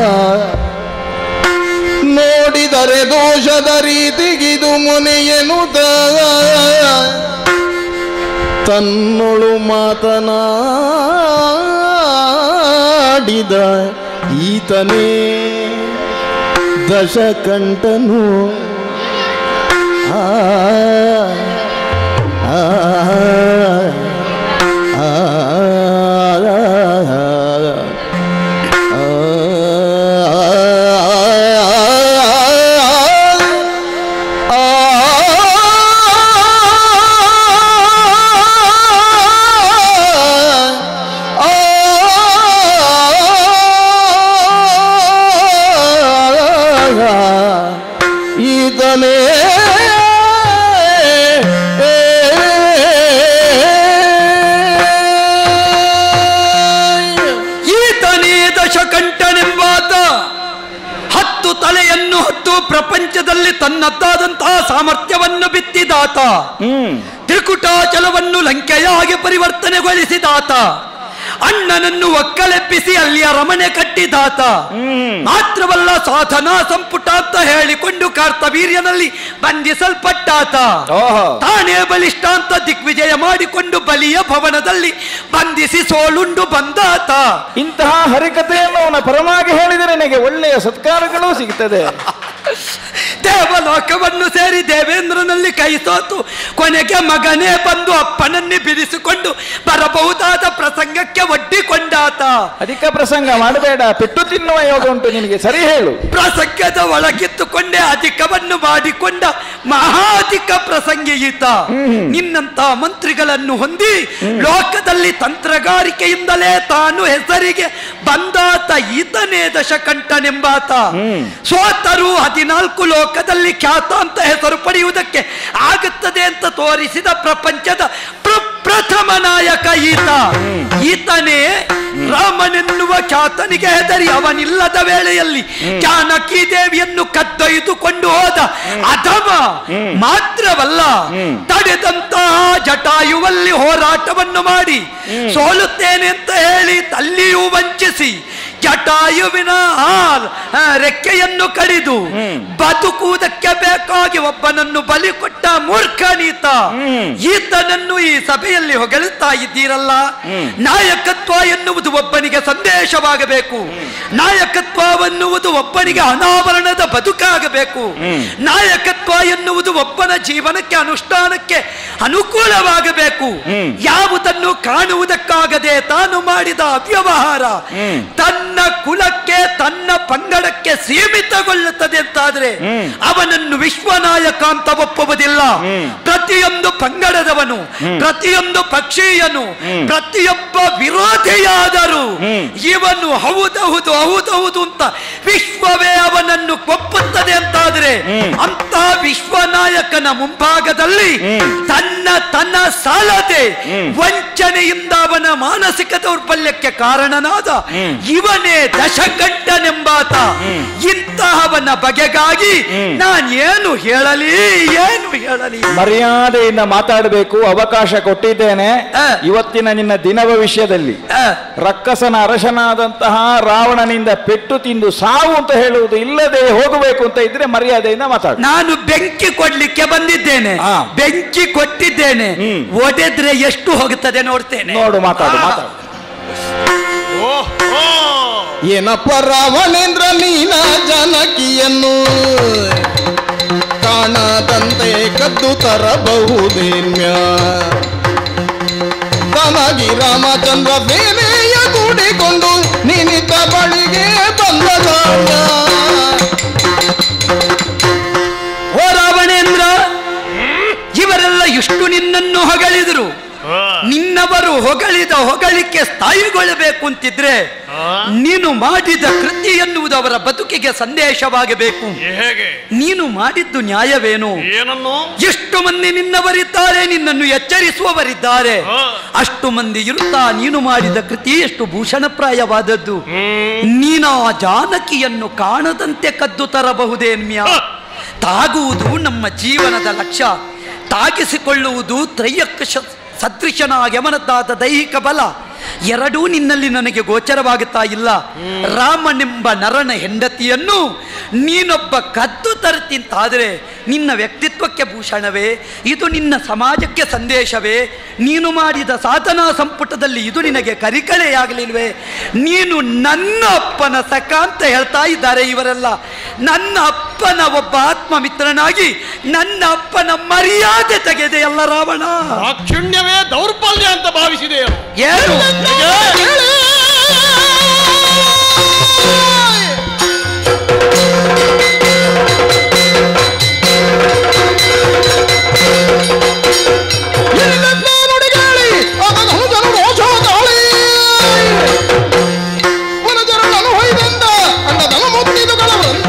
ನೋಡಿದರೆ ದೋಷದ ರೀತಿಗಿದು ಮುನೆಯನುತ ತನ್ನೊಳು ಮಾತನಾಡಿದ ಈತನೇ ದಶಕಂಠನು ಆ ಆ, ಆ, ಆ, ಈತನೇ ಈತನೇ ದಶಕಂಠನೆಂಬಾತ ಹತ್ತು ತಲೆಯನ್ನು ಹೊತ್ತು ಪ್ರಪಂಚದಲ್ಲಿ ತನ್ನದ್ದಾದಂತಹ ಸಾಮರ್ಥ್ಯವನ್ನು ಬಿತ್ತಿದಾತ ಹ್ಮ್ ತ್ರಿಕುಟಾಚಲವನ್ನು ಲಂಕೆಯಾಗಿ ಪರಿವರ್ತನೆಗೊಳಿಸಿದಾತ ಅಣ್ಣನನ್ನು ಒಕ್ಕಲೆಬ್ಬಿಸಿ ಅಲ್ಲಿ ಅರಮನೆ ಕಟ್ಟಿದಾತ ಮಾತ್ರವಲ್ಲ ಸಾಧನಾ ಸಂಪುಟ ಅಂತ ಹೇಳಿಕೊಂಡು ಕಾರ್ತವೀರ್ಯನಲ್ಲಿ ಬಂಧಿಸಲ್ಪಟ್ಟಾತ ಓಹೋ ತಾನೇ ಬಲಿಷ್ಠ ಅಂತ ದಿಗ್ವಿಜಯ ಮಾಡಿಕೊಂಡು ಬಲಿಯ ಭವನದಲ್ಲಿ ಬಂಧಿಸಿ ಸೋಲುಂಡು ಬಂದಾತ ಇಂತಹ ಹರಿಕಥೆಯನ್ನು ಅವನ ಪರವಾಗಿ ಹೇಳಿದರೆ ನನಗೆ ಒಳ್ಳೆಯ ಸತ್ಕಾರಗಳು ಸಿಗ್ತದೆ ದೇವಲೋಕವನ್ನು ಸೇರಿ ದೇವೇಂದ್ರನಲ್ಲಿ ಕೈ ಸೋತು ಕೊನೆಗೆ ಮಗನೇ ಬಂದು ಅಪ್ಪನನ್ನೇ ಬಿಡಿಸಿಕೊಂಡು ಬರಬಹುದಾದ ಪ್ರಸಂಗಕ್ಕೆ ಒಡ್ಡಿಕೊಂಡಾತ ಅಧಿಕ ಪ್ರಸಂಗ ಮಾಡಬೇಡ ಪೆಟ್ಟು ತಿನ್ನುವ ಯೋಗ ಉಂಟು ನಿನಗೆ ಸರಿ ಹೇಳು ಪ್ರಸಂಗದ ಒಳಗಿತ್ತುಕೊಂಡೇ ಅಧಿಕವನ್ನು ಮಾಡಿಕೊಂಡ ಮಹಾಧಿಕ ಪ್ರಸಂಗಿ ಈತ ನಿನ್ನಂತ ಮಂತ್ರಿಗಳನ್ನು ಹೊಂದಿ ಲೋಕದಲ್ಲಿ ತಂತ್ರಗಾರಿಕೆಯಿಂದಲೇ ತಾನು ಹೆಸರಿಗೆ ಬಂದಾತ ಈತನೇ ದಶಕಂಠನೆಂಬಾತ ಸೋತರು ಹದಿನಾಲ್ಕು ಲೋಕದಲ್ಲಿ ಖ್ಯಾತ ಅಂತ ಹೆಸರು ಪಡೆಯುವುದಕ್ಕೆ ಆಗುತ್ತದೆ ಅಂತ ತೋರಿಸಿದ ಪ್ರಪಂಚದ ಪ್ರ- ಪ್ರಥಮ ನಾಯಕ ಈತ ಈತನೇ ರಾಮನೆನ್ನುವ ಖ್ಯಾತನಿಗೆ ಹೆದರಿ ಅವನಿಲ್ಲದ ವೇಳೆಯಲ್ಲಿ ಜಾನಕಿ ದೇವಿಯನ್ನು ಕದ್ದೊಯ್ದುಕೊಂಡು ಹೋದ ಅಧಮ ಮಾತ್ರವಲ್ಲ ತಡೆದಂತಹ ಜಟಾಯುವಲ್ಲಿ ಹೋರಾಟವನ್ನು ಮಾಡಿ ಸೋಲುತ್ತೇನೆ ಅಂತ ಹೇಳಿ ಅಲ್ಲಿಯೂ ವಂಚಿಸಿ ಜಟಾಯುವಿನ ಹಾಲ್ ಆ, ರೆಕ್ಕೆಯನ್ನು ಕಡಿದು ಬದುಕುವುದಕ್ಕೆ ಬೇಕಾಗಿ ಒಬ್ಬನನ್ನು ಬಲಿ ಕೊಟ್ಟ ಮೂರ್ಖನೀತ ಈತನನ್ನು ಈ ಸಭೆಯಲ್ಲಿ ಹೊಗಳುತ್ತಾ ಇದ್ದೀರಲ್ಲ ನಾಯಕತ್ವ ಎನ್ನುವುದು ಒಬ್ಬನಿಗೆ ಸಂದೇಶವಾಗಬೇಕು ನಾಯಕತ್ವವೆನ್ನುವುದು ಒಬ್ಬನಿಗೆ ಅನಾವರಣದ ಬದುಕಾಗಬೇಕು ನಾಯಕತ್ವ ಎನ್ನುವುದು ಒಬ್ಬನ ಜೀವನಕ್ಕೆ ಅನುಷ್ಠಾನಕ್ಕೆ ಅನುಕೂಲವಾಗಬೇಕು ಯಾವುದನ್ನು ಕಾಣುವುದಕ್ಕಾಗದೆ ತಾನು ಮಾಡಿದ ಅವ್ಯವಹಾರ ತನ್ನ ಕುಲಕ್ಕೆ ತನ್ನ ಪಂಗಡಕ್ಕೆ ಸೀಮಿತಗೊಳ್ಳುತ್ತದೆ ಅಂತಾದ್ರೆ ಅವನನ್ನು ವಿಶ್ವನಾಯಕ ಅಂತ ಒಪ್ಪುವುದಿಲ್ಲ ಪ್ರತಿಯೊಂದು ಪಂಗಡದವನು ಪ್ರತಿಯೊಂದು ಪಕ್ಷೀಯನು ಪ್ರತಿಯೊಬ್ಬ ವಿರೋಧಿಯಾದರೂ ಇವನು ಹೌದೌದು ಹೌದೌದು ಅಂತ ವಿಶ್ವವೇ ಅವನನ್ನು ಒಪ್ಪುತ್ತದೆ ಅಂತಾದ್ರೆ ಅಂತ ವಿಶ್ವನಾಯಕನ ಮುಂಭಾಗದಲ್ಲಿ ತನ್ನ ತನ್ನ ಸಾಲದೆ ವಂಚನೆಯಿಂದ ಅವನ ಮಾನಸಿಕ ದೌರ್ಬಲ್ಯಕ್ಕೆ ಕಾರಣನಾದ ಇವನೇ ದಶಕಂಠನೆಂಬಾತ ಇಂತಹವನ ಬಗೆಗಾಗಿ ನಾನು ಏನು ಹೇಳಲಿ ಏನು ಹೇಳಲಿ ಮರ್ಯಾದೆಯಿಂದ ಮಾತಾಡಬೇಕು ಅವಕಾಶ ಕೊಟ್ಟಿದ್ದೇನೆ ಆ. ಇವತ್ತಿನ ನಿನ್ನ ದಿನ ಭವಿಷ್ಯದಲ್ಲಿ ಆ, ರಕ್ಕಸನ ಅರಸನಾದಂತಹ ರಾವಣನಿಂದ ಪೆಟ್ಟು ತಿಂದು ಸಾವು ಅಂತ ಹೇಳುವುದು ಇಲ್ಲದೆ ಹೋಗಬೇಕು ಅಂತ ಇದ್ರೆ ಮರ್ಯಾದೆಯಿಂದ ಮಾತಾಡು ನಾನು ಬೆಂಕಿ ಕೊಡ್ಲಿಕ್ಕೆ ಬಂದಿದ್ದೇನೆ ಆ. ಬೆಂಕಿ ಕೊಟ್ಟಿದ್ದೇನೆ ಹ್ಮ್. ಒಡೆದ್ರೆ ಎಷ್ಟು ಹೋಗುತ್ತದೆ ನೋಡ್ತೇನೆ ನೋಡು ಮಾತಾಡು ಆ. ಮಾತಾಡು ಏನಪ್ಪ ರಾವಣೇಂದ್ರ ನೀನ ಜಾನಕಿಯನ್ನು ಕಾಣದಂತೆ ಕದ್ದು ತರಬಹುದೇನ್ಯ ತನಗಿ ರಾಮಚಂದ್ರ ಬೇನೆಯ ಕೂಡಿಕೊಂಡು ನಿನಿತ ಬಳಿಗೆ ಬಂದ ಧಾನ್ಯ ಓ ರಾವಣೇಂದ್ರ ಇವರೆಲ್ಲ ಎಷ್ಟು ನಿನ್ನನ್ನು ಹೊಗಳಿದರು ನಿನ್ನವರು ಹೊಗಳಿದ ಹೊಗಳಿಕೆ ಸ್ಥಾಯಿಗೊಳ್ಳಬೇಕು ಅಂತಿದ್ರೆ ನೀನು ಮಾಡಿದ ಕೃತಿ ಎನ್ನುವುದು ಅವರ ಬದುಕಿಗೆ ಸಂದೇಶವಾಗಬೇಕು ಹೇಗೆ ನೀನು ಮಾಡಿದ್ದು ನ್ಯಾಯವೇನು ಏನನ್ನು ಎಷ್ಟು ಮಂದಿ ನಿನ್ನವರಿದ್ದಾರೆ ನಿನ್ನನ್ನು ಎಚ್ಚರಿಸುವವರಿದ್ದಾರೆ ಹಾ. ಅಷ್ಟು ಮಂದಿ ಇರುತ್ತಾ ನೀನು ಮಾಡಿದ ಕೃತಿ ಎಷ್ಟು ಭೂಷಣಪ್ರಾಯವಾದದ್ದು ನೀನು ಆ ಜಾನಕಿಯನ್ನು ಕಾಣದಂತೆ ಕದ್ದು ತರಬಹುದೇನ್ಮ್ಯ ತಾಗುವುದು ನಮ್ಮ ಜೀವನದ ಲಕ್ಷ್ಯ ತಾಗಿಸಿಕೊಳ್ಳುವುದು ತ್ರಯ್ಯಕ್ಕ ಶ- ಸದೃಶನಾಗಿ ಅವನದ್ದಾದ ದೈಹಿಕ ಬಲ ಎರಡೂ ನಿನ್ನಲ್ಲಿ ನನಗೆ ಗೋಚರವಾಗುತ್ತಾ ಇಲ್ಲ ರಾಮನೆಂಬ ನರನ ಹೆಂಡತಿಯನ್ನು ನೀನೊಬ್ಬ ಕದ್ದು ತರುತ್ತಿಂತಾದರೆ ನಿನ್ನ ವ್ಯಕ್ತಿತ್ವಕ್ಕೆ ಭೂಷಣವೇ ಇದು ನಿನ್ನ ಸಮಾಜಕ್ಕೆ ಸಂದೇಶವೇ ನೀನು ಮಾಡಿದ ಸಾಧನಾ ಸಂಪುಟದಲ್ಲಿ ಇದು ನಿನಗೆ ಕರಿಕಳೆಯಾಗಲಿಲ್ವೇ ನೀನು ನನ್ನ ಅಪ್ಪನ ಸಖ ಅಂತ ಹೇಳ್ತಾ ಇದ್ದಾರೆ ಇವರೆಲ್ಲ ನನ್ನ ಅಪ್ಪನ ಒಬ್ಬ ಆತ್ಮಮಿತ್ರನಾಗಿ ನನ್ನ ಅಪ್ಪನ ಮರ್ಯಾದೆ ತೆಗೆದೆಯಲ್ಲ ರಾವಣ ದಾಕ್ಷಿಣ್ಯವೇ ದೌರ್ಬಲ್ಯ ಅಂತ ಭಾವಿಸಿದೆಯೋ ಏನು ಇಲ್ಲಿದ್ದ ನುಡಿಗಾಳಿ ಅದನ ಹುಜನು ರೋಷೋದಾಳಿ ವನಜರಳನು ಹೊಯ್ದಂದ ಅಂಡದನ ಮುತ್ತಿದುಗಳ ವೃಂದ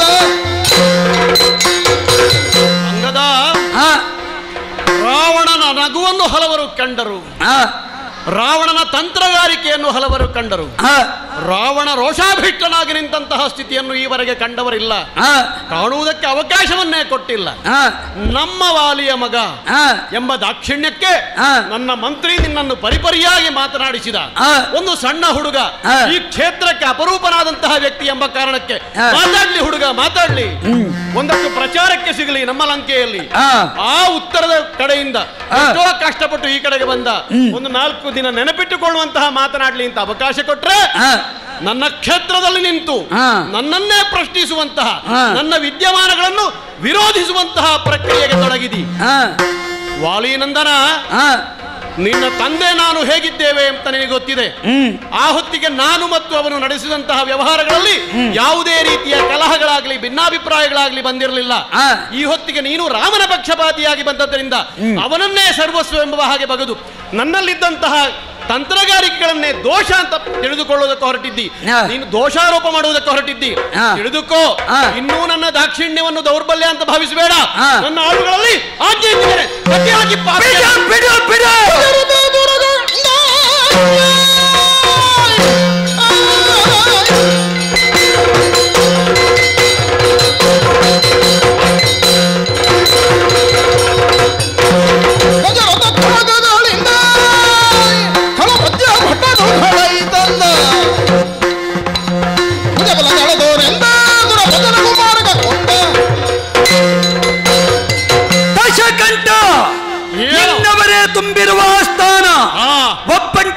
ಅಂಗದ ಆ, ರಾವಣನ ನಗುವನ್ನು ಹಲವರು ಕಂಡರು ಆ, ರಾವಣನ ತಂತ್ರಗಾರಿಕೆಯನ್ನು ಹಲವರು ಕಂಡರು ಆ, ರಾವಣ ರೋಷಾಭಿಷ್ಟನಾಗಿ ನಿಂತಹ ಸ್ಥಿತಿಯನ್ನು ಈವರೆಗೆ ಕಂಡವರಿಲ್ಲ ಆ, ಕಾಣುವುದಕ್ಕೆ ಅವಕಾಶವನ್ನೇ ಕೊಟ್ಟಿಲ್ಲ ಆ, ನಮ್ಮ ವಾಲಿಯ ಮಗ ಆ, ಎಂಬ ದಾಕ್ಷಿಣ್ಯಕ್ಕೆ ಆ. ನನ್ನ ಮಂತ್ರಿ ನಿನ್ನನ್ನು ಪರಿಪರಿಯಾಗಿ ಮಾತನಾಡಿಸಿದ ಆ. ಒಂದು ಸಣ್ಣ ಹುಡುಗ ಆ. ಈ ಕ್ಷೇತ್ರಕ್ಕೆ ಅಪರೂಪನಾದಂತಹ ವ್ಯಕ್ತಿ ಎಂಬ ಕಾರಣಕ್ಕೆ ಆ. ಮಾತಾಡ್ಲಿ ಹುಡುಗ ಮಾತಾಡ್ಲಿ ಒಂದಷ್ಟು ಪ್ರಚಾರಕ್ಕೆ ಸಿಗಲಿ ನಮ್ಮ ಲಂಕೆಯಲ್ಲಿ ಆ. ಆ ಉತ್ತರದ ಕಡೆಯಿಂದ ಆ. ಎಷ್ಟೋ ಕಷ್ಟಪಟ್ಟು ಈ ಕಡೆಗೆ ಬಂದ ಒಂದು ನಾಲ್ಕು ದಿನ ನೆನಪಿಟ್ಟುಕೊಳ್ಳುವಂತಹ ಮಾತನಾಡ್ಲಿ ಅಂತ ಅವಕಾಶ ಕೊಟ್ರೆ ಆ, ನನ್ನ ಕ್ಷೇತ್ರದಲ್ಲಿ ನಿಂತು ಆ. ನನ್ನನ್ನೇ ಪ್ರಶ್ನಿಸುವಂತಹ ಆ. ನನ್ನ ವಿದ್ಯಮಾನಗಳನ್ನು ವಿರೋಧಿಸುವಂತಹ ಪ್ರಕ್ರಿಯೆಗೆ ತೊಡಗಿದಿ ಆ, ವಾಲಿನಂದನ ಆ, ನಿನ್ನ ತಂದೆ ನಾನು ಹೇಗಿದ್ದೇವೆ ಅಂತ ನಿನಗೆ ಗೊತ್ತಿದೆ ಹ್ಮ್ ಆ ಹೊತ್ತಿಗೆ ನಾನು ಮತ್ತು ಅವನು ನಡೆಸಿದಂತಹ ವ್ಯವಹಾರಗಳಲ್ಲಿ ಯಾವುದೇ ರೀತಿಯ ಕಲಹಗಳಾಗ್ಲಿ ಭಿನ್ನಾಭಿಪ್ರಾಯಗಳಾಗ್ಲಿ ಬಂದಿರಲಿಲ್ಲ ಆ. ಈ ಹೊತ್ತಿಗೆ ನೀನು ರಾಮನ ಪಕ್ಷಪಾತಿಯಾಗಿ ಬಂದದ್ದರಿಂದ ಅವನನ್ನೇ ಸರ್ವಸ್ವ ಎಂಬ ಹಾಗೆ ಬಗದು ನನ್ನಲ್ಲಿದ್ದಂತಹ ತಂತ್ರಗಾರಿಕೆಗಳನ್ನೇ ದೋಷ ಅಂತ ತಿಳಿದುಕೊಳ್ಳುವುದಕ್ಕೆ ಹೊರಟಿದ್ದಿ ಆ. ನೀನು ದೋಷಾರೋಪ ಮಾಡುವುದಕ್ಕೆ ಹೊರಟಿದ್ದಿ ಆ. ತಿಳಿದುಕೋ ಆ. ಇನ್ನೂ ನನ್ನ ದಾಕ್ಷಿಣ್ಯವನ್ನು ದೌರ್ಬಲ್ಯ ಅಂತ ಭಾವಿಸಬೇಡ ಆ. ನನ್ನ ಆಳುಗಳಲ್ಲಿ ಆಜ್ಞೆ ಇಟ್ಟಿದ್ದೇನೆ ಗಟ್ಟಿಯಾಗಿ ಪಾಪ ಬಿಡು ಬಿಡು ಬಿಡು ದುರ್ಗ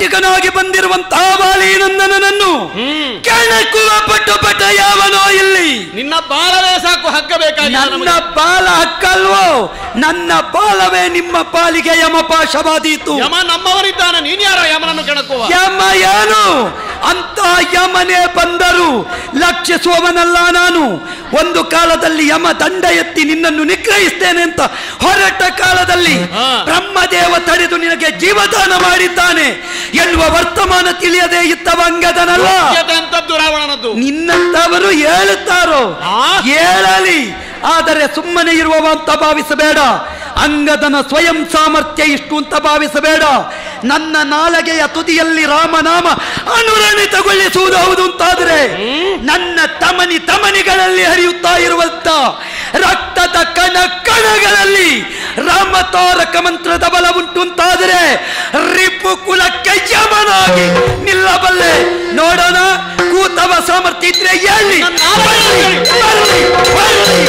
ಪ್ರಾಪಂಚಿಕನಾಗಿ ಬಂದಿರುವಂತಹ ಬಾಲಿನಂದನನನ್ನು ಕೆಣಕುವ ಪಟ್ಟು ಪಟ ಯಾವನೋ ಇಲ್ಲಿ ನಿನ್ನ ಬಾಳವೇ ಸಾಕು ಹಗ್ಗ ಬೇಕಾಗಿಲ್ಲ ನನ್ನ ನಮಗೆ. ಬಾಲ ಹಕ್ಕಲ್ವೋ ನನ್ನ ಬಾಲವೇ ನಿಮ್ಮ ಪಾಲಿಗೆ ಯಮಪಾಶವಾದೀತು ಯಮ ನಮ್ಮವರಿದ್ದಾನೆ ನೀನ್ ಯಾರ ಯಮನನ್ನು ಕೆಣಕುವ ಯಮ ಏನು ಅಂತ ಯಮನೇ ಬಂದರು ಲಕ್ಷಿಸುವವನಲ್ಲ ನಾನು ಒಂದು ಕಾಲದಲ್ಲಿ ಯಮ ದಂಡ ಎತ್ತಿ ನಿನ್ನನ್ನು ನಿಗ್ರಹಿಸ್ತೇನೆ ಅಂತ ಹೊರಟ ಕಾಲದಲ್ಲಿ ಹಾ. ಬ್ರಹ್ಮದೇವ ತಡೆದು ನಿನಗೆ ಜೀವದಾನ ಮಾಡಿದ್ದಾನೆ ಎನ್ನುವ ವರ್ತಮಾನ ತಿಳಿಯದೆ ಇದ್ದವ ಅಂಗದನಲ್ಲ ಯೋಗ್ಯತೆ ಅಂತದ್ದು ರಾವಣನದ್ದು ನಿನ್ನಂತವರು ಹೇಳುತ್ತಾರೋ ಆ? ಹೇಳಲಿ ಆದರೆ ಸುಮ್ಮನೆ ಇರುವವ ಅಂತ ಭಾವಿಸಬೇಡ ಅಂಗದನ ಸ್ವಯಂ ಸಾಮರ್ಥ್ಯ ಇಷ್ಟು ಅಂತ ಭಾವಿಸಬೇಡ ನನ್ನ ನಾಲಗೆಯ ತುದಿಯಲ್ಲಿ ರಾಮನಾಮ ಅನುರಣಿತಗೊಳಿಸುವುದು ಹೌದು ಅಂತಾದರೆ ನನ್ನ ತಮನಿ ತಮನಿಗಳಲ್ಲಿ ಹರಿಯುತ್ತಾ ಇರುವಂತ ರಕ್ತದ ಕಣ ಕಣಗಳಲ್ಲಿ ರಾಮತಾರಕ ಮಂತ್ರದ ಬಲ ಉಂಟು ಅಂತಾದರೆ ರಿಪು ಕುಲಕ್ಕೆ ಯಮನಾಗಿ ನಿಲ್ಲಬಲ್ಲೆ ನೋಡೋಣ ಕೂತವ ಸಾಮರ್ಥ್ಯ ಇದ್ರೆ ಹೇಳಿ ನನ್ನ ನಾಲ್ಗೆ ಬರಲಿ, ಬರಲಿ.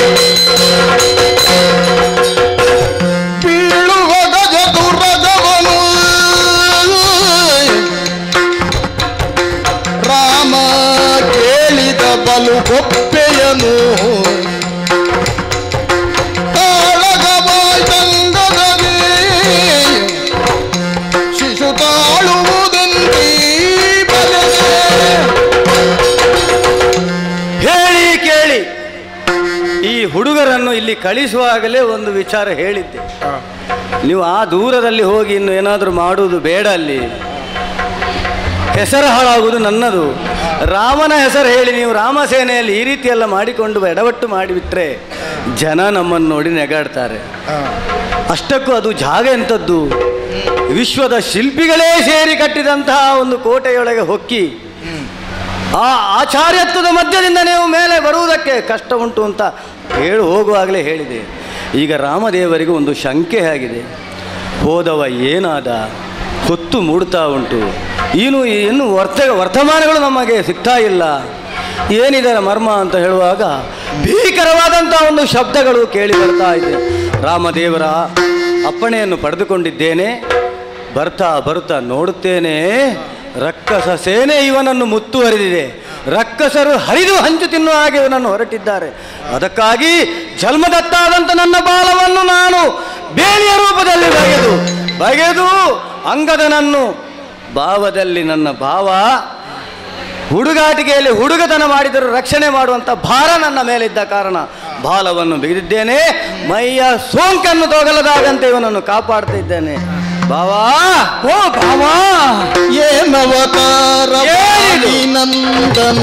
ಬೀಳುವ ಗಜ ದುರಗವನು ರಾಮ ಕೇಳಿದ ಬಲು ಗೊಪ್ಪೆಯನು ತಾಳಗವಾಯ್ತಂಗದವೇ ಶಿಶು ತಾಳುವುದೆಂದೀ ಬಲವೇ ಹೇಳಿ ಕೇಳಿ ಈ ಹುಡುಗರನ್ನು ಇಲ್ಲಿ ಕಳಿಸುವಾಗಲೇ ಒಂದು ವಿಚಾರ ಹೇಳಿದ್ದೆ ನೀವು ಆ ದೂರದಲ್ಲಿ ಹೋಗಿ ಇನ್ನು ಏನಾದರೂ ಮಾಡುವುದು ಬೇಡ ಅಲ್ಲಿ ಹೆಸರು ಹಾಳಾಗುವುದು ನನ್ನದು ರಾಮನ ಹೆಸರು ಹೇಳಿ ನೀವು ರಾಮಸೇನೆಯಲ್ಲಿ ಈ ರೀತಿ ಎಲ್ಲ ಮಾಡಿಕೊಂಡು ಎಡವಟ್ಟು ಮಾಡಿಬಿಟ್ರೆ ಜನ ನಮ್ಮನ್ನು ನೋಡಿ ನೆಗಾಡ್ತಾರೆ ಅಷ್ಟಕ್ಕೂ ಅದು ಜಾಗ ಎಂಥದ್ದು ವಿಶ್ವದ ಶಿಲ್ಪಿಗಳೇ ಸೇರಿ ಕಟ್ಟಿದಂತಹ ಒಂದು ಕೋಟೆಯೊಳಗೆ ಹೊಕ್ಕಿ ಆ ಆಚಾರ್ಯತ್ವದ ಮಧ್ಯದಿಂದ ನೀವು ಮೇಲೆ ಬರುವುದಕ್ಕೆ ಕಷ್ಟ ಉಂಟು ಅಂತ ಹೇಳಿ ಹೋಗುವಾಗಲೇ ಹೇಳಿದೆ ಈಗ ರಾಮದೇವರಿಗೆ ಒಂದು ಶಂಕೆ ಆಗಿದೆ ಹೋದವ ಏನಾದ ಹೊತ್ತು ಮೂಡ್ತಾ ಉಂಟು ಇನ್ನು ಇನ್ನು ವರ್ತ ವರ್ತಮಾನಗಳು ನಮಗೆ ಸಿಗ್ತಾ ಇಲ್ಲ ಏನಿದರ ಮರ್ಮ ಅಂತ ಹೇಳುವಾಗ ಭೀಕರವಾದಂಥ ಒಂದು ಶಬ್ದಗಳು ಕೇಳಿ ಬರ್ತಾ ಇದೆ ರಾಮದೇವರ ಅಪ್ಪಣೆಯನ್ನು ಪಡೆದುಕೊಂಡಿದ್ದೇನೆ ಬರ್ತಾ ಬರ್ತಾ ನೋಡುತ್ತೇನೆ ರಕ್ಕಸ ಸೇನೆ ಇವನನ್ನು ಮುತ್ತುವರಿದಿದೆ ರಕ್ಕಸರು ಹರಿದು ಹಂಚು ತಿನ್ನುವ ಹಾಗೆ ಇವನನ್ನು ಹೊರಟಿದ್ದಾರೆ ಅದಕ್ಕಾಗಿ ಜನ್ಮದತ್ತಾದಂಥ ನನ್ನ ಬಾಲವನ್ನು ನಾನು ಬೇಲಿಯ ರೂಪದಲ್ಲಿ ಬಗೆದು ಬಗೆದು ಅಂಗದನನ್ನು ಭಾವದಲ್ಲಿ ನನ್ನ ಭಾವ ಹುಡುಗಾಟಿಕೆಯಲ್ಲಿ ಹುಡುಗತನ ಮಾಡಿದರೂ ರಕ್ಷಣೆ ಮಾಡುವಂಥ ಭಾರ ನನ್ನ ಮೇಲಿದ್ದ ಕಾರಣ ಬಾಲವನ್ನು ಬಿಗಿದಿದ್ದೇನೆ ಮೈಯ ಸೋಂಕನ್ನು ತೊಗಲದಾಗಂತೆ ಇವನನ್ನು ಕಾಪಾಡ್ತಾ ಇದ್ದೇನೆ ಬಾವಾ ಓ ಬಾವಾ ಏನವತಾರ ಏನಿದು? ನಂದನ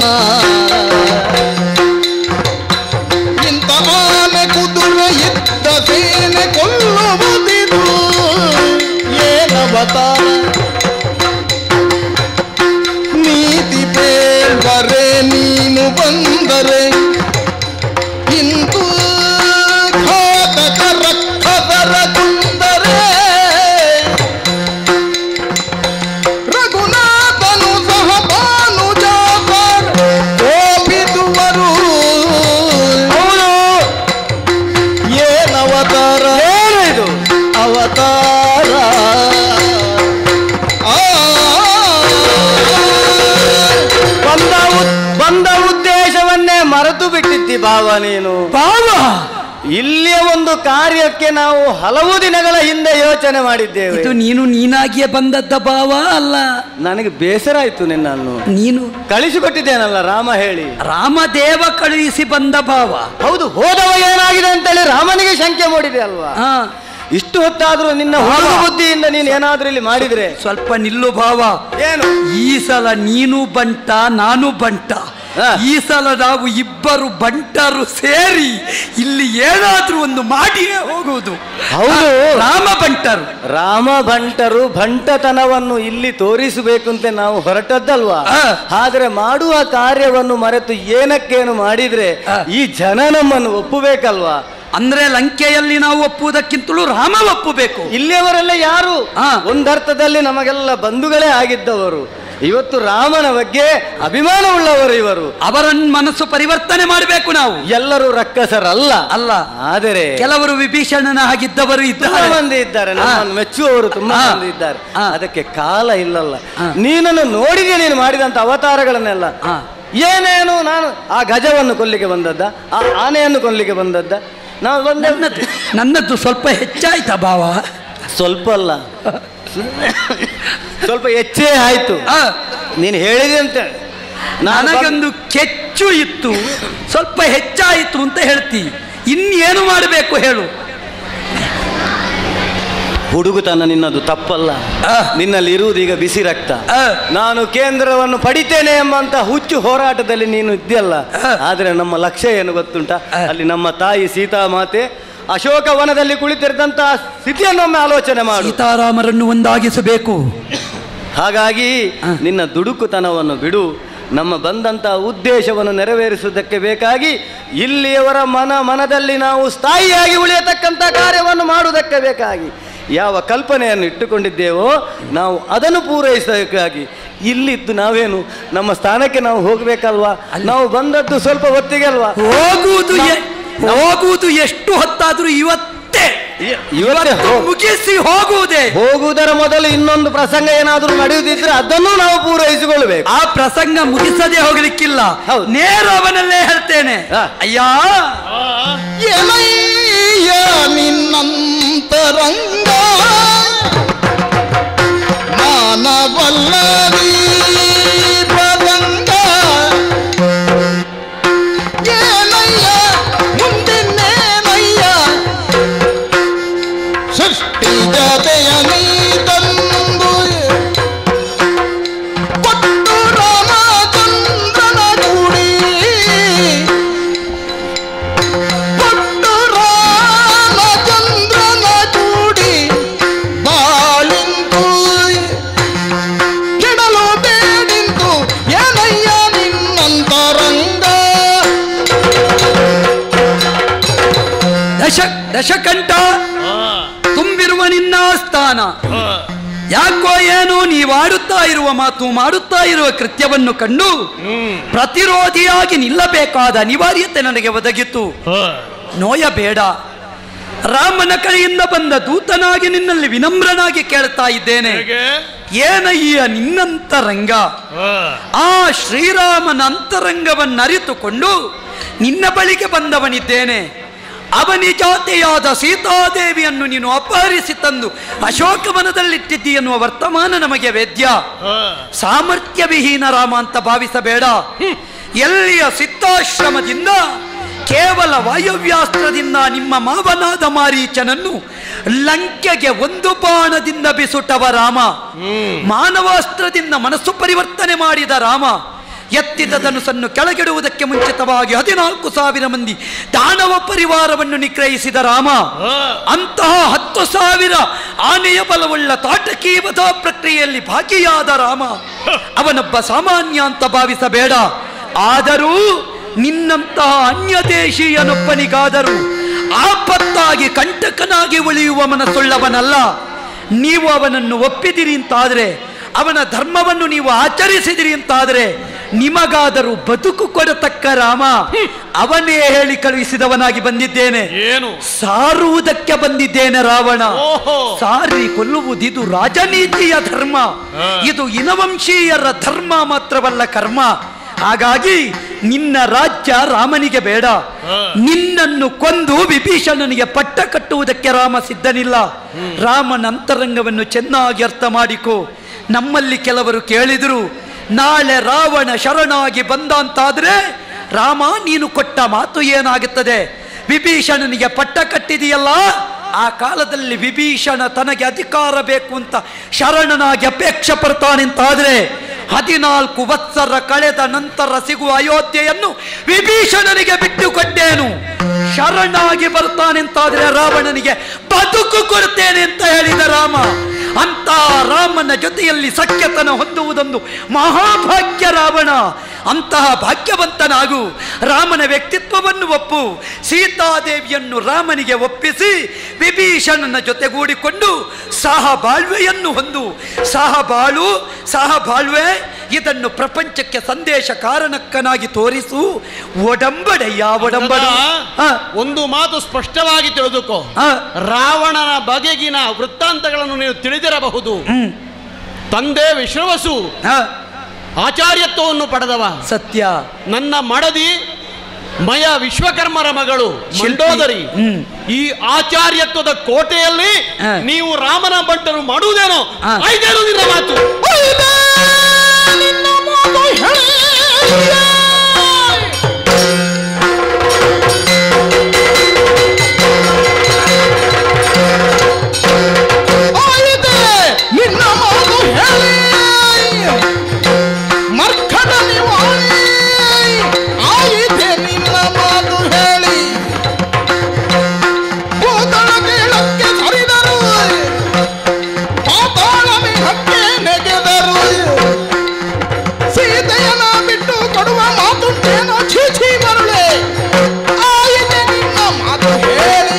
ಇಂಥ ಆನೆ ಕುದುರೆ ಇದ್ದ ಸೇನೆ ಕೊಲ್ಲುವುದಿದು ಏನವತಾರ ನೀತಿ ಬೇಡರೆ ನೀನು ಬಂದರೆ ಇಂದು ಘಾತಕ ರಕ್ಕಸರ ಕುಂದರೆ ರಘುನಾಥನು ಸಹ ಭಾನುಜಾತರ್ ಕೋಪಿಸುವರು ಹೌದು ಏನವತಾರ ಏನು ಇದು ಅವತಾರ ಆ ಬಂದ ಉದ್- ಬಂದ ಉದ್ದೇಶವನ್ನೇ ಮರೆತು ಬಿಟ್ಟಿದ್ದಿ ಭಾವ ನೀನು ಬಾವ ಇಲ್ಲಿಯ ಒಂದು ಕಾರ್ಯಕ್ಕೆ ನಾವು ಹಲವು ದಿನಗಳ ಹಿಂದೆ ಯೋಚನೆ ಮಾಡಿದ್ದೇವೆ ಇದು ನೀನು ನೀನಾಗಿಯೇ ಬಂದದ್ದ ಭಾವ ಅಲ್ಲ ನನಗೆ ಬೇಸರ ಆಯ್ತು ನಿನ್ನನ್ನು ನೀನು ಕಳಿಸಿಕೊಟ್ಟಿದ್ದೇನಲ್ಲ ರಾಮ ಹೇಳಿ ರಾಮದೇವ ಕಳುಹಿಸಿ ಬಂದ ಭಾವ ಹೌದು ಹೋದವ ಏನಾಗಿದೆ ಅಂತೇಳಿ ರಾಮನಿಗೆ ಶಂಕೆ ಮೂಡಿದೆ ಅಲ್ವಾ ಹಾ ಇಷ್ಟು ಹೊತ್ತಾದ್ರೂ ನಿನ್ನ ಹುಡುಗ ಬುದ್ಧಿಯಿಂದ ನೀನು ಏನಾದ್ರೂ ಇಲ್ಲಿ ಮಾಡಿದ್ರೆ ಸ್ವಲ್ಪ ನಿಲ್ಲು ಭಾವ ಏನು ಈ ಸಲ ನೀನು ಬಂಟ ನಾನು ಬಂಟ ಹಾ. ಈ ಸಲ ನಾವು ಇಬ್ಬರು ಬಂಟರು ಸೇರಿ ಇಲ್ಲಿ ಏನಾದ್ರೂ ಒಂದು ಮಾಡಿಯೇ ಹೋಗುವುದು ಹೌದು. ರಾಮ ಬಂಟರು ರಾಮ ಭಂಟರು ಭಂಟತನವನ್ನು ಇಲ್ಲಿ ತೋರಿಸಬೇಕು ಅಂತ ನಾವು ಹೊರಟದ್ದಲ್ವಾ ಆ. ಆದ್ರೆ ಮಾಡುವ ಕಾರ್ಯವನ್ನು ಮರೆತು ಏನಕ್ಕೇನು ಮಾಡಿದ್ರೆ ಆ. ಈ ಜನ ನಮ್ಮನ್ನು ಒಪ್ಪಬೇಕಲ್ವಾ ಅಂದ್ರೆ ಲಂಕೆಯಲ್ಲಿ ನಾವು ಒಪ್ಪುವುದಕ್ಕಿಂತಲೂ ರಾಮ ಒಪ್ಪಬೇಕು ಇಲ್ಲಿಯವರೆಲ್ಲ ಯಾರು ಆ. ಒಂದರ್ಥದಲ್ಲಿ ನಮಗೆಲ್ಲ ಬಂಧುಗಳೇ ಆಗಿದ್ದವರು ಇವತ್ತು ರಾಮನ ಬಗ್ಗೆ ಅಭಿಮಾನವುಳ್ಳವರು ಇವರು ಅವರನ್ನ ಮನಸ್ಸು ಪರಿವರ್ತನೆ ಮಾಡಬೇಕು ನಾವು ಎಲ್ಲರೂ ರಕ್ಕಸರಲ್ಲ ಅಲ್ಲ ಆದರೆ ಕೆಲವರು ವಿಭೀಷಣನ ಹಾಗಿದ್ದವರು ತುಂಬಾ ಇದ್ದಾರೆ ಮಂದಿ ಇದ್ದಾರೆ ನಮ್ಮನ್ನು ಮೆಚ್ಚುವವರು ತುಂಬಾ ಹಾ. ಮಂದಿ ಇದ್ದಾರೆ ಹಾ. ಅದಕ್ಕೆ ಕಾಲ ಇಲ್ಲಲ್ಲ ಹಾ. ನೀನನ್ನು ನೋಡಿದೆ ನೀನು ಮಾಡಿದಂತ ಅವತಾರಗಳನ್ನೆಲ್ಲ ಹಾ. ಏನೇನು ನಾನು ಆ ಗಜವನ್ನು ಕೊಲ್ಲಿಗೆ ಬಂದದ್ದ ಆ ಆನೆಯನ್ನು ಕೊಲ್ಲಿಗೆ ಬಂದದ್ದ ನಾವು ಬಂದ ನನ್ನದು ನನ್ನದು ಸ್ವಲ್ಪ ಹೆಚ್ಚಾಯ್ತಾ ಭಾವ ಸ್ವಲ್ಪ ಅಲ್ಲ ಸ್ವಲ್ಪ ಹೆಚ್ಚೇ ಆಯ್ತು ಆ, ನೀನು ಹೇಳಿದೆ ಅಂತ ನಾನು ಬಂದ್- ನನಗೊಂದು ಕೆಚ್ಚು ಇತ್ತು ಸ್ವಲ್ಪ ಹೆಚ್ಚಾಯಿತು ಅಂತ ಹೇಳ್ತಿ ಇನ್ನೇನು ಮಾಡಬೇಕು ಹೇಳು ಹುಡುಗುತನ ನಿನ್ನದು ತಪ್ಪಲ್ಲ ಆ. ನಿನ್ನಲ್ಲಿ ಇರುವುದು ಈಗ ಬಿಸಿ ರಕ್ತ ಆ. ನಾನು ಕೇಂದ್ರವನ್ನು ಪಡಿತೇನೆ ಎಂಬಂತ ಹುಚ್ಚು ಹೋರಾಟದಲ್ಲಿ ನೀನು ಇದ್ಯಲ್ಲ ಆ. ಆದ್ರೆ ನಮ್ಮ ಲಕ್ಷ್ಯ ಏನು ಗೊತ್ತುಂಟ ಆ. ಅಲ್ಲಿ ನಮ್ಮ ತಾಯಿ ಸೀತಾಮಾತೆ ಅಶೋಕವನದಲ್ಲಿ ಕುಳಿತಿರಿದಂತಹ ಸ್ಥಿತಿಯನ್ನೊಮ್ಮೆ ಆಲೋಚನೆ ಮಾಡು ಸೀತಾರಾಮರನ್ನು ಒಂದಾಗಿಸಬೇಕು ಹಾಗಾಗಿ ಆ. ನಿನ್ನ ದುಡುಕುತನವನ್ನು ಬಿಡು ನಮ್ಮ ಬಂದಂತಹ ಉದ್ದೇಶವನ್ನು ನೆರವೇರಿಸುವುದಕ್ಕೆ ಬೇಕಾಗಿ ಇಲ್ಲಿಯವರ ಮನ ಮನದಲ್ಲಿ ನಾವು ಸ್ಥಾಯಿಯಾಗಿ ಉಳಿಯತಕ್ಕಂಥ ಕಾರ್ಯವನ್ನು ಮಾಡುವುದಕ್ಕೆ ಬೇಕಾಗಿ ಯಾವ ಕಲ್ಪನೆಯನ್ನು ಇಟ್ಟುಕೊಂಡಿದ್ದೇವೋ ನಾವು ಅದನ್ನು ಪೂರೈಸಬೇಕಾಗಿ ಇಲ್ಲಿದ್ದು ನಾವೇನು ನಮ್ಮ ಸ್ಥಾನಕ್ಕೆ ನಾವು ಹೋಗಬೇಕಲ್ವಾ ನಾವು ಬಂದದ್ದು ಸ್ವಲ್ಪ ಹೊತ್ತಿಗೆ ಅಲ್ವಾ ಹೋಗುವುದು ಎ- ಹೋಗುವುದು ಎಷ್ಟು ಹೊತ್ತಾದ್ರೂ ಇವತ್ತೇ ಇವತ್ತೇ ಇವತ್ತು ಹೋಗು. ಮುಗಿಸಿ ಹೋಗುವುದೇ ಹೋಗುವುದರ ಮೊದಲು ಇನ್ನೊಂದು ಪ್ರಸಂಗ ಏನಾದರೂ ನಡೆಯುವುದಿದ್ರೆ ಅದನ್ನು ನಾವು ಪೂರೈಸಿಕೊಳ್ಳಬೇಕು ಆ ಪ್ರಸಂಗ ಮುಗಿಸದೆ ಹೋಗ್ಲಿಕ್ಕಿಲ್ಲ ಹೌದು. ನೇರ ಅವನಲ್ಲೇ ಹೇಳ್ತೇನೆ ಹಾ. ಅಯ್ಯ ಎಲಯ್ಯ ನಿನ್ನಂತರಂಗ ಮಾನವಲ್ಲರಿ ಪದಂಗ ಏನಯ್ಯ ಮುಂದಿನ್ನೇನಯ್ಯ ಸೃಷ್ಟಿ ಜತೆಯ ನೀ ತಂದು ಕೊಟ್ಟು ರಾಮಚಂದ್ರನ ಕೂಡಿ ಕೊಟ್ಟು ರಾಮಚಂದ್ರನ ಕೂಡಿ ಬಾಳಿಂತು ಕೆಡಲು ಬೇಡಿಂತು ಏನಯ್ಯ ನಿನ್ನಂತರಂಗ ದಶ ದಶಕಂಠ ತುಂಬಿರುವ ನಿನ್ನ ಸ್ಥಾನ ಯಾಕೋ ಏನೋ ನೀವಾಡುತ್ತಾ ಇರುವ ಮಾತು ಮಾಡುತ್ತಾ ಇರುವ ಕೃತ್ಯವನ್ನು ಕಂಡು ಪ್ರತಿರೋಧಿಯಾಗಿ ನಿಲ್ಲಬೇಕಾದ ಅನಿವಾರ್ಯತೆ ನನಗೆ ಒದಗಿತ್ತು ನೋಯಬೇಡ ರಾಮನ ಕಡೆಯಿಂದ ಬಂದ ದೂತನಾಗಿ ನಿನ್ನಲ್ಲಿ ವಿನಮ್ರನಾಗಿ ಕೇಳ್ತಾ ಇದ್ದೇನೆ ಏನಯ್ಯ ನಿನ್ನಂತರಂಗ ಆ ಶ್ರೀರಾಮನ ಅಂತರಂಗವನ್ನರಿತುಕೊಂಡು ನಿನ್ನ ಬಳಿಗೆ ಬಂದವನಿದ್ದೇನೆ ಅವನಿ ಜಾತಿಯಾದ ಸೀತಾದೇವಿಯನ್ನು ನೀನು ಅಪಹರಿಸಿ ತಂದು ಅಶೋಕವನದಲ್ಲಿಟ್ಟಿದ್ದಿ ಎನ್ನುವ ವರ್ತಮಾನ ನಮಗೆ ವೇದ್ಯ ಸಾಮರ್ಥ್ಯ ವಿಹೀನ ರಾಮ ಅಂತ ಭಾವಿಸಬೇಡ ಎಲ್ಲಿಯ ಸಿದ್ಧಾಶ್ರಮದಿಂದ ಕೇವಲ ವಾಯವ್ಯಾಸ್ತ್ರದಿಂದ ನಿಮ್ಮ ಮಾವನಾದ ಮಾರೀಚನನ್ನು ಲಂಕೆಗೆ ಒಂದು ಬಾಣದಿಂದ ಬಿಸುಟವ ರಾಮ ಮಾನವಾಸ್ತ್ರದಿಂದ ಮನಸ್ಸು ಪರಿವರ್ತನೆ ಮಾಡಿದ ರಾಮ ಎತ್ತಿದ ಧನುಸನ್ನು ಕೆಳಗಿಡುವುದಕ್ಕೆ ಮುಂಚಿತವಾಗಿ ಹದಿನಾಲ್ಕು ಸಾವಿರ ಮಂದಿ ದಾನವ ಪರಿವಾರವನ್ನು ನಿಗ್ರಹಿಸಿದ ರಾಮ ಅಂತಹ ಹತ್ತು ಸಾವಿರ ಆನೆಯ ಬಲವುಳ್ಳ ತಾಟಕೀ ವಧಾ ಪ್ರಕ್ರಿಯೆಯಲ್ಲಿ ಭಾಗಿಯಾದ ರಾಮ ಅವನೊಬ್ಬ ಸಾಮಾನ್ಯ ಅಂತ ಭಾವಿಸಬೇಡ ಆದರೂ ನಿನ್ನಂತಹ ಅನ್ಯ ದೇಶೀಯನೊಬ್ಬನಿಗಾದರೂ ಆಪತ್ತಾಗಿ ಕಂಟಕನಾಗಿ ಉಳಿಯುವ ಮನಸ್ಸುಳ್ಳವನಲ್ಲ ನೀವು ಅವನನ್ನು ಒಪ್ಪಿದಿರಿ ಅಂತಾದರೆ ಅವನ ಧರ್ಮವನ್ನು ನೀವು ಆಚರಿಸಿದಿರಿ ಅಂತಾದರೆ ನಿಮಗಾದರೂ ಬದುಕು ಕೊಡತಕ್ಕ ರಾಮ ಅವನೇ ಹೇಳಿ ಕಳುಹಿಸಿದವನಾಗಿ ಬಂದಿದ್ದೇನೆ ಏನು ಸಾರುವುದಕ್ಕೆ ಬಂದಿದ್ದೇನೆ ರಾವಣ ಓಹೋ. ಸಾರಿ ಕೊಲ್ಲುವುದಿದು ರಾಜನೀತಿಯ ಧರ್ಮ ಇದು ಇನವಂಶೀಯರ ಧರ್ಮ ಮಾತ್ರವಲ್ಲ ಕರ್ಮ ಹಾಗಾಗಿ ನಿನ್ನ ರಾಜ್ಯ ರಾಮನಿಗೆ ಬೇಡ ನಿನ್ನನ್ನು ಕೊಂದು ವಿಭೀಷಣನಿಗೆ ಪಟ್ಟ ಕಟ್ಟುವುದಕ್ಕೆ ರಾಮ ಸಿದ್ಧನಿಲ್ಲ ರಾಮನ ಅಂತರಂಗವನ್ನು ಚೆನ್ನಾಗಿ ಅರ್ಥ ಮಾಡಿಕೋ ನಮ್ಮಲ್ಲಿ ಕೆಲವರು ಕೇಳಿದರು ನಾಳೆ ರಾವಣ ಶರಣಾಗಿ ಬಂದ ಅಂತಾದ್ರೆ ರಾಮ ನೀನು ಕೊಟ್ಟ ಮಾತು ಏನಾಗುತ್ತದೆ ವಿಭೀಷಣನಿಗೆ ಪಟ್ಟ ಕಟ್ಟಿದೆಯಲ್ಲ ಆ ಕಾಲದಲ್ಲಿ ವಿಭೀಷಣ ತನಗೆ ಅಧಿಕಾರ ಬೇಕು ಅಂತ ಶರಣನಾಗಿ ಅಪೇಕ್ಷೆ ಪಡ್ತಾನೆ ಅಂತಾದ್ರೆ ಹದಿನಾಲ್ಕು ವತ್ಸರ ಕಳೆದ ನಂತರ ಸಿಗುವ ಅಯೋಧ್ಯೆಯನ್ನು ವಿಭೀಷಣನಿಗೆ ಬಿಟ್ಟು ಕೊಟ್ಟೇನು ಶರಣಾಗಿ ಬರ್ತಾನೆ ಅಂತಾದ್ರೆ ರಾವಣನಿಗೆ ಬದುಕು ಕೊಡ್ತೇನೆ ಅಂತ ಹೇಳಿದ ರಾಮ ಅಂತ ರಾಮನ ಜೊತೆಯಲ್ಲಿ ಸಖ್ಯತನ ಹೊಂದುವುದೊಂದು ಮಹಾಭಾಗ್ಯ ರಾವಣ ಅಂತಹ ಭಾಗ್ಯವಂತನಾಗು ರಾಮನ ವ್ಯಕ್ತಿತ್ವವನ್ನು ಒಪ್ಪು ಸೀತಾದೇವಿಯನ್ನು ರಾಮನಿಗೆ ಒಪ್ಪಿಸಿ ವಿಭೀಷಣನ ಜೊತೆಗೂಡಿಕೊಂಡು ಸಹ ಬಾಳ್ವೆಯನ್ನು ಹೊಂದು ಸಹ ಬಾಳು ಸಹ ಬಾಳ್ವೆ ಇದನ್ನು ಪ್ರಪಂಚಕ್ಕೆ ಸಂದೇಶ ಕಾರಣಕ್ಕನಾಗಿ ತೋರಿಸು ಒಡಂಬಡೆಯ ಒಡಂಬಡು ಹಾ, ಒಂದು ಮಾತು ಸ್ಪಷ್ಟವಾಗಿ ತಿಳಿದುಕೋ ಹಾ, ರಾವಣನ ಬಗೆಗಿನ ವೃತ್ತಾಂತಗಳನ್ನು ನೀನು ತಿಳಿದಿರಬಹುದು ಹ್ಮ್, ತಂದೆ ವಿಶ್ರವಸು ಹಾ, ಆಚಾರ್ಯತ್ವವನ್ನು ಪಡೆದವ ಸತ್ಯ ನನ್ನ ಮಡದಿ ಮಯ ವಿಶ್ವಕರ್ಮರ ಮಗಳು ಶಿಲ್ಪಿ. ಮಂಡೋದರಿ ಹ್ಮ್. ಈ ಆಚಾರ್ಯತ್ವದ ಕೋಟೆಯಲ್ಲಿ ಹಾ. ನೀವು ರಾಮನ ಬಂಟರು ಮಾಡುವುದೇನೋ ಹಾ. ಐದೇನು ನಿನ್ನ ಮಾತು ಒಯ್ದೆ ನಿನ್ನ ಮಾತು ಹೇಳಿ ಒಯ್ದೆ ನಿನ್ನ ಮಾತು ಹೇಳಿ ಮರ್ಕಟ ನಿವಾಳಿ ಆಯಿತೆ ನಿನ್ನ ಮಾತು ಹೇಳಿ ಭೂತಳ ಕೀಳಕ್ಕೆ ಸರಿದರು ಪಾತಾಳ ಮೇಘಕ್ಕೆ ನೆಗೆದರು ಸೀತೆಯನ್ನ ಬಿಟ್ಟು ಕೊಡುವ ಮಾತುಂಟೇನೋ ಛೀ ಮರುಳೆ ಆಯಿತೆ ನಿನ್ನ ಮಾತು ಹೇಳಿ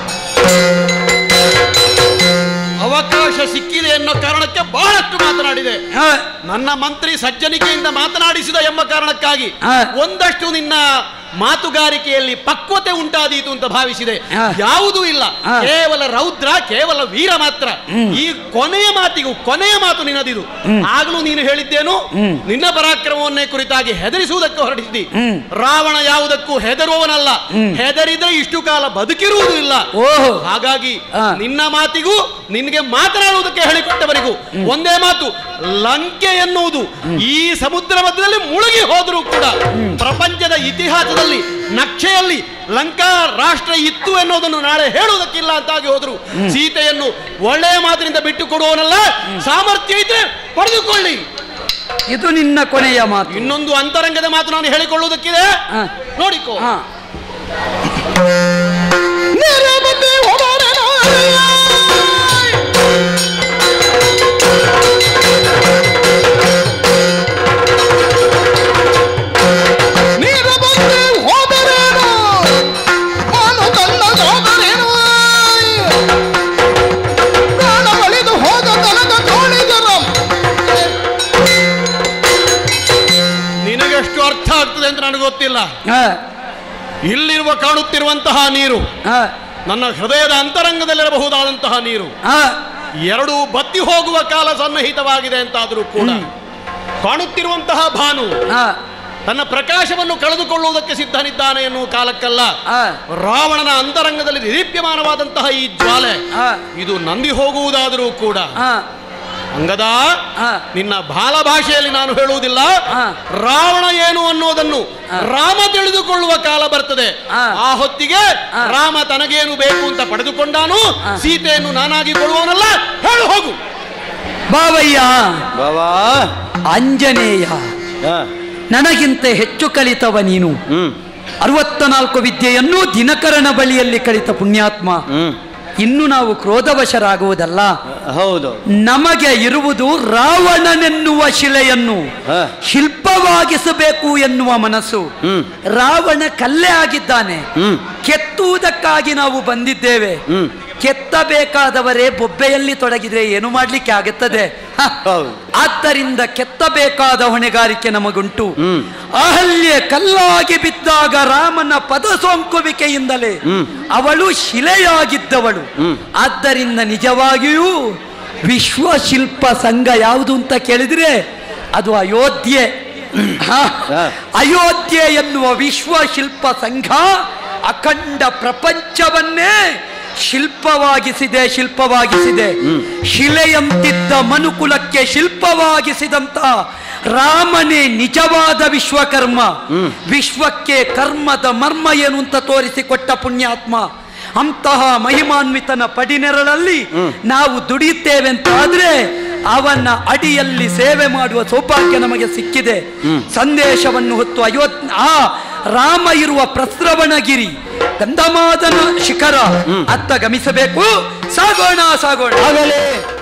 ಅವಕಾಶ ಸಿಕ್ಕಿದೆ ಎನ್ನೋ ಕಾರಣಕ್ಕೆ ಬಹಳಷ್ಟು ಮಾತನಾಡಿದೆ ಹಾ, ನನ್ನ ಮಂತ್ರಿ ಸಜ್ಜನಿಕೆಯಿಂದ ಮಾತನಾಡಿಸಿದ ಎಂಬ ಕಾರಣಕ್ಕಾಗಿ ಹಾ. ಒಂದಷ್ಟು ನಿನ್ನ ಮಾತುಗಾರಿಕೆಯಲ್ಲಿ ಪಕ್ವತೆ ಉಂಟಾದೀತು ಅಂತ ಭಾವಿಸಿದೆ ಹಾ. ಯಾವುದೂ ಇಲ್ಲ ಹಾ. ಕೇವಲ ರೌದ್ರ ಕೇವಲ ವೀರ ಮಾತ್ರ ಈ ಕೊನೆಯ ಮಾತಿಗೂ ಕೊನೆಯ ಮಾತು ನಿನ್ನದಿದು ಆಗಲೂ ನೀನು ಹೇಳಿದ್ದೇನು ನಿನ್ನ ಪರಾಕ್ರಮವನ್ನೇ ಕುರಿತಾಗಿ ಹೆದರಿಸುವುದಕ್ಕೆ ಹೊರಡಿಸಿದಿ ಹ್ಮ್. ರಾವಣ ಯಾವುದಕ್ಕೂ ಹೆದರುವವನಲ್ಲ ಹೆದರಿದ್ರೆ ಇಷ್ಟು ಕಾಲ ಬದುಕಿರುವುದೂ ಇಲ್ಲ ಓಹೋ ಹಾಗಾಗಿ ಹಾ. ನಿನ್ನ ಮಾತಿಗೂ ನಿನಗೆ ಮಾತನಾಡುವುದಕ್ಕೆ ಹೇಳಿಕೊಟ್ಟವರಿಗೂ ಒಂದೇ ಮಾತು ಲಂಕೆ ಎನ್ನುವುದು ಈ ಸಮುದ್ರ ಮಧ್ಯದಲ್ಲಿ ಮುಳುಗಿ ಹೋದರೂ ಕೂಡ ಪ್ರಪಂಚದ ಇತಿಹಾಸದಲ್ಲಿ ನಕ್ಷೆಯಲ್ಲಿ ಲಂಕಾ ರಾಷ್ಟ್ರ ಇತ್ತು ಎನ್ನುವುದನ್ನು ನಾಳೆ ಹೇಳುವುದಕ್ಕಿಲ್ಲ ಅಂತಾಗಿ ಹೋದ್ರು ಸೀತೆಯನ್ನು ಒಳ್ಳೆಯ ಮಾತಿನಿಂದ ಬಿಟ್ಟು ಕೊಡುವವನಲ್ಲ ಸಾಮರ್ಥ್ಯ ಇದ್ರೆ ಪಡೆದುಕೊಳ್ಳಿ ಇದು ನಿನ್ನ ಕೊನೆಯ ಮಾತು ಇನ್ನೊಂದು ಅಂತರಂಗದ ಮಾತು ನಾನು ಹೇಳಿಕೊಳ್ಳುವುದಕ್ಕಿದೆ ಹಾ. ನೋಡಿಕೋ ಹಾ ನೆರೆ ಬಂದೆ ಹೋದರೇನೋ ನೀರ ಬಂದೆ ಹೋದರೇನೋ ನಾನು ತನ್ನ ಹೋದರೇನೋ ಪ್ರಾಣ ಬಳಿದು ಹೋದ ತನಕ ತೋಳಿದರ ನಿನಗೆಷ್ಟು ಅರ್ಥ ಆಗ್ತದೆ ಅಂತ ನನಗೆ ಗೊತ್ತಿಲ್ಲ ಹಾ, ಇಲ್ಲಿರುವ ಕಾಣುತ್ತಿರುವಂತಹ ನೀರು ಹಾ, ನನ್ನ ಹೃದಯದ ಅಂತರಂಗದಲ್ಲಿರಬಹುದಾದಂತಹ ನೀರು ಹಾ, ಎರಡು ಬತ್ತಿ ಹೋಗುವ ಕಾಲ ಸನ್ನಿಹಿತವಾಗಿದೆ ಅಂತಾದರೂ ಕೂಡ ಕಾಣುತ್ತಿರುವಂತಹ ಭಾನು ಹಾ, ತನ್ನ ಪ್ರಕಾಶವನ್ನು ಕಳೆದುಕೊಳ್ಳುವುದಕ್ಕೆ ಸಿದ್ಧನಿದ್ದಾನೆ ಎನ್ನುವ ಕಾಲಕ್ಕಲ್ಲ ಹಾ, ರಾವಣನ ಅಂತರಂಗದಲ್ಲಿ ನಿರೀಪ್ಯಮಾನವಾದಂತಹ ಈ ಜ್ವಾಲೆ ಹಾ, ಇದು ನಂದಿ ಹೋಗುವುದಾದರೂ ಕೂಡ ಹಾ, ಅಂಗದ ಹಾ. ನಿನ್ನ ಬಾಲ ಭಾಷೆಯಲ್ಲಿ ನಾನು ಹೇಳುವುದಿಲ್ಲ ಹಾ. ರಾವಣ ಏನು ಅನ್ನೋದನ್ನು ರಾಮ ತಿಳಿದುಕೊಳ್ಳುವ ಕಾಲ ಬರ್ತದೆ ಹಾ. ಆ ಹೊತ್ತಿಗೆ ರಾಮ ತನಗೇನು ಬೇಕು ಅಂತ ಪಡೆದುಕೊಂಡಾನು ಸೀತೆಯನ್ನು ನಾನಾಗಿ ಕೊಡುವವನಲ್ಲ ಹೇಳು ಹೋಗು ಬಾವಯ್ಯ ಬಾವಾ ಆಂಜನೇಯ ಹಾ, ನನಗಿಂತ ಹೆಚ್ಚು ಕಲಿತವ ನೀನು ಹ್ಮ್ ಅರವತ್ತ ನಾಲ್ಕು ವಿದ್ಯೆಯನ್ನು ದಿನಕರನ ಬಳಿಯಲ್ಲಿ ಕಲಿತ ಪುಣ್ಯಾತ್ಮ ಹ್ಮ್ ಇನ್ನು ನಾವು ಕ್ರೋಧವಶರಾಗುವುದಲ್ಲ ಹೌದು ನಮಗೆ ಇರುವುದು ರಾವಣನೆನ್ನುವ ಶಿಲೆಯನ್ನು ಹಾ. ಶಿಲ್ಪವಾಗಿಸಬೇಕು ಎನ್ನುವ ಮನಸ್ಸು ಹ್ಮ್. ರಾವಣ ಕಲ್ಲೇ ಆಗಿದ್ದಾನೆ ಹ್ಮ್ ಕೆತ್ತುವುದಕ್ಕಾಗಿ ನಾವು ಬಂದಿದ್ದೇವೆ ಹ್ಮ್. ಕೆತ್ತಬೇಕಾದವರೇ ಬೊಬ್ಬೆಯಲ್ಲಿ ತೊಡಗಿದ್ರೆ ಏನು ಮಾಡ್ಲಿಕ್ಕೆ ಆಗುತ್ತದೆ ಹ. ಹೌದು. ಆದ್ದರಿಂದ ಕೆತ್ತಬೇಕಾದ ಹೊಣೆಗಾರಿಕೆ ನಮಗುಂಟು ಹ್ಮ್. ಅಹಲ್ಯೆ ಕಲ್ಲಾಗಿ ಬಿದ್ದಾಗ ರಾಮನ ಪದ ಸೋಂಕುವಿಕೆಯಿಂದಲೇ ಹ್ಮ್. ಅವಳು ಶಿಲೆಯಾಗಿದ್ದವಳು ಹ್ಮ್. ಆದ್ದರಿಂದ ನಿಜವಾಗಿಯೂ ವಿಶ್ವಶಿಲ್ಪ ಸಂಘ ಯಾವುದು ಅಂತ ಕೇಳಿದ್ರೆ ಅದು ಅಯೋಧ್ಯೆ ಹ. ಹಾ. ಅಯೋಧ್ಯೆ ಎನ್ನುವ ವಿಶ್ವಶಿಲ್ಪ ಸಂಘ ಅಖಂಡ ಪ್ರಪಂಚವನ್ನೇ ಶಿಲ್ಪವಾಗಿಸಿದೆ ಶಿಲ್ಪವಾಗಿಸಿದೆ ಶಿಲೆಯಂತಿದ್ದ ಮನುಕುಲಕ್ಕೆ ಶಿಲ್ಪವಾಗಿಸಿದಂತ ರಾಮನೇ ನಿಜವಾದ ವಿಶ್ವಕರ್ಮ ವಿಶ್ವಕ್ಕೆ ಕರ್ಮದ ಮರ್ಮ ಏನು ಅಂತ ತೋರಿಸಿಕೊಟ್ಟ ಪುಣ್ಯಾತ್ಮ ಅಂತಹ ಮಹಿಮಾನ್ವಿತನ ಪಡಿನೆರಳಲ್ಲಿ ನಾವು ದುಡಿಯುತ್ತೇವೆ ಅಂತ ಆದ್ರೆ ಅವನ ಅಡಿಯಲ್ಲಿ ಸೇವೆ ಮಾಡುವ ಸೌಭಾಗ್ಯ ನಮಗೆ ಸಿಕ್ಕಿದೆ ಸಂದೇಶವನ್ನು ಹೊತ್ತು ಅಯೋತ್ ಆ ರಾಮ ಇರುವ ಪ್ರಸ್ರವಣಗಿರಿ ಗಂಧಮಾದನ ಶಿಖರ ಅತ್ತ ಗಮಿಸಬೇಕು ಸಾಗೋಣ ಸಾಗೋಣ ಆಗಲೇ